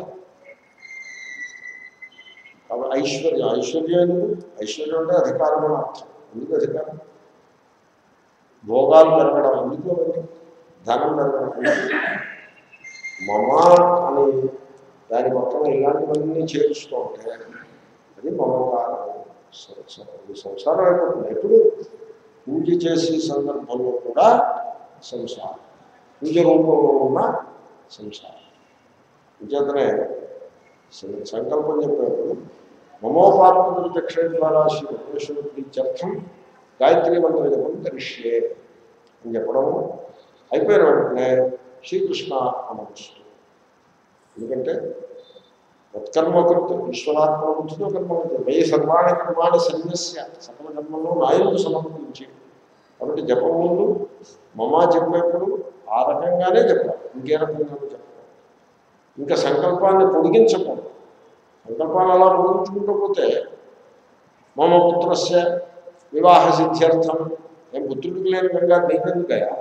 కాబట్టి ఐశ్వర్యం ఐశ్వర్యం ఎందుకు ఐశ్వర్యం అంటే అధికారం అని అర్థం ఎందుకు అధికారం భోగాలు పెరగడం ఎందుకు అవన్నీ? ధనం పెరగడం ఎందుకు? మమ అని దాని పక్కన ఇలాంటివన్నీ చేరుస్తూ ఉంటే అది మమకారం స- స- ఇది సంసారం అయిపోతుంది ఎప్పుడు పూజ చేసే సందర్భంలో కూడా సంసారం పూజ రూపంలో ఉన్న సంసారం అంచేతనే సం- సంకల్పం చెప్పేప్పుడు మమోపాత్మ దక్షిణ ద్వారా శ్రీ పరమేశ్వర ప్రీత్యర్థం గాయత్రి మంత్ర జపం కరిష్యే అని చెప్పడము అయిపోయిన వెంటనే శ్రీకృష్ణ అమరుస్తూ ఎందుకంటే మత్కర్మకృత ఈశ్వరాత్మ బుద్ధితో కర్మ వెయ్యి సర్వాణి కర్మాణి సన్యస్య సకల కర్మల్లో నాయుడు సమర్పించి కాబట్టి జపం ముందు మమా చెప్పేప్పుడు ఆ రకంగానే చెప్పాలి ఇంకే రకంగానే చెప్పాలి ఇంకా సంకల్పాన్ని పొడిగించకూడదు సంకల్పాన్ని అలా పొడిగించుకుంటూ పోతే మమ పుత్రస్య వివాహ సిద్ధ్యర్థం నేను పుత్రుడికి లేని విధంగా నీకెందుకయా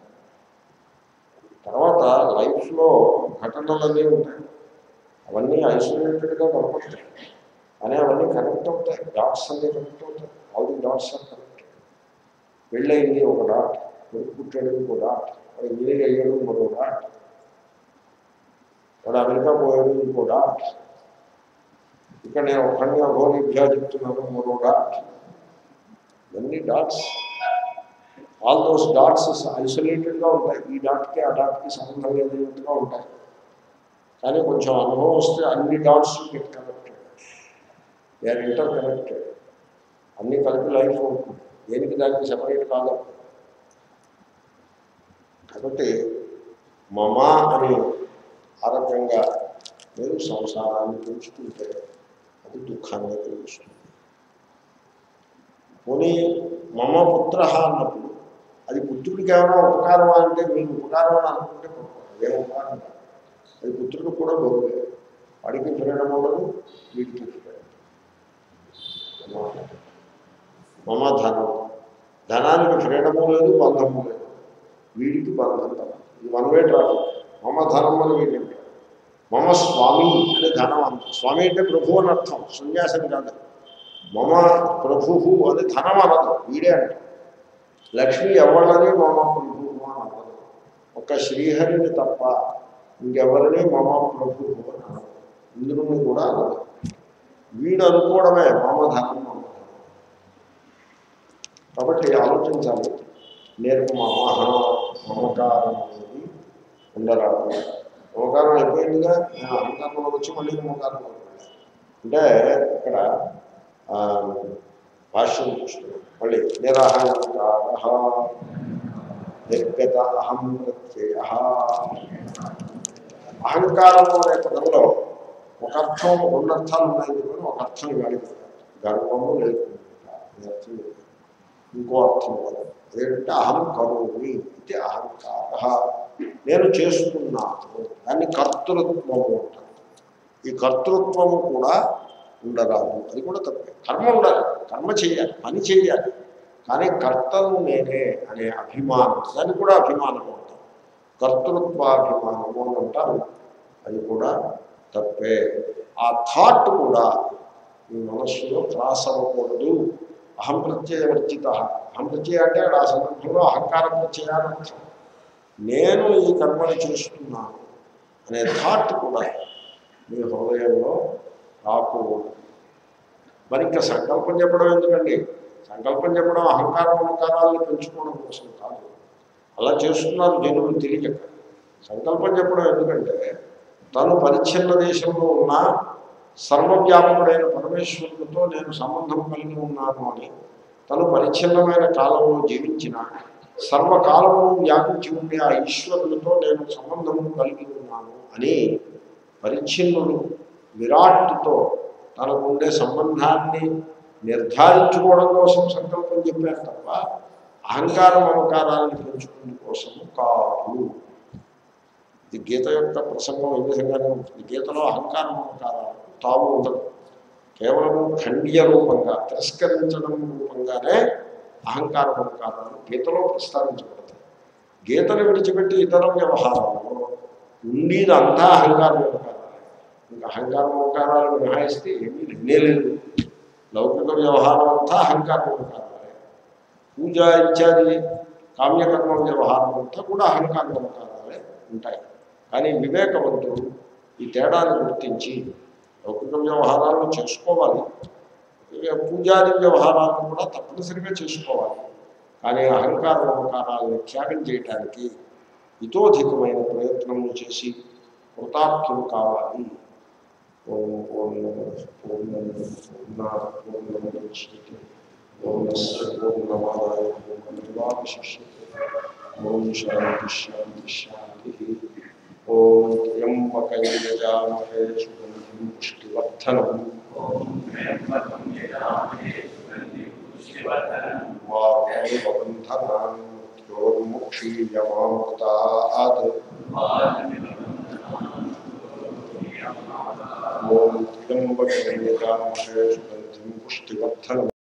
తర్వాత లైఫ్లో ఘటనలు అనేవి ఉంటాయి అవన్నీ ఐసోలేటెడ్గా కనపడతాయి కానీ అవన్నీ కనెక్ట్ అవుతాయి డాట్స్ అన్నీ కనెక్ట్ అవుతాయి all the dots are connect పెళ్ళయింది ఒక డాట్ కొడుకు పుట్టాడు ఇంకో డాట్ వాడు ఇంజనీర్ అయ్యాడు మరో డాట్ వాడు అమెరికా పోయాడు ఇంకో డాట్ ఇక్కడ నేను ఒక్కడిగా హోలీ విద్యా చెప్తున్నాను మరో డాట్ ఇవన్నీ డాట్స్ ఆల్ దోస్ డాట్స్ ఐసోలేటెడ్గా ఉంటాయి ఈ డాట్కి ఆ డాట్కి సంబంధం లేనట్టుగా ఉంటాయి కానీ కొంచెం అనుభవం వస్తే అన్ని dots get connected they are interconnected అన్ని కలిపి లైఫ్ ఉంటుంది దేనికి దానికి సెపరేట్ కాదు కాబట్టి మమా అని ఆ రకంగా మీరు సంసారాన్ని పెంచుకుంటే అది దుఃఖాన్ని కలిగిస్తుంది పోనీ మమ పుత్ర అన్నప్పుడు అది పుత్రుడికి ఏమైనా ఉపకారమా అంటే మీకు ఉపకారం అని అనుకుంటే పొరపాటు. ఏం ఉపకారం కాదు. అది పుత్రుడికి కూడా గొప్పే వాడికి ఫ్రీడమ్ ఉండదు వీడికి ఫ్రీడమ్ మమ ధనం ధనానికి ఫ్రీడము లేదు బంధము లేదు వీడికి బంధం ధనం ఇది వన్ వే ట్రాఫిక్ మమ ధనం అని వీడి అంటారు మమ స్వామి అనే ధనం అంత స్వామి అంటే ప్రభు అని అర్థం సన్యాసం కాదు మమ ప్రభు అని ధనం అనదు వీడే అంటారు లక్ష్మి ఎవరిని మమ ప్రభు అని అనదు ఒక శ్రీహరిని తప్ప ఇంకెవరిని మమ ప్రభు అని అనదు ఇంద్రుని కూడా అనదు వీడు అనుకోవడమే మమ ధనం మమ ధనం కాబట్టి ఆలోచించాలి నేర్పు మమహ మమకారం అనేది ఉండరాదు మమకారం అయిపోయిందిగా నేను అహంకారంలో వచ్చి మళ్ళీ మమకారంలో అంటే ఇక్కడ ఆ, భాష్యం చూస్తున్నాం మళ్ళీ నిరహంకార నిర్గత అహం ప్రత్యయ అహంకారం అనే పదంలో ఒక అర్థం రెండు అర్థాలు ఉన్నాయి కానీ ఒక అర్థం ఇవాళ గర్వము లేకుండా ఈ అర్థం లేదు. ఇంకో అర్థం కూడా ఏంటంటే అహం కరోమి ఇది అహంకార నేను చేస్తున్నాను దాన్ని కర్తృత్వము అంటారు ఈ కర్తృత్వము కూడా ఉండరాదు అది కూడా తప్పే కర్మ ఉండాలి కర్మ చేయాలి పని చేయాలి కానీ కర్తను నేనే అనే అభిమానం దాన్ని కూడా అభిమానం అంటారు కర్తృత్వాభిమానము అని అంటారు అది కూడా తప్పే ఆ థాట్ కూడా మీ మనస్సులో క్రాస్ అవ్వకూడదు అహం ప్రత్యయవర్జిత అహం ప్రత్యయ అంటే ఆ సందర్భంలో అహంకారం ప్రత్యయాన్ని అర్థం నేను ఈ కర్మని చేస్తున్నాను అనే థాట్ కూడా మీ హృదయంలో రాకూడదు మరి ఇంకా సంకల్పం చెప్పడం ఎందుకండి సంకల్పం చెప్పడం అహంకారం అహంకారాలను పెంచుకోవడం కోసం కాదు అలా చేస్తున్నారు జనులు తెలియక సంకల్పం చెప్పడం ఎందుకంటే తను పరిచ్ఛిన్న దేశంలో ఉన్న సర్వవ్యాపకుడైన పరమేశ్వరుడితో నేను సంబంధం కలిగి ఉన్నాను అని తను పరిచ్ఛిన్నమైన కాలంలో జీవించిన సర్వకాలము వ్యాపించి ఉండే ఆ ఈశ్వరునితో నేను సంబంధము కలిగి ఉన్నాను అని పరిచ్ఛిన్నుడు విరాట్తో తనకుండే సంబంధాన్ని నిర్ధారించుకోవడం కోసం సంకల్పం చెప్పారు తప్ప అహంకారం మమకారాలను పెంచుకునే కోసము కాదు ఇది గీత యొక్క ప్రసంగం ఈ విధంగానే ఉంటుంది గీతలో అహంకారం మమకారాలు తాము ఉండదు కేవలం ఖండ్య రూపంగా తిరస్కరించడం రూపంగానే అహంకార మమకారాలు గీతలో ప్రస్తావించబడతాయి గీతను విడిచిపెట్టి ఇతర వ్యవహారాలలో ఉండేది అంతా అహంకార మమకారాలు ఇంకా అహంకార మమకారాలు మినహాయిస్తే ఏమీ లేనే లేదు లౌకిక వ్యవహారం అంతా అహంకార మమకారాలే పూజ ఇత్యాది కామ్యకర్మ వ్యవహారం అంతా కూడా అహంకార మమకారాలే ఉంటాయి కానీ వివేకవంతుడు ఈ తేడాను గుర్తించి లౌకిక వ్యవహారాలను చేసుకోవాలి ఇక పూజాది వ్యవహారాలను కూడా తప్పనిసరిగా చేసుకోవాలి కానీ అహంకార మమకారాలను త్యాగం చేయటానికి ఇతోధికమైన ప్రయత్నము చేసి కృతార్థులు కావాలి ఓం పూర్ణమద పూర్ణమిద పూర్ణాత్ పూర్ణముదచ్యతే పూర్ణస్య పూర్ణమాదాయ పూర్ణమేవాశిష్యతే ఓం శాంతి శాంతి శాంతి ఓం త్ర్యంబకైర్యజామహే సుగంధిం పుష్టివర్ధనం వారుణోర్ముక్షీయమామృతాత్ ఓం త్ర్యంబకైర్యజామహే సుగంధిం పుష్టివర్ధనం